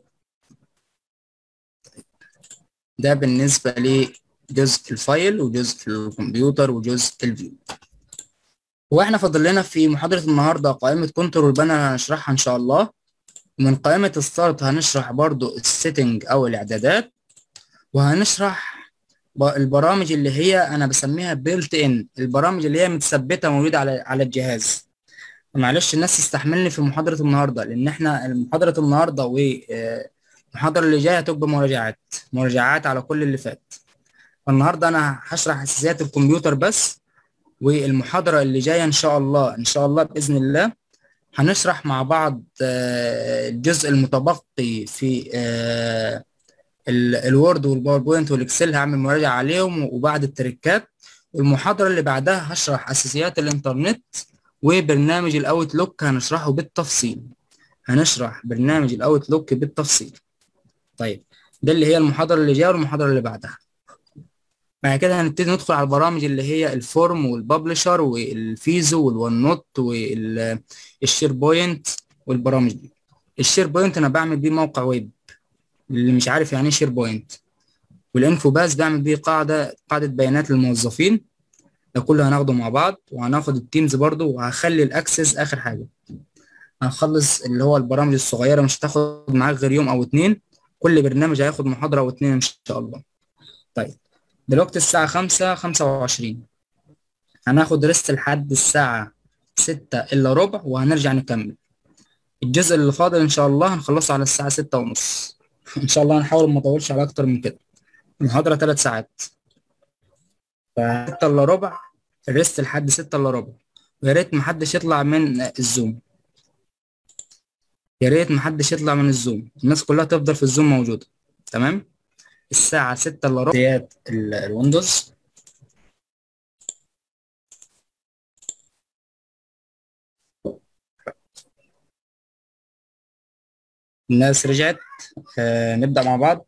ده بالنسبه لجزء الفايل وجزء الكمبيوتر وجزء الفيو واحنا فاضل لنا في محاضره النهارده قائمه كنترول بانر هنشرحها ان شاء الله ومن قائمه الستارت هنشرح برضو السيتنج او الاعدادات وهنشرح ب- البرامج اللي هي انا بسميها بيلت ان البرامج اللي هي متثبته موجوده على على الجهاز معلش الناس تستحملني في محاضرة النهاردة لأن احنا محاضرة النهاردة والمحاضرة اللي جاية هتبقى مراجعات مراجعات على كل اللي فات النهاردة أنا هشرح أساسيات الكمبيوتر بس والمحاضرة اللي جاية إن شاء الله إن شاء الله بإذن الله هنشرح مع بعض آه، الجزء المتبقي في آه، ال- الوورد والباوربوينت والإكسل هعمل مراجعة عليهم وبعد التريكات والمحاضرة اللي بعدها هشرح أساسيات الإنترنت وبرنامج الاوتلوك هنشرحه بالتفصيل هنشرح برنامج الاوتلوك بالتفصيل طيب ده اللي هي المحاضرة اللي جاية والمحاضرة اللي بعدها بعد كده هنبتدي ندخل على البرامج اللي هي الفورم والببلشر والفيزو والون نوت والشير بوينت والبرامج دي الشير بوينت انا بعمل بيه موقع ويب اللي مش عارف يعني ايه شير بوينت والانفو باس بعمل بيه قاعدة قاعدة بيانات للموظفين ده كله هناخده مع بعض وهناخد التيمز برضو وهخلي الاكسس اخر حاجه هنخلص اللي هو البرامج الصغيره مش هتاخد معاك غير يوم او اتنين كل برنامج هياخد محاضره او اتنين ان شاء الله طيب دلوقتي الساعه خمسة خمسة وعشرين هناخد ريست لحد الساعه ستة الا ربع وهنرجع نكمل الجزء اللي فاضل ان شاء الله هنخلصه على الساعه ستة ونص ان شاء الله هنحاول ما نطولش على اكتر من كده المحاضره ثلاث ساعات فستة الا ربع الريست لحد ستة الا ربع ويا ريت محدش يطلع من الزوم يا ريت محدش يطلع من الزوم الناس كلها تفضل في الزوم موجودة تمام الساعة ستة الا ربع ديات ال- الويندوز الناس رجعت آه نبدأ مع بعض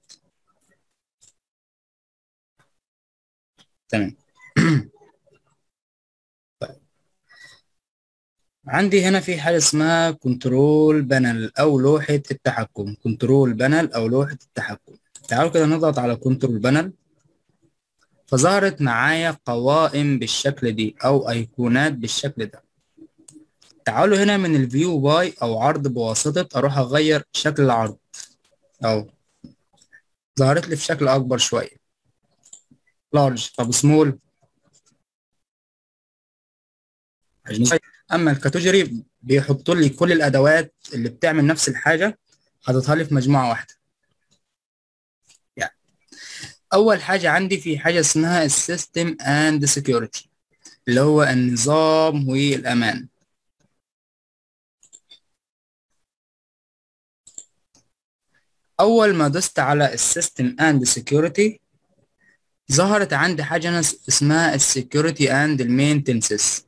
تمام عندي هنا في حاجة اسمها كنترول بانل أو لوحة التحكم كنترول بانل أو لوحة التحكم تعالوا كده نضغط على كنترول بانل فظهرت معايا قوائم بالشكل دي أو أيقونات بالشكل ده تعالوا هنا من الفيو باي أو عرض بواسطة أروح أغير شكل العرض أو ظهرت لي في شكل أكبر شوية لارج طب سمول اما الكاتيجوري بيحطوا لي كل الادوات اللي بتعمل نفس الحاجه حاططها لي في مجموعه واحده يعني اول حاجه عندي في حاجه اسمها السيستم اند سكيورتي اللي هو النظام والامان اول ما دوست على السيستم اند سكيورتي ظهرت عندي حاجه اسمها السكيورتي اند المينتنسز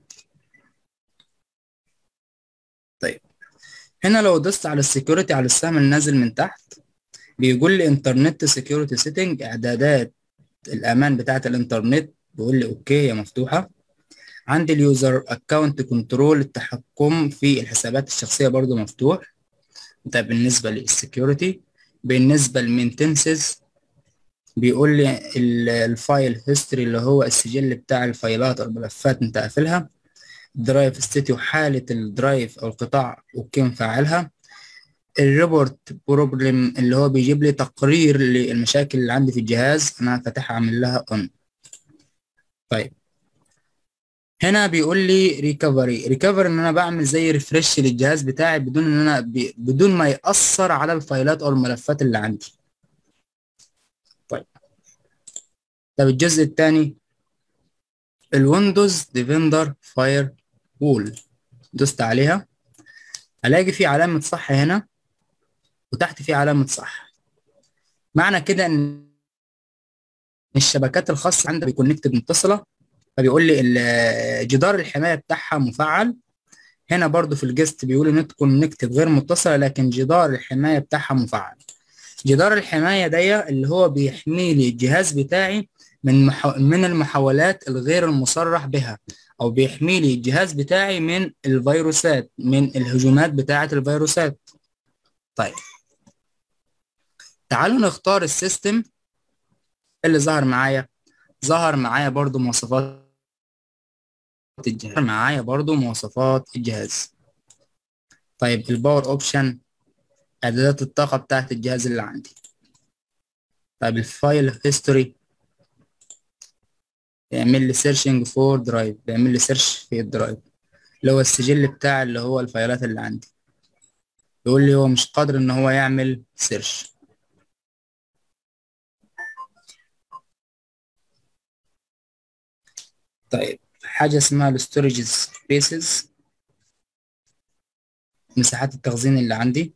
طيب هنا لو دوست على السكيورتي على السهم النازل من تحت بيقول لي انترنت سكيورتي سيتنج اعدادات الامان بتاعه الانترنت بيقول لي اوكي هي مفتوحه عندي اليوزر اكونت كنترول التحكم في الحسابات الشخصيه برضو مفتوح ده بالنسبه للسكيورتي بالنسبه للمينتنسز بيقول لي الفايل هيستوري اللي هو السجل بتاع الفايلات او الملفات انت قافلها درايف ستيتي وحالة الدرايف أو القطاع أوكي مفعلها الريبورت بروبلم اللي هو بيجيب لي تقرير للمشاكل اللي عندي في الجهاز أنا فاتحها أعمل لها أون طيب هنا بيقول لي ريكفري ريكفري ان انا بعمل زي ريفرش للجهاز بتاعي بدون ان انا ب... بدون ما ياثر على الفايلات او الملفات اللي عندي طيب طب الجزء الثاني الويندوز ديفندر فاير وول دوست عليها الاقي في علامة صح هنا وتحت في علامة صح معنى كده ان الشبكات الخاصه عندك بيكونكتد متصله فبيقول لي ال- جدار الحمايه بتاعها مفعل هنا برضو في الجست بيقول نت كونكتد غير متصله لكن جدار الحمايه بتاعها مفعل جدار الحمايه ده اللي هو بيحمي لي الجهاز بتاعي من مح... من المحاولات الغير المصرح بها او بيحمي لي الجهاز بتاعي من الفيروسات من الهجومات بتاعه الفيروسات طيب تعالوا نختار السيستم اللي ظهر معايا ظهر معايا برضو مواصفات الجهاز معايا برضو مواصفات الجهاز طيب الباور اوبشن اعدادات الطاقة بتاعت الجهاز اللي عندي طيب الفايل هيستوري يعمل لي سيرشنج فور درايف بيعمل لي سيرش في الدرايف اللي هو السجل بتاع اللي هو الفايلات اللي عندي يقول لي هو مش قادر ان هو يعمل سيرش طيب حاجة اسمها الستورج سبيسز مساحات التخزين اللي عندي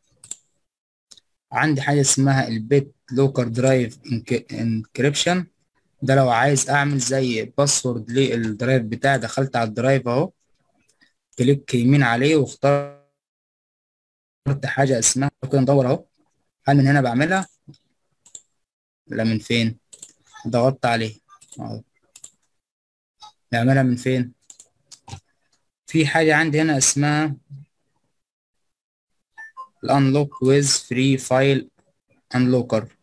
عندي حاجة اسمها البيت لوكر درايف انكريبشن ده لو عايز اعمل زي باسورد للدرايف بتاعي دخلت على الدرايف اهو كليك يمين عليه واخترت حاجة اسمها ممكن ندور اهو هل من هنا بعملها لا من فين ضغطت عليه اهو نعملها من فين في حاجة عندي هنا اسمها الانلوك ويز فري فايل انلوكر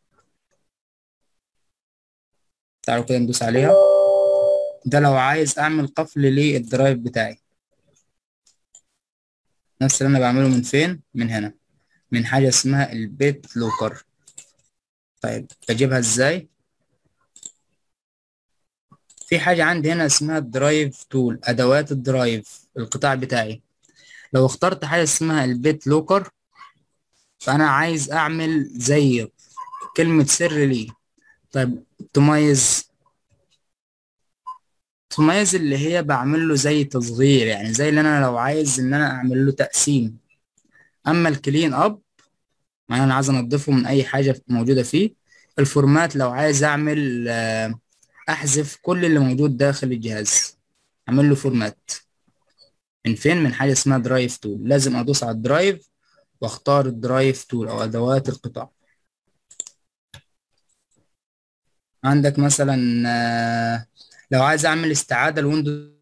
تعالوا كده ندوس عليها ده لو عايز اعمل قفل للدرايف بتاعي نفس اللي انا بعمله من فين من هنا من حاجة اسمها البيت لوكر طيب بجيبها ازاي في حاجة عندي هنا اسمها الدرايف تول ادوات الدرايف القطاع بتاعي لو اخترت حاجة اسمها البيت لوكر فانا عايز اعمل زي كلمة سر ليه طيب تميز تميز اللي هي بعمل له زي تصغير يعني زي اللي انا لو عايز ان انا اعمل له تقسيم اما الكلين اب يعني انا عايز انضفه من اي حاجة موجودة فيه الفورمات لو عايز اعمل احذف كل اللي موجود داخل الجهاز اعمل له فورمات من فين من حاجة اسمها درايف تول لازم ادوس على الدرايف واختار الدرايف تول او ادوات القطاع عندك مثلا لو عايز اعمل استعادة لويندوز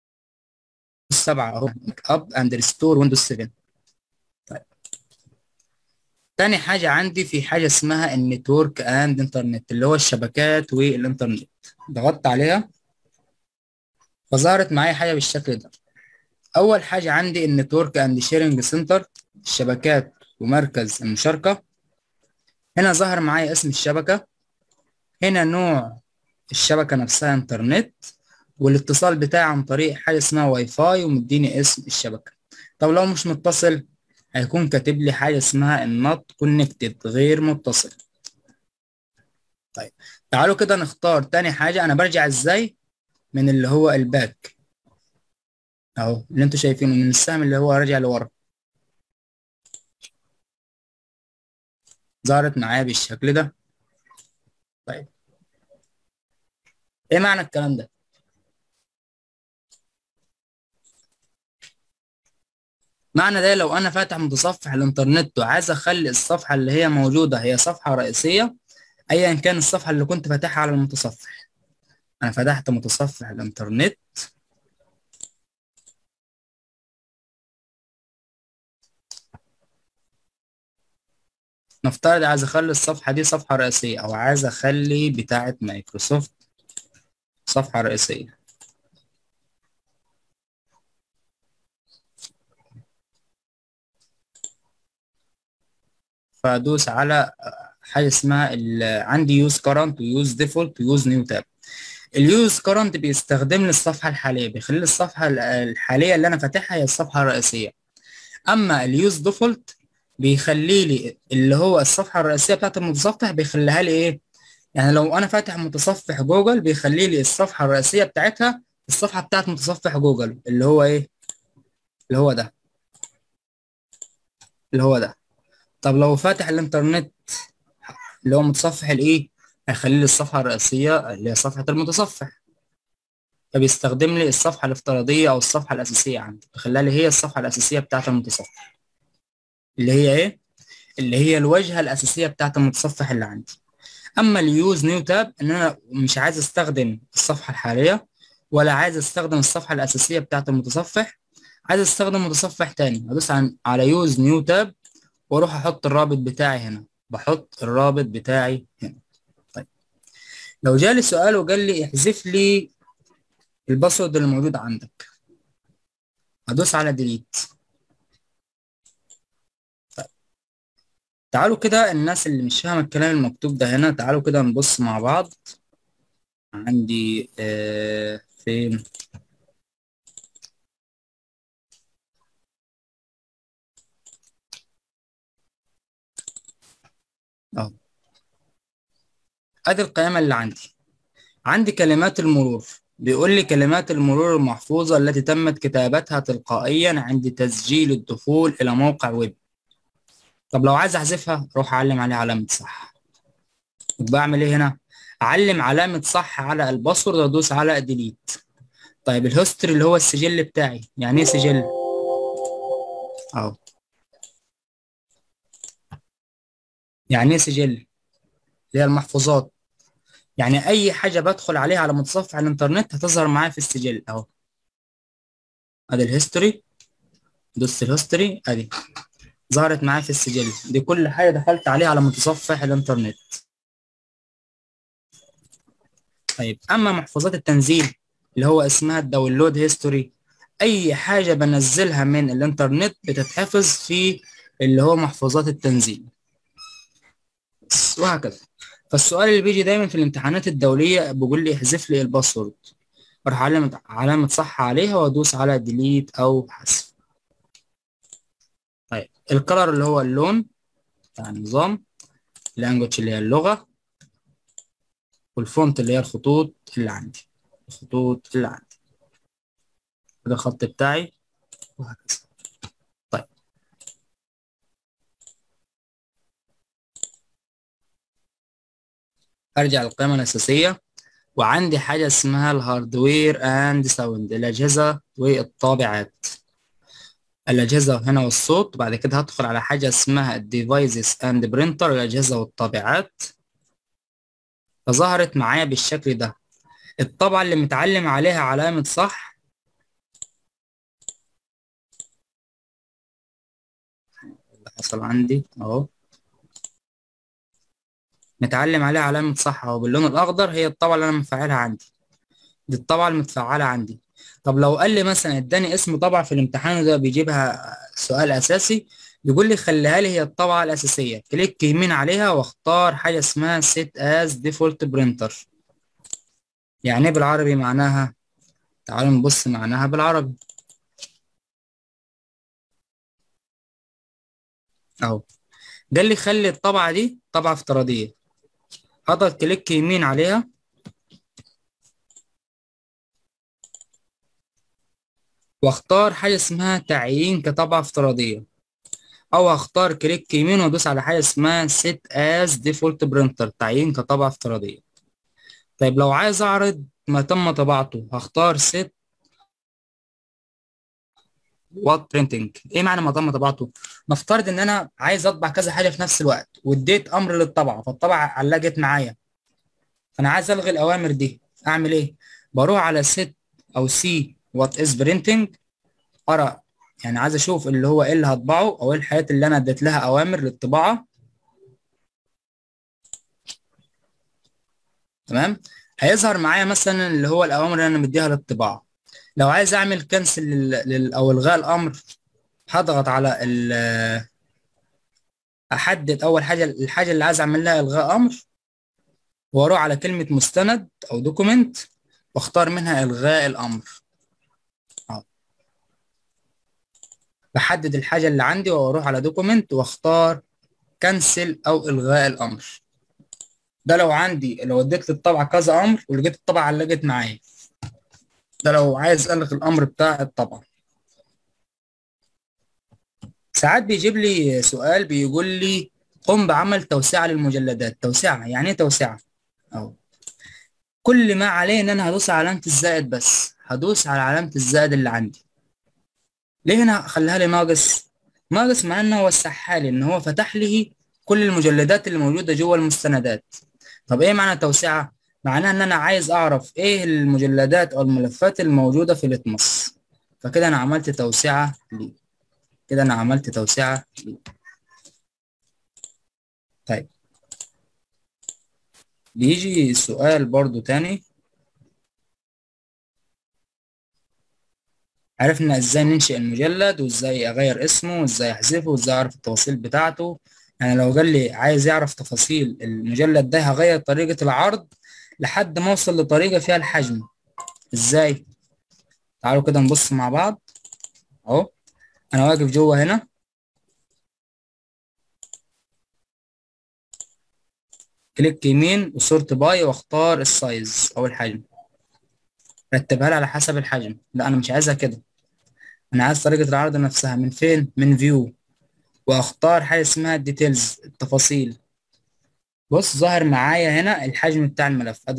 7 اهو اب اند ريستور ويندوز 7 طيب تاني حاجة عندي في حاجة اسمها النتورك اند انترنت اللي هو الشبكات والانترنت ضغطت عليها فظهرت معايا حاجة بالشكل ده اول حاجة عندي النتورك اند شيرنج سنتر الشبكات ومركز المشاركة هنا ظهر معايا اسم الشبكة هنا نوع الشبكة نفسها انترنت والاتصال بتاعي عن طريق حاجة اسمها واي فاي ومديني اسم الشبكة طب لو مش متصل هيكون كاتب لي حاجة اسمها النوت كونكتد غير متصل طيب تعالوا كده نختار تاني حاجة انا برجع ازاي من اللي هو الباك اهو اللي انتوا شايفينه من السهم اللي هو راجع لورا ظهرت معايا بالشكل ده طيب ايه معنى الكلام ده معنى ده لو انا فاتح متصفح الانترنت وعايز اخلي الصفحه اللي هي موجوده هي صفحه رئيسيه ايا كان الصفحه اللي كنت فاتحها على المتصفح انا فتحت متصفح الانترنت نفترض عايز اخلي الصفحة دي صفحة رئيسية او عايز اخلي بتاعة مايكروسوفت صفحة رئيسية فادوس على حاجة اسمها عندي يوز كارنت ويوز ديفولت ويوز نيو تاب اليوز كارنت بيستخدم لي الصفحة الحالية بيخلي الصفحة الحالية اللي انا فاتحها هي الصفحة الرئيسية اما اليوز ديفولت بيخلي لي اللي هو الصفحه الرئيسيه بتاعت المتصفح بيخليها لي ايه يعني لو انا فاتح متصفح جوجل بيخلي لي الصفحه الرئيسيه بتاعتها الصفحه بتاعت متصفح جوجل اللي هو ايه اللي هو ده اللي هو ده طب لو فاتح الانترنت اللي هو متصفح الايه هيخلي لي الصفحة الرئيسية اللي هي صفحة المتصفح فبيستخدم لي الصفحة الافتراضية أو الصفحة الأساسية عندي بخليها لي هي الصفحة الأساسية بتاعة المتصفح اللي هي إيه؟ اللي هي الواجهة الأساسية بتاعة المتصفح اللي عندي أما اليوز نيو تاب إن أنا مش عايز أستخدم الصفحة الحالية ولا عايز أستخدم الصفحة الأساسية بتاعة المتصفح عايز أستخدم متصفح تاني هدوس على يوز نيو تاب وأروح أحط الرابط بتاعي هنا بحط الرابط بتاعي هنا طيب لو جالي سؤال وقال لي احذف لي الباسورد اللي موجود عندك هدوس على ديليت طيب. تعالوا كده الناس اللي مش فاهمه الكلام المكتوب ده هنا تعالوا كده نبص مع بعض عندي آه فين اهو ادي القائمه اللي عندي عندي كلمات المرور بيقول لي كلمات المرور المحفوظة التي تمت كتابتها تلقائيا عند تسجيل الدخول إلى موقع ويب طب لو عايز أحذفها روح أعلم عليها علامة صح بعمل إيه هنا؟ أعلم علامة صح على الباسورد وأدوس على ديليت طيب الهيستوري اللي هو السجل بتاعي يعني إيه سجل؟ أهو يعني إيه سجل؟ اللي هي المحفوظات يعني اي حاجه بدخل عليها على متصفح الانترنت هتظهر معايا في السجل اهو ادي الهيستوري دوست الهيستوري ادي ظهرت معايا في السجل دي كل حاجه دخلت عليها على متصفح الانترنت طيب اما محفوظات التنزيل اللي هو اسمها الداونلود هيستوري اي حاجه بنزلها من الانترنت بتتحفظ في اللي هو محفوظات التنزيل وهكذا فالسؤال اللي بيجي دايما في الامتحانات الدولية بيقول لي احذف لي الباسورد اروح علامة علامة صح عليها وادوس على ديليت او حذف طيب الكلر اللي هو اللون بتاع النظام اللانجوج اللي هي اللغة والفونت اللي هي الخطوط اللي عندي الخطوط اللي عندي ده الخط بتاعي وهكذا ارجع للقائمه الاساسيه وعندي حاجه اسمها الهاردوير اند ساوند الاجهزه والطابعات الاجهزه هنا والصوت وبعد كده هدخل على حاجه اسمها الديفايسز اند برينتر الاجهزه والطابعات فظهرت معايا بالشكل ده الطبعه اللي متعلم عليها علامه صح اللي حصل عندي اهو متعلم عليها علامة صح اهو باللون الأخضر هي الطبعة اللي أنا مفعلها عندي دي الطبعة المتفعلة عندي طب لو قال لي مثلا اداني اسم طبعة في الامتحان وده بيجيبها سؤال أساسي بيقول لي خليها لي هي الطبعة الأساسية كليك يمين عليها واختار حاجة اسمها set as default printer يعني ايه بالعربي معناها تعالوا نبص معناها بالعربي اهو قال لي خلي الطبعة دي طبعة افتراضية اضغط كليك يمين عليها واختار حاجة اسمها تعيين كطبعة افتراضية او هختار كليك يمين وادوس على حاجة اسمها set as default printer تعيين كطبعة افتراضية طيب لو عايز اعرض ما تم طباعته هختار set what printing ايه معنى ما تم طباعته نفترض ان انا عايز اطبع كذا حاجه في نفس الوقت واديت امر للطبعه فالطبعه علقت معايا فانا عايز الغي الاوامر دي اعمل ايه بروح على set او سي وات از printing ارى يعني عايز اشوف اللي هو ايه اللي هطبعه او ايه الحاجات اللي انا اديت لها اوامر للطباعه تمام هيظهر معايا مثلا اللي هو الاوامر اللي انا مديها للطباعه لو عايز اعمل كنسل لل... او الغاء الامر هضغط على ال احدد اول حاجه الحاجه اللي عايز اعمل لها الغاء امر واروح على كلمه مستند او دوكيمنت واختار منها الغاء الامر أو. بحدد الحاجه اللي عندي واروح على دوكيمنت واختار كنسل او الغاء الامر ده لو عندي لو اديت للطبعه كذا امر ولقيت الطبعه علقت معايا ده لو عايز الغي الامر بتاع الطبعه ساعات بيجيب لي سؤال بيقول لي قم بعمل توسعه للمجلدات توسعه يعني ايه توسعه اهو كل ما عليه ان انا هدوس على علامة الزائد بس هدوس على علامة الزائد اللي عندي ليه هنا خليها لي ناقص ناقص مع انه وسعها لي ان هو فتح لي كل المجلدات اللي موجودة جوه المستندات طب ايه معنى توسعة معناها ان انا عايز اعرف ايه المجلدات او الملفات الموجودة في الاتمس فكده انا عملت توسعة ليه كده انا عملت توسعة ليه طيب بيجي سؤال برضو تاني عرفنا ازاي ننشئ المجلد وازاي اغير اسمه وازاي احذفه وازاي اعرف التفاصيل بتاعته يعني لو قال لي عايز يعرف تفاصيل المجلد ده هغير طريقة العرض لحد ما اوصل لطريقة فيها الحجم ازاي تعالوا كده نبص مع بعض اهو انا واقف جوه هنا كليك يمين وصورة باي واختار السايز او الحجم رتبها لي على حسب الحجم لا انا مش عايزها كده انا عايز طريقة العرض نفسها من فين من فيو واختار حاجة اسمها الديتيلز التفاصيل بص ظاهر معايا هنا الحجم بتاع الملف ادي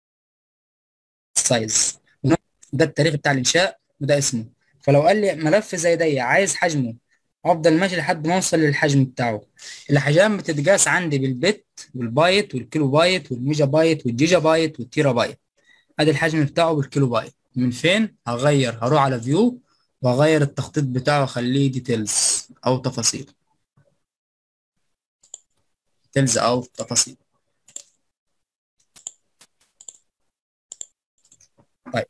السايز ده التاريخ بتاع الانشاء وده اسمه فلو قال لي ملف زي ده عايز حجمه افضل ماشي لحد ما اوصل للحجم بتاعه الاحجام بتتقاس عندي بالبت والبايت والكيلو بايت والميجا بايت والجيجا بايت والتيرا بايت ادي الحجم بتاعه بالكيلو بايت من فين هغير هروح على فيو واغير التخطيط بتاعه اخليه ديتيلز او تفاصيل ديتيلز او تفاصيل طيب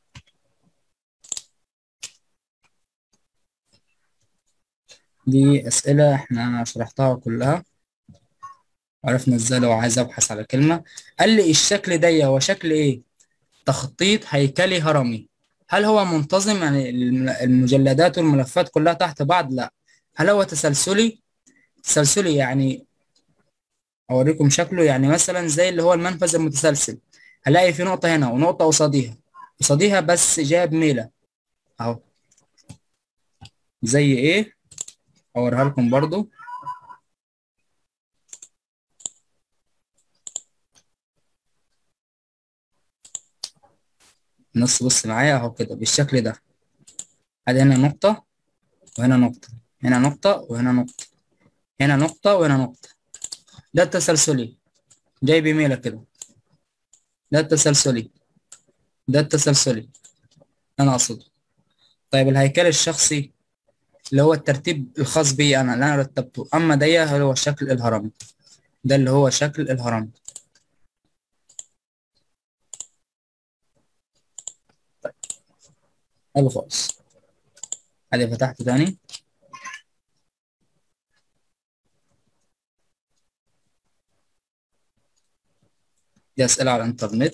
دي أسئلة احنا شرحتها كلها عرفنا ازاي لو عايز ابحث على كلمة قال لي الشكل ده هو شكل ايه تخطيط هيكلي هرمي هل هو منتظم يعني المجلدات والملفات كلها تحت بعض لا هل هو تسلسلي تسلسلي يعني اوريكم شكله يعني مثلا زي اللي هو المنفذ المتسلسل هلاقي في نقطة هنا ونقطة قصاديها قصاديها بس جاب ميلة اهو زي ايه اوريها لكم برضو نص بص معايا اهو كده بالشكل ده ادي هنا نقطة وهنا نقطة هنا نقطة وهنا نقطة هنا نقطة وهنا نقطة ده التسلسلي جاي بيميلة كده ده التسلسلي ده التسلسلي انا اقصده طيب الهيكل الشخصي اللي هو الترتيب الخاص بي انا اللي انا رتبته اما ده هو شكل الهرم ده اللي هو شكل الهرم طيب حلو خالص ادي فتحته تاني دي اسئله على الانترنت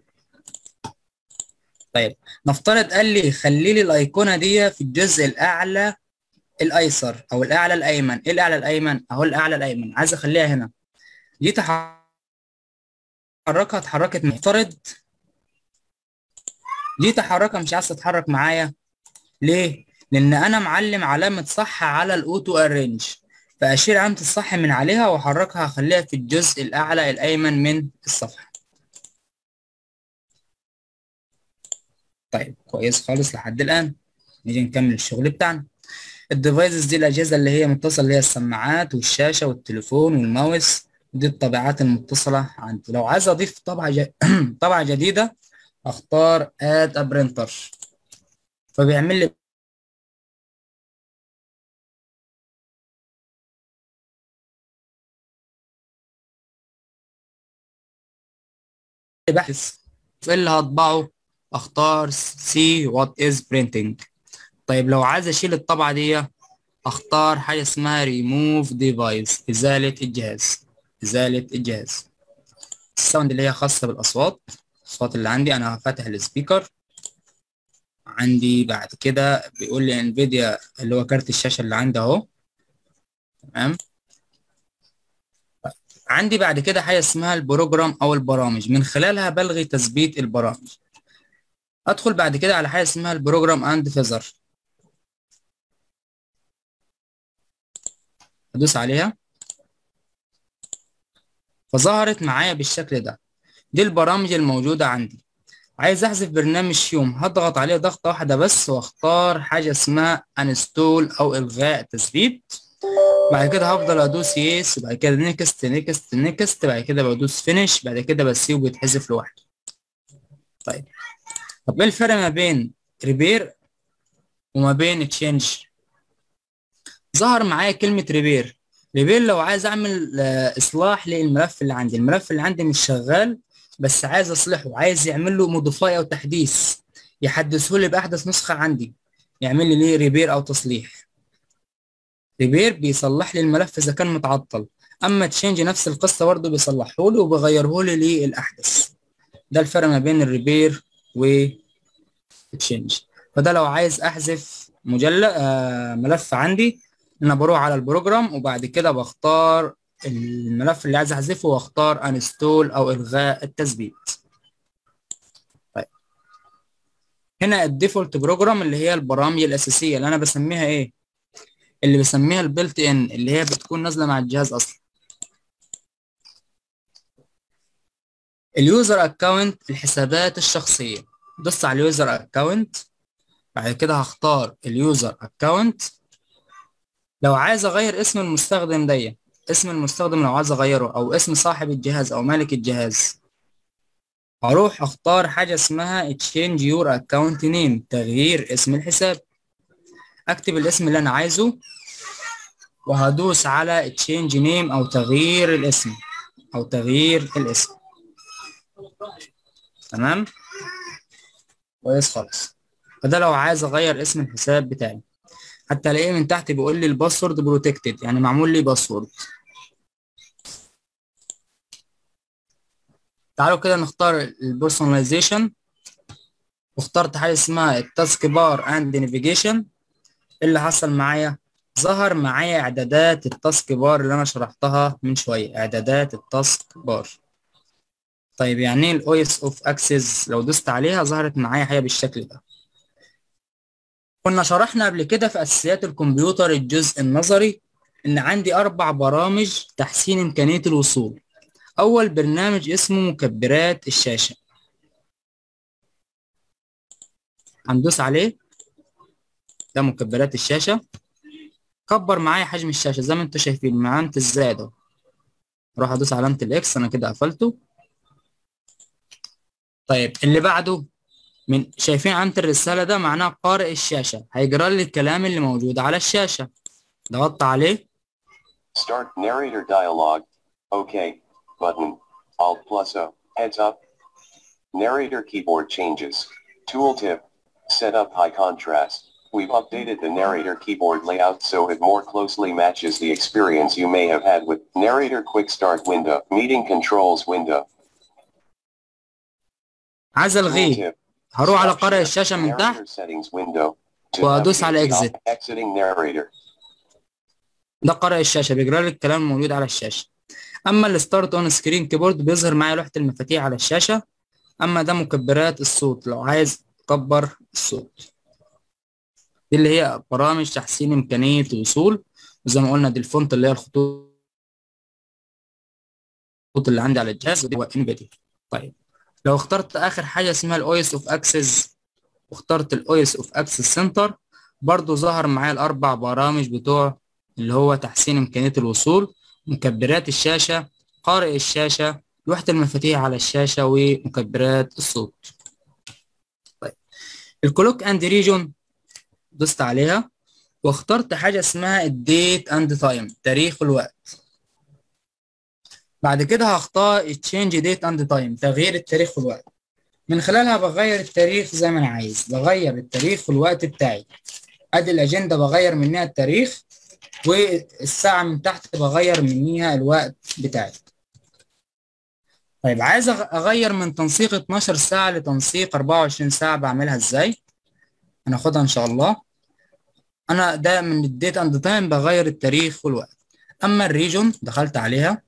طيب نفترض قال لي خلي لي الايقونه دي في الجزء الاعلى الايسر او الاعلى الايمن ايه الاعلى الايمن اهو الاعلى الايمن عايز اخليها هنا جيت احركها اتحركت نفترض جيت احركها مش عايز تتحرك معايا ليه لان انا معلم علامه صح على الاوتو ارينج فاشيل علامه الصح من عليها واحركها اخليها في الجزء الاعلى الايمن من الصفحه طيب كويس خالص لحد الان نيجي نكمل الشغل بتاعنا الديفايسز دي الاجهزه اللي هي متصله اللي هي السماعات والشاشه والتليفون والماوس دي الطبيعات المتصله عندي لو عايز اضيف طبعه ج... طبعه جديده اختار اد برينتر فبيعمل لي بحث في اللي هطبعه اختار سي وات از برينتنج طيب لو عايز اشيل الطبعه دي اختار حاجه اسمها ريموف ديفايس ازاله الجهاز ازاله الجهاز الساوند اللي هي خاصه بالاصوات الاصوات اللي عندي انا فاتح السبيكر عندي بعد كده بيقول لي انفيديا اللي هو كارت الشاشه اللي عندي اهو تمام عندي بعد كده حاجه اسمها البروجرام او البرامج من خلالها بلغي تثبيت البرامج ادخل بعد كده على حاجه اسمها البروجرام اند فيزر ادوس عليها فظهرت معايا بالشكل ده دي البرامج الموجودة عندي عايز احذف برنامج فيهم هضغط عليه ضغطة واحدة بس واختار حاجة اسمها انستول او الغاء تثبيت بعد كده هفضل ادوس يس بعد كده نيكست نيكست نيكست بعد كده بدوس فينيش بعد كده بسيبه بيتحذف لوحده طيب طب ايه الفرق ما بين ريبير وما بين تشينج ظهر معايا كلمة ريبير ريبير لو عايز اعمل اصلاح للملف اللي عندي الملف اللي عندي مش شغال بس عايز اصلحه عايز يعمل له موديفاي او تحديث يحدثه لي باحدث نسخة عندي يعمل لي ليه ريبير او تصليح ريبير بيصلح لي الملف اذا كان متعطل اما تشينج نفس القصه برضه بيصلحه لي وبيغيره لي للاحدث ده الفرق ما بين الريبير و تشينج فده لو عايز احذف مجلد آه ملف عندي انا بروح على البروجرام وبعد كده بختار الملف اللي عايز احذفه واختار انستول او الغاء التثبيت طيب هنا الديفولت بروجرام اللي هي البرامج الاساسيه اللي انا بسميها ايه اللي بسميها البلت ان اللي هي بتكون نازله مع الجهاز اصلا اليوزر اكونت الحسابات الشخصيه دوس على اليوزر اكونت بعد كده هختار اليوزر اكونت لو عايز اغير اسم المستخدم دي اسم المستخدم لو عايز اغيره او اسم صاحب الجهاز او مالك الجهاز هروح اختار حاجه اسمها change your account name تغيير اسم الحساب اكتب الاسم اللي انا عايزه وهدوس على change name او تغيير الاسم او تغيير الاسم تمام كويس خالص فده لو عايز اغير اسم الحساب بتاعي حتى الاقيه من تحت بيقول لي الباسورد بروتكتد يعني معمول لي باسورد تعالوا كده نختار البيرسوناليزيشن واخترت حاجه اسمها التاسك بار اند نافيجيشن اللي حصل معايا ظهر معايا اعدادات التاسك بار اللي انا شرحتها من شويه اعدادات التاسك بار طيب يعني ايه الاويس اوف اكسس لو دوست عليها ظهرت معايا حاجه بالشكل ده كنا شرحنا قبل كده في اساسيات الكمبيوتر الجزء النظري ان عندي اربع برامج تحسين امكانيه الوصول اول برنامج اسمه مكبرات الشاشه هندوس عليه ده مكبرات الشاشه كبر معايا حجم الشاشه زي ما انتم شايفين مع علامه الزائد اهو اروح ادوس علامه الاكس انا كده قفلته طيب اللي بعده من شايفين علامه الرساله ده معناه قارئ الشاشه هيجرى لي الكلام اللي موجود على الشاشه ضغطت عليه Start narrator dialogue. OK. Button. Alt plus O. Heads up. Narrator keyboard changes. Tooltip. Set up high contrast. We've updated the narrator keyboard layout so it more closely matches the experience you may have had with narrator quick start window, meeting controls window. عايز الغيه Tooltip. هروح على قارئ الشاشه من تحت Narrator settings window. To وأدوس على navigate, exit. stop Exiting narrator. ده قارئ الشاشه بيجرى لي الكلام الموجود على الشاشه اما الستارت اون سكرين كيبورد بيظهر معايا لوحه المفاتيح على الشاشه اما ده مكبرات الصوت لو عايز اكبر الصوت دي اللي هي برامج تحسين امكانيه الوصول وزي ما قلنا دي الفونت اللي هي الخطوط اللي عندي على الجهاز ودي هو انفيديا طيب لو اخترت اخر حاجه اسمها الاويس اوف اكسس واخترت الاويس اوف اكسس سنتر برضو ظهر معايا الاربع برامج بتوع اللي هو تحسين امكانيه الوصول مكبرات الشاشه قارئ الشاشه لوحه المفاتيح على الشاشه ومكبرات الصوت طيب الكلوك اند ريجون دوست عليها واخترت حاجه اسمها الديت اند تايم تاريخ والوقت بعد كده هختار تشينج ديت اند تايم تغيير التاريخ والوقت من خلالها بغير التاريخ زي ما انا عايز بغير التاريخ والوقت بتاعي ادي الاجنده بغير منها التاريخ والساعه من تحت بغير منيها الوقت بتاعي طيب عايز أغ- اغير من تنسيق 12 ساعه لتنسيق 24 ساعه بعملها ازاي هناخدها ان شاء الله انا ده من الديت اند تايم بغير التاريخ والوقت اما الريجون دخلت عليها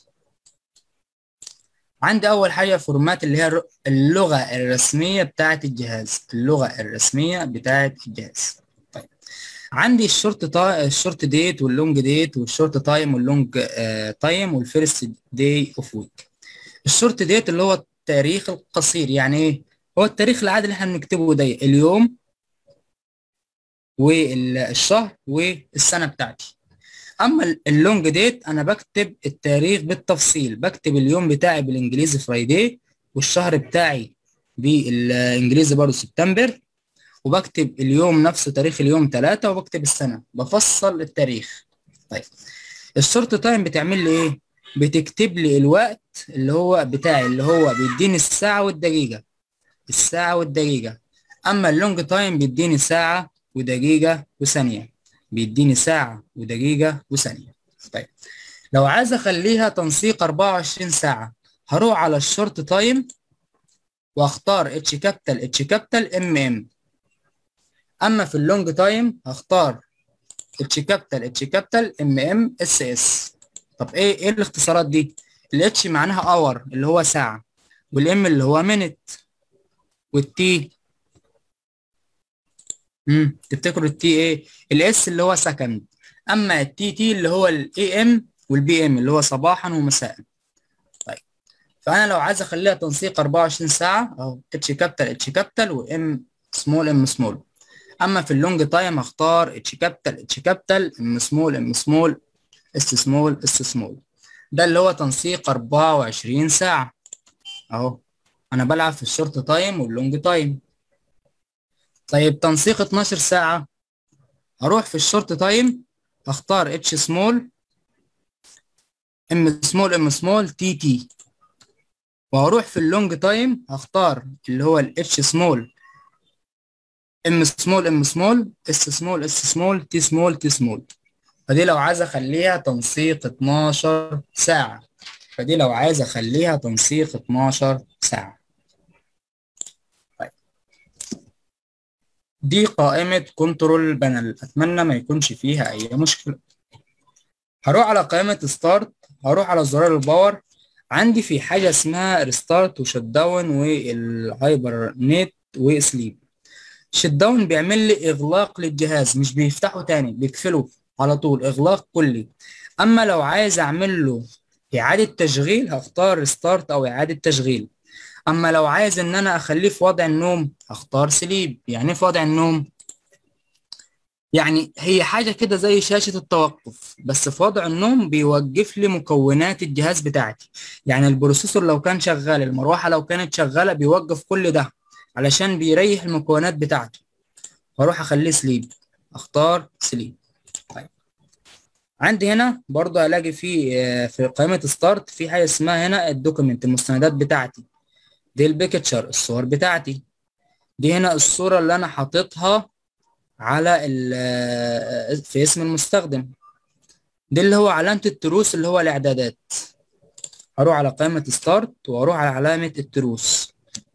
عندي اول حاجه فورمات اللي هي الر- اللغه الرسميه بتاعه الجهاز اللغه الرسميه بتاعه الجهاز طيب عندي الشورت تا... الشورت ديت واللونج ديت والشورت تايم واللونج آه تايم والفيرست داي اوف ويك الشورت ديت اللي هو التاريخ القصير يعني ايه هو التاريخ العادي اللي احنا بنكتبه ده اليوم والشهر والسنه بتاعتي اما اللونج ديت انا بكتب التاريخ بالتفصيل بكتب اليوم بتاعي بالانجليزي فرايداي والشهر بتاعي بالانجليزي برضه سبتمبر وبكتب اليوم نفسه تاريخ اليوم ثلاثة وبكتب السنة بفصل التاريخ طيب الشورت تايم بتعمل لي ايه بتكتب لي الوقت اللي هو بتاعي اللي هو بيديني الساعة والدقيقة الساعة والدقيقة اما اللونج تايم بيديني ساعة ودقيقة وثانية بيديني ساعة ودقيقة وثانية طيب لو عايز اخليها تنسيق 24 ساعة هروح على الشورت تايم واختار اتش كابيتال اتش كابيتال ام ام اما في اللونج تايم هختار اتش كابيتال اتش كابيتال ام ام اس اس طب ايه ايه الاختصارات دي الاتش معناها اور اللي هو ساعة والام اللي هو مينت والتي امم تفتكروا التي ايه الاس اللي هو سكند اما التي تي اللي هو الاي ام والبي ام اللي هو صباحا ومساء طيب فانا لو عايز اخليها تنسيق 24 ساعه اهو اتش كابيتال اتش كابيتال وام سمول ام سمول اما في اللونج تايم هختار اتش كابيتال اتش كابيتال ام سمول ام سمول اس سمول اس سمول ده اللي هو تنسيق 24 ساعه اهو انا بلعب في الشورت تايم واللونج تايم طيب تنسيق 12 ساعة هروح في الشورت تايم اختار اتش سمول ام سمول ام سمول تي تي وهروح في اللونج تايم هختار اللي هو الاتش سمول ام سمول ام سمول اس سمول اس سمول تي سمول تي سمول فدي لو عايز اخليها تنسيق 12 ساعة فدي لو عايز اخليها تنسيق 12 ساعة دي قائمة كنترول بانل أتمنى ما يكونش فيها أي مشكلة هروح على قائمة ستارت هروح على زرار الباور عندي في حاجة اسمها ريستارت وشت داون والهايبر نت وسليب شت داون بيعمل لي إغلاق للجهاز مش بيفتحه تاني بيقفله على طول إغلاق كلي أما لو عايز أعمل له إعادة تشغيل هختار ريستارت أو إعادة تشغيل اما لو عايز ان انا اخليه في وضع النوم هختار سليب يعني ايه في وضع النوم يعني هي حاجه كده زي شاشه التوقف بس في وضع النوم بيوقف لي مكونات الجهاز بتاعتي يعني البروسيسور لو كان شغال المروحه لو كانت شغاله بيوقف كل ده علشان بيريح المكونات بتاعته واروح اخليه سليب اختار سليب طيب عندي هنا برضو الاقي في في قائمه ستارت في حاجه اسمها هنا الدوكيمنت المستندات بتاعتي دي البيكتشر الصور بتاعتي دي هنا الصورة اللي أنا حاططها على في اسم المستخدم دي اللي هو علامة التروس اللي هو الإعدادات هروح على قائمة ستارت وأروح على علامة التروس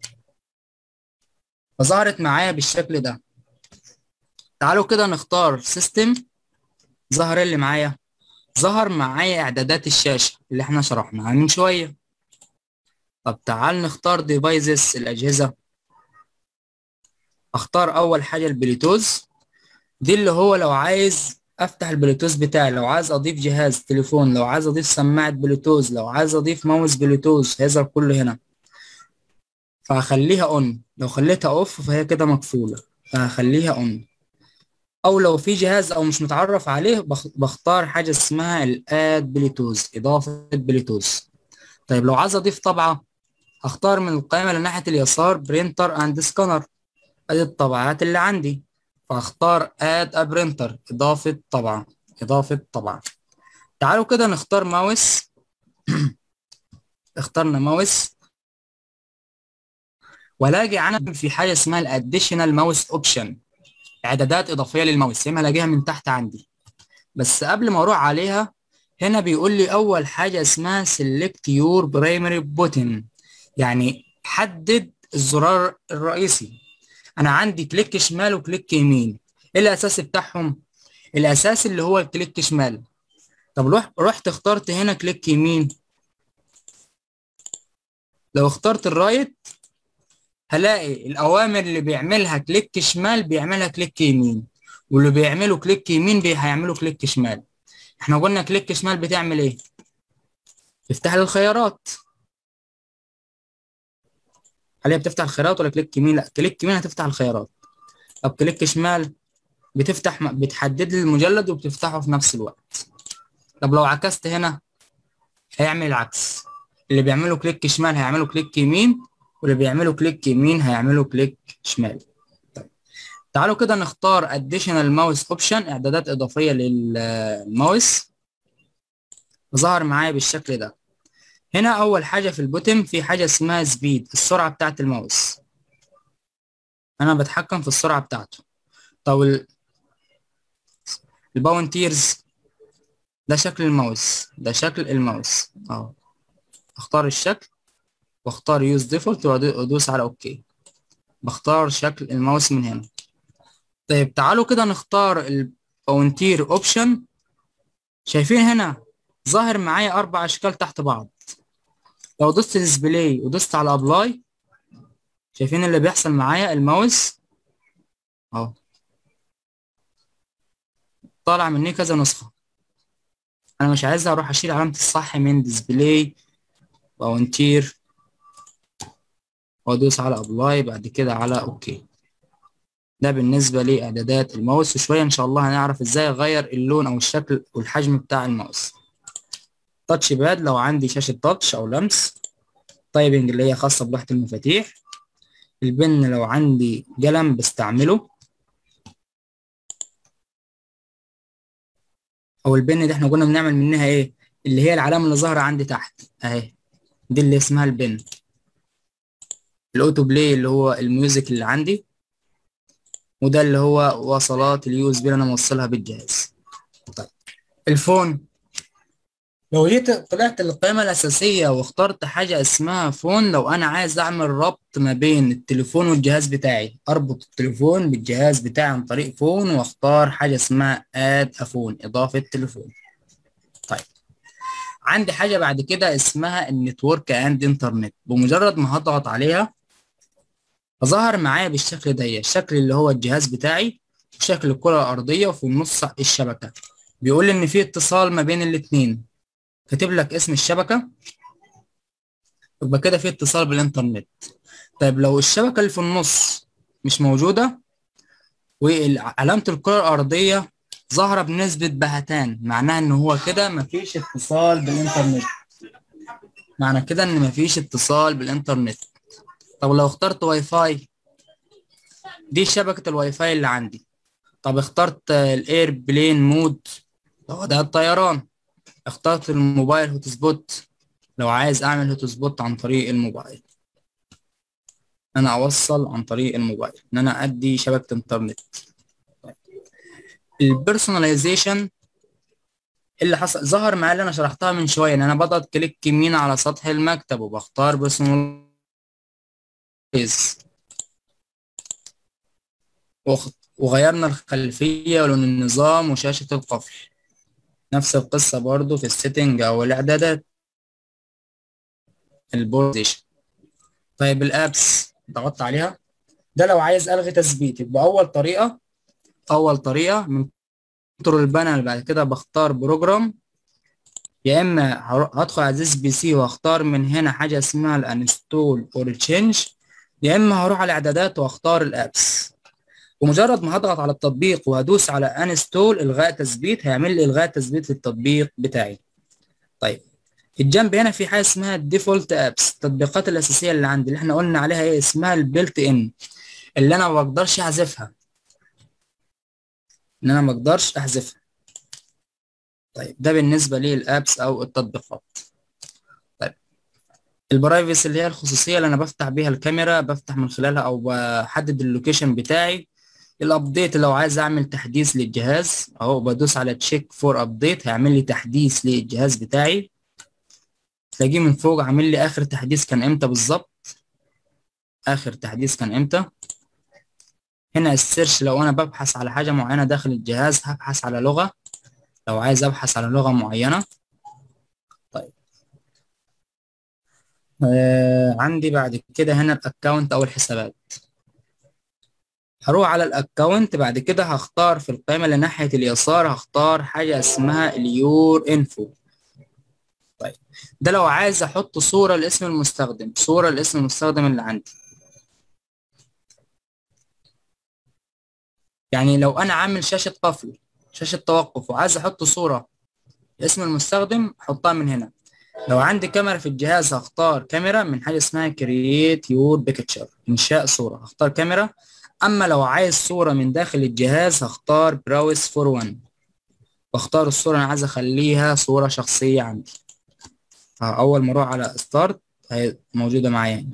فظهرت معايا بالشكل ده تعالوا كده نختار سيستم ظهر اللي معايا ظهر معايا إعدادات الشاشة اللي احنا شرحناها من شوية طب تعال نختار ديفايسز الأجهزة اختار أول حاجة البلوتوث دي اللي هو لو عايز أفتح البلوتوث بتاعي لو عايز أضيف جهاز تليفون لو عايز أضيف سماعة بلوتوث لو عايز أضيف ماوس بلوتوث هيظهر كله هنا فهخليها أون لو خليتها أوف فهي كده مقفولة فهخليها أون أو لو في جهاز أو مش متعرف عليه بختار حاجة اسمها الآد بلوتوث إضافة بلوتوث طيب لو عايز أضيف طبعة هختار من القائمة اللي ناحية اليسار برينتر اند سكانر ادي الطبعات اللي عندي فاختار اد ا برينتر اضافة طبعة اضافة طبعة تعالوا كده نختار ماوس اخترنا ماوس والاقي عندي في حاجة اسمها الاديشنال ماوس اوبشن اعدادات اضافية للماوس هنا الاقيها من تحت عندي بس قبل ما اروح عليها هنا بيقول لي اول حاجة اسمها select your primary button يعني حدد الزرار الرئيسي انا عندي كليك شمال وكليك يمين ايه الاساس بتاعهم الاساس اللي هو الكليك شمال طب رحت اخترت هنا كليك يمين لو اخترت الرايت هلاقي الاوامر اللي بيعملها كليك شمال بيعملها كليك يمين واللي بيعملوا كليك يمين بي هيعملوا كليك شمال احنا قلنا كليك شمال بتعمل ايه تفتح لي الخيارات هل هي بتفتح الخيارات ولا كليك يمين لا كليك يمين هتفتح الخيارات طب كليك شمال بتفتح بتحدد لي المجلد وبتفتحه في نفس الوقت طب لو عكست هنا هيعمل العكس اللي بيعملوا كليك شمال هيعملوا كليك يمين واللي بيعملوا كليك يمين هيعملوا كليك شمال طيب تعالوا كده نختار additional mouse option اعدادات اضافيه للماوس ظهر معايا بالشكل ده هنا اول حاجه في البوتم في حاجه اسمها سبيد السرعه بتاعه الماوس انا بتحكم في السرعه بتاعته طب ال... الباونتيرز ده شكل الماوس ده شكل الماوس اهو اختار الشكل واختار يوز ديفولت وادوس على اوكي بختار شكل الماوس من هنا طيب تعالوا كده نختار الباونتير اوبشن شايفين هنا ظاهر معايا اربع اشكال تحت بعض لو دوست ديسبلاي ودوست على ابلاي شايفين اللي بيحصل معايا الماوس اهو طالع مني كذا نسخة انا مش عايزها اروح اشيل علامة الصح من ديسبلاي باونتير وادوس على ابلاي بعد كده على اوكي ده بالنسبة لاعدادات الماوس وشوية ان شاء الله هنعرف ازاي اغير اللون او الشكل والحجم بتاع الماوس تاتش باد لو عندي شاشة تاتش او لمس تايبنج اللي هي خاصة بلوحة المفاتيح البن لو عندي قلم بستعمله او البن دي احنا كنا بنعمل منها ايه اللي هي العلامة اللي ظاهرة عندي تحت اهي دي اللي اسمها البن الاوتو بلاي اللي هو الميوزك اللي عندي وده اللي هو وصلات اليو اس بي اللي انا موصلها بالجهاز طيب الفون لو جيت طلعت القائمة الأساسية واخترت حاجة اسمها فون لو أنا عايز أعمل ربط ما بين التليفون والجهاز بتاعي أربط التليفون بالجهاز بتاعي عن طريق فون واختار حاجة اسمها آد أفون إضافة تليفون طيب عندي حاجة بعد كده اسمها النتورك أند إنترنت بمجرد ما هضغط عليها ظهر معايا بالشكل ده الشكل اللي هو الجهاز بتاعي وشكل الكرة الأرضية وفي النص الشبكة بيقول لي إن في اتصال ما بين الاتنين كاتب لك اسم الشبكة يبقى كده في اتصال بالإنترنت طيب لو الشبكة اللي في النص مش موجودة وعلامة الكرة الأرضية ظاهرة بنسبة بهتان معناها إن هو كده مفيش اتصال بالإنترنت معنى كده إن مفيش اتصال بالإنترنت طب لو اخترت واي فاي دي شبكة الواي فاي اللي عندي طب اخترت الاير بلين مود هو ده الطيران اخترت الموبايل هوت سبوت لو عايز اعمل هوت سبوت عن طريق الموبايل انا اوصل عن طريق الموبايل ان انا ادي شبكة انترنت البيرسوناليزيشن اللي حصل ظهر معايا اللي انا شرحتها من شويه ان انا بضغط كليك يمين على سطح المكتب وبختار بيرسونال وغيرنا الخلفية ولون النظام وشاشة القفل نفس القصة برضو في السيتنج أو الإعدادات البوزيشن طيب الأبس ضغطت عليها ده لو عايز ألغي تثبيت يبقى أول طريقة أول طريقة من كنترول البانل بعد كده بختار بروجرام يا إما هدخل على ذيس بي سي وأختار من هنا حاجة اسمها الانستول أور تشينج يا اما هروح على الاعدادات واختار الابس ومجرد ما هضغط على التطبيق وهدوس على انستول الغاء تثبيت هيعمل لي الغاء تثبيت للتطبيق بتاعي طيب الجنب هنا في حاجه اسمها الديفولت ابس التطبيقات الاساسيه اللي عندي اللي احنا قلنا عليها ايه اسمها البيلت ان اللي انا ما بقدرش احذفها ان انا ما اقدرش احذفها طيب ده بالنسبه للابس او التطبيقات البرايفسي اللي هي الخصوصيه اللي انا بفتح بيها الكاميرا بفتح من خلالها او بحدد اللوكيشن بتاعي الابديت لو عايز اعمل تحديث للجهاز اهو بدوس على تشيك فور ابديت هيعمل لي تحديث للجهاز بتاعي تلاقيه من فوق عامل لي اخر تحديث كان امتى بالظبط اخر تحديث كان امتى هنا السيرش لو انا ببحث على حاجه معينه داخل الجهاز هبحث على لغه لو عايز ابحث على لغه معينه آه عندي بعد كده هنا الاكونت او الحسابات هروح على الاكونت بعد كده هختار في القائمة اللي ناحية اليسار هختار حاجة اسمها اليور انفو طيب ده لو عايز احط صورة لاسم المستخدم صورة لاسم المستخدم اللي عندي يعني لو انا عامل شاشة قفل شاشة توقف وعايز احط صورة اسم المستخدم احطها من هنا لو عندي كاميرا في الجهاز هختار كاميرا من حاجة اسمها create your picture انشاء صورة هختار كاميرا اما لو عايز صورة من داخل الجهاز هختار browse for one واختار الصورة انا عايز اخليها صورة شخصية عندي اول ما اروح على ستارت هي موجودة معايا هنا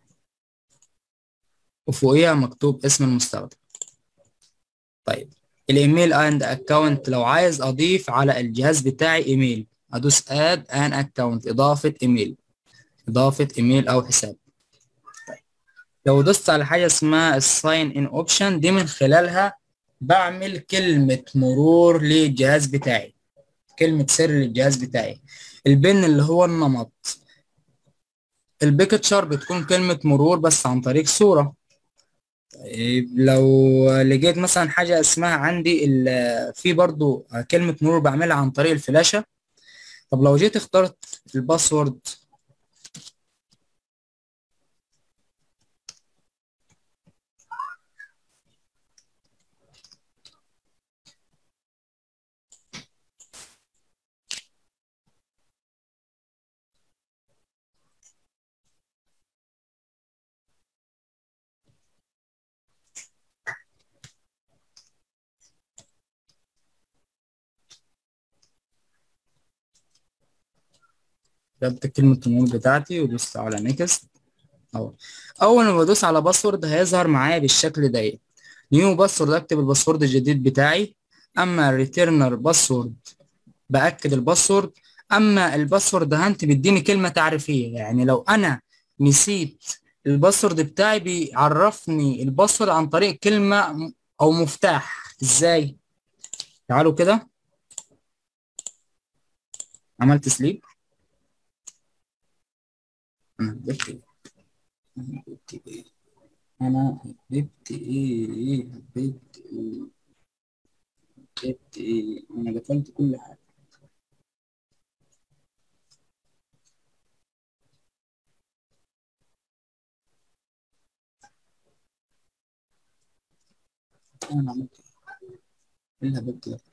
وفوقيها مكتوب اسم المستخدم طيب الايميل اند اكونت لو عايز اضيف على الجهاز بتاعي ايميل ادوس اد ان اكونت اضافة ايميل اضافة ايميل او حساب طيب. لو دوست على حاجة اسمها الساين ان اوبشن دي من خلالها بعمل كلمة مرور للجهاز بتاعي كلمة سر للجهاز بتاعي البن اللي هو النمط البيكتشر بتكون كلمة مرور بس عن طريق صورة طيب لو لقيت مثلا حاجة اسمها عندي في برضو كلمة مرور بعملها عن طريق الفلاشة طب لو جيت اخترت الباسورد كتبت كلمة المرور بتاعتي ودوست على نيكست أهو أول ما بدوس على باسورد هيظهر معايا بالشكل ده نيو باسورد أكتب الباسورد الجديد بتاعي أما ريتيرنر باسورد بأكد الباسورد أما الباسورد هانت بيديني كلمة تعريفية يعني لو أنا نسيت الباسورد بتاعي بيعرفني الباسورد عن طريق كلمة أو مفتاح إزاي؟ تعالوا كده عملت سليب انا جبت ايه انا جبت ايه انا جبت ايه جبت ايه جبت ايه انا قفلت كل حاجه انا عملت ايه ايه اللي هبت ده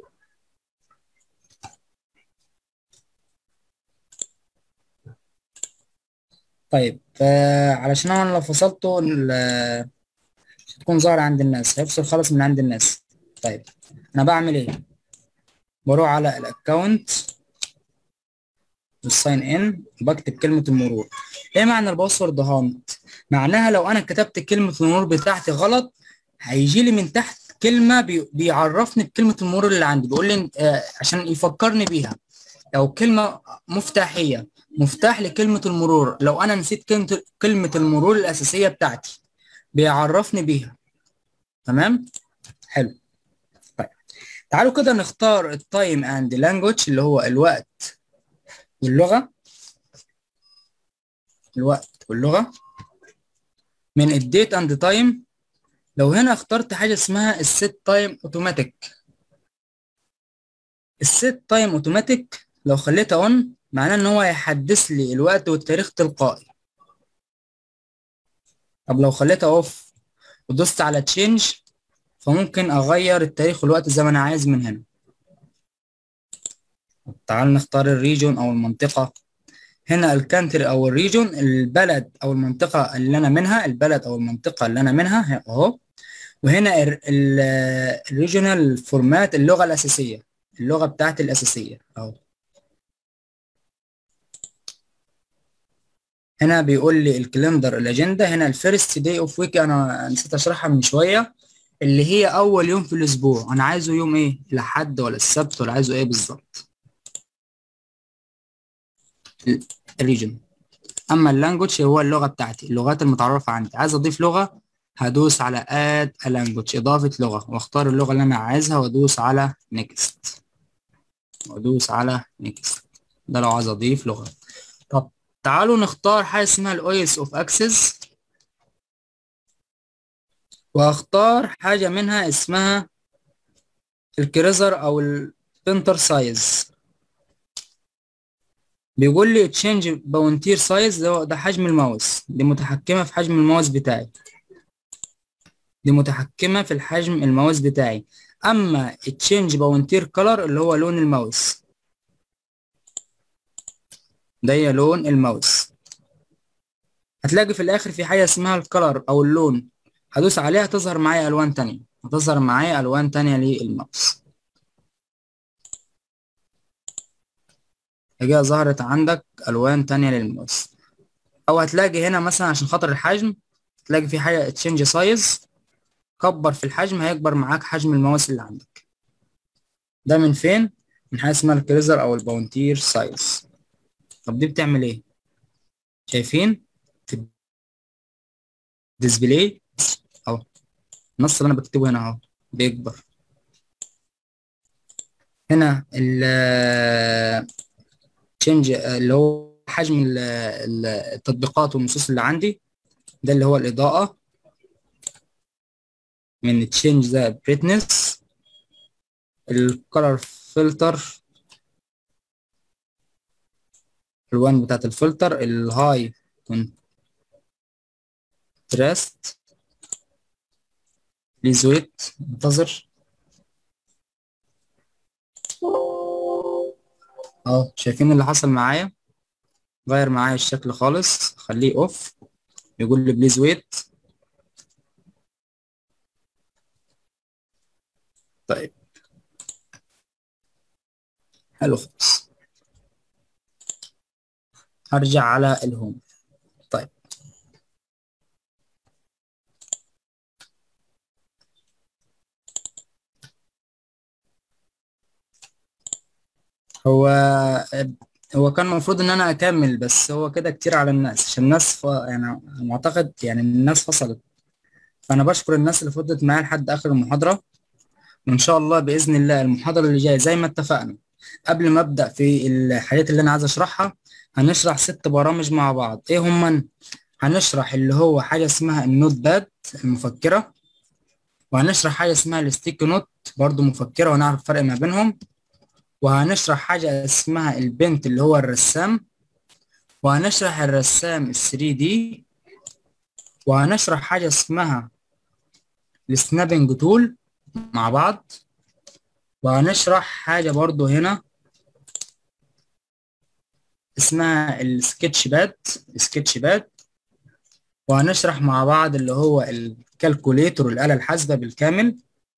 طيب آه علشان انا لو فصلته مش هتكون ظاهرة عند الناس هيفصل خالص من عند الناس طيب انا بعمل ايه بروح على الاكونت والساين ان وبكتب كلمة المرور ايه معنى الباسورد هانت معناها لو انا كتبت كلمة المرور بتاعتي غلط هيجي لي من تحت كلمة بي بيعرفني بكلمة المرور اللي عندي بيقول لي آه عشان يفكرني بيها لو كلمة مفتاحية مفتاح لكلمة المرور لو أنا نسيت كلمة كلمة المرور الأساسية بتاعتي بيعرفني بيها تمام حلو طيب تعالوا كده نختار التايم اند لانجوج اللي هو الوقت واللغة الوقت واللغة من الديت اند تايم لو هنا اخترت حاجة اسمها السيت تايم اوتوماتيك السيت تايم اوتوماتيك لو خليتها اون معناه ان هو هيحدث لي الوقت والتاريخ تلقائي طب لو خليتها اوف ودوست على تشينج فممكن اغير التاريخ والوقت زي ما انا عايز من هنا تعال نختار الريجون او المنطقة هنا الكانتري او الريجون البلد او المنطقة اللي انا منها البلد او المنطقة اللي انا منها اهو وهنا الريجونال فورمات اللغة الاساسية اللغة بتاعتي الاساسية اهو هنا بيقول لي الكالندر الاجنده هنا الفيرست داي اوف ويك انا نسيت اشرحها من شويه اللي هي اول يوم في الاسبوع انا عايزه يوم ايه الاحد ولا السبت ولا عايزه ايه بالظبط الريجن اما اللانجوج هو اللغه بتاعتي اللغات المتعرفه عندي عايز اضيف لغه هدوس على اد لانجوج اضافه لغه واختار اللغه اللي انا عايزها وادوس على نيكست وادوس على نيكست ده لو عايز اضيف لغه طب تعالوا نختار حاجه اسمها الاويس اوف اكسس واختار حاجه منها اسمها الكريزر او البنتر سايز بيقول لي تشينج باونتير سايز ده, ده حجم الماوس دي متحكمه في حجم الماوس بتاعي دي متحكمة في الحجم الماوس بتاعي اما تشينج باونتير كلر اللي هو لون الماوس ده لون الماوس هتلاقي في الاخر في حاجة اسمها الكلر او اللون هدوس عليها تظهر معايا الوان تانية هتظهر معايا الوان تانية للماوس هي ظهرت عندك الوان تانية للماوس او هتلاقي هنا مثلا عشان خاطر الحجم تلاقي في حاجة تشينج سايز كبر في الحجم هيكبر معاك حجم الماوس اللي عندك ده من فين من حاجة اسمها الكريزر او الباونتير سايز طب دي بتعمل ايه شايفين في الديسبلاي اهو النص اللي انا بكتبه هنا اهو بيكبر هنا ال تشينج اللي هو حجم التطبيقات والنصوص اللي عندي ده اللي هو الإضاءة من تشينج ذا بريتنس الكولر فلتر الوان بتاعت الفلتر الهاي كونتراست بليز ويت انتظر اهو شايفين اللي حصل معايا غير معايا الشكل خالص خليه اوف يقول لي بليز ويت طيب حلو خالص هرجع على الهوم طيب هو هو كان المفروض ان انا اكمل بس هو كده كتير على الناس عشان الناس ف... يعني معتقد يعني الناس فصلت فانا بشكر الناس اللي فضلت معايا لحد اخر المحاضره وان شاء الله باذن الله المحاضره اللي جايه زي ما اتفقنا قبل ما ابدا في الحاجات اللي انا عايز اشرحها هنشرح ست برامج مع بعض ايه هما هنشرح اللي هو حاجه اسمها النوت باد المفكره وهنشرح حاجه اسمها الستيك نوت برضو مفكره ونعرف الفرق ما بينهم وهنشرح حاجة اسمها البنت اللي هو الرسام وهنشرح الرسام ال 3 دي وهنشرح حاجة اسمها السنابنج تول مع بعض وهنشرح حاجة برضو هنا اسمها السكتش باد السكتش باد وهنشرح مع بعض اللي هو الكالكوليتر الآلة الحاسبة بالكامل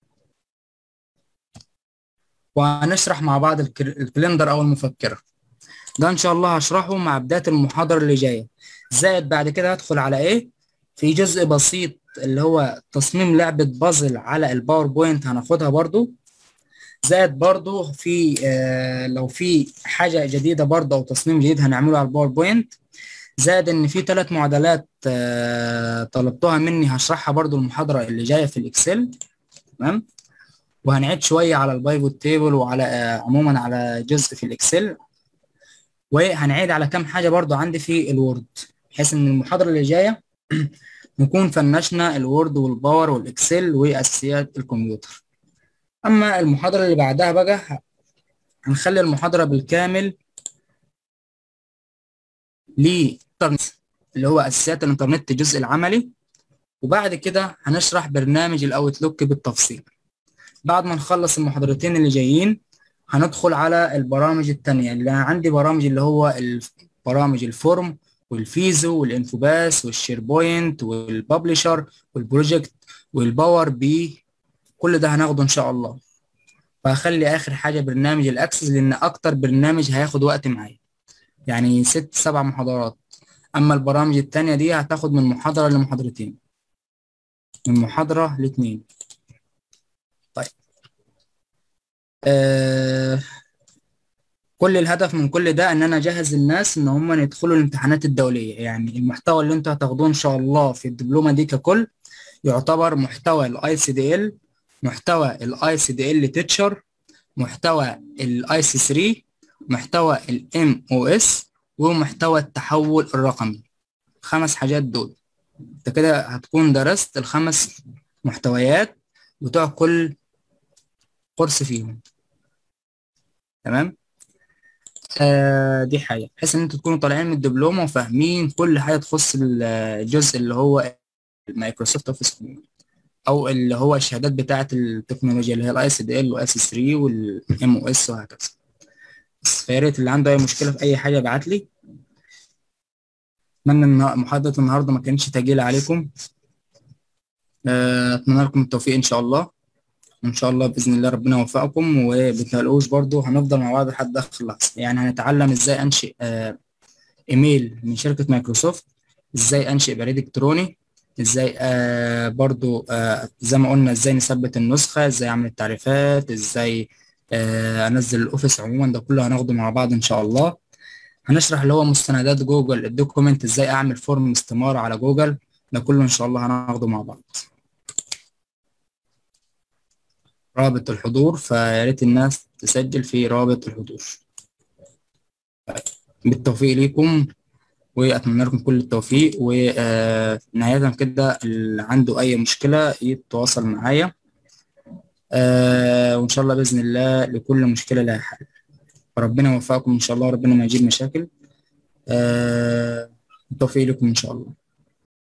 وهنشرح مع بعض الكالندر او المفكره ده ان شاء الله هشرحه مع بدايه المحاضره اللي جايه زائد بعد كده هدخل على ايه في جزء بسيط اللي هو تصميم لعبه بازل على الباوربوينت هناخدها برضو زائد برضو في آه لو في حاجه جديده برضو او تصميم جديد هنعمله على الباوربوينت زائد ان في ثلاث معادلات آه طلبتوها مني هشرحها برضو المحاضره اللي جايه في الاكسل تمام وهنعيد شويه على البايفوت تيبل وعلى آه عموما على جزء في الاكسل وهنعيد على كام حاجه برضو عندي في الوورد بحيث ان المحاضره اللي جايه نكون فنشنا الوورد والباور والاكسل واساسيات الكمبيوتر اما المحاضره اللي بعدها بقى هنخلي المحاضره بالكامل للانترنت اللي هو اساسيات الانترنت الجزء العملي وبعد كده هنشرح برنامج الاوتلوك بالتفصيل بعد ما نخلص المحاضرتين اللي جايين هندخل على البرامج التانية اللي عندي برامج اللي هو برامج الفورم والفيزو والانفوباس والشيربوينت والببلشر والبروجكت والباور بي كل ده هناخده ان شاء الله وهخلي اخر حاجة برنامج الاكسس لان اكتر برنامج هياخد وقت معايا يعني ست سبع محاضرات اما البرامج التانية دي هتاخد من محاضرة لمحاضرتين من محاضرة لاتنين طيب آه كل الهدف من كل ده ان انا اجهز الناس ان هم يدخلوا الامتحانات الدوليه يعني المحتوى اللي انتوا هتاخدوه ان شاء الله في الدبلومه دي ككل يعتبر محتوى الاي سي دي ال محتوى الاي سي دي ال تيتشر محتوى الاي سي 3 محتوى الام او اس ومحتوى التحول الرقمي خمس حاجات دول انت كده هتكون درست الخمس محتويات بتوع كل كورس فيهم تمام آه دي حاجة بحيث ان انتوا تكونوا طالعين من الدبلومة وفاهمين كل حاجة تخص الجزء اللي هو مايكروسوفت اوفيس او اللي هو الشهادات بتاعه التكنولوجيا اللي هي الاي اس دي ال واس 3 والام او اس وهكذا بس فيا ريت اللي عنده اي مشكله في اي حاجه يبعت لي اتمنى ان محاضره النهارده ما كانتش تقيله عليكم آه، اتمنى لكم التوفيق ان شاء الله وان شاء الله باذن الله ربنا يوفقكم وبتنقلوش برضو هنفضل مع بعض لحد اخر لحظه يعني هنتعلم ازاي انشئ آه، ايميل من شركه مايكروسوفت ازاي انشئ بريد الكتروني ازاي آه برضو آه زي ما قلنا ازاي نثبت النسخه ازاي اعمل التعريفات ازاي آه انزل الاوفيس عموما ده كله هناخده مع بعض ان شاء الله هنشرح اللي هو مستندات جوجل الدوكيمنت ازاي اعمل فورم استمارة على جوجل ده كله ان شاء الله هناخده مع بعض رابط الحضور فيا ريت الناس تسجل في رابط الحضور بالتوفيق ليكم واتمنى لكم كل التوفيق ونهاية كده اللي عنده اي مشكلة يتواصل معايا آه وان شاء الله باذن الله لكل مشكلة لها حل ربنا يوفقكم ان شاء الله وربنا ما يجيب مشاكل آه بالتوفيق لكم ان شاء الله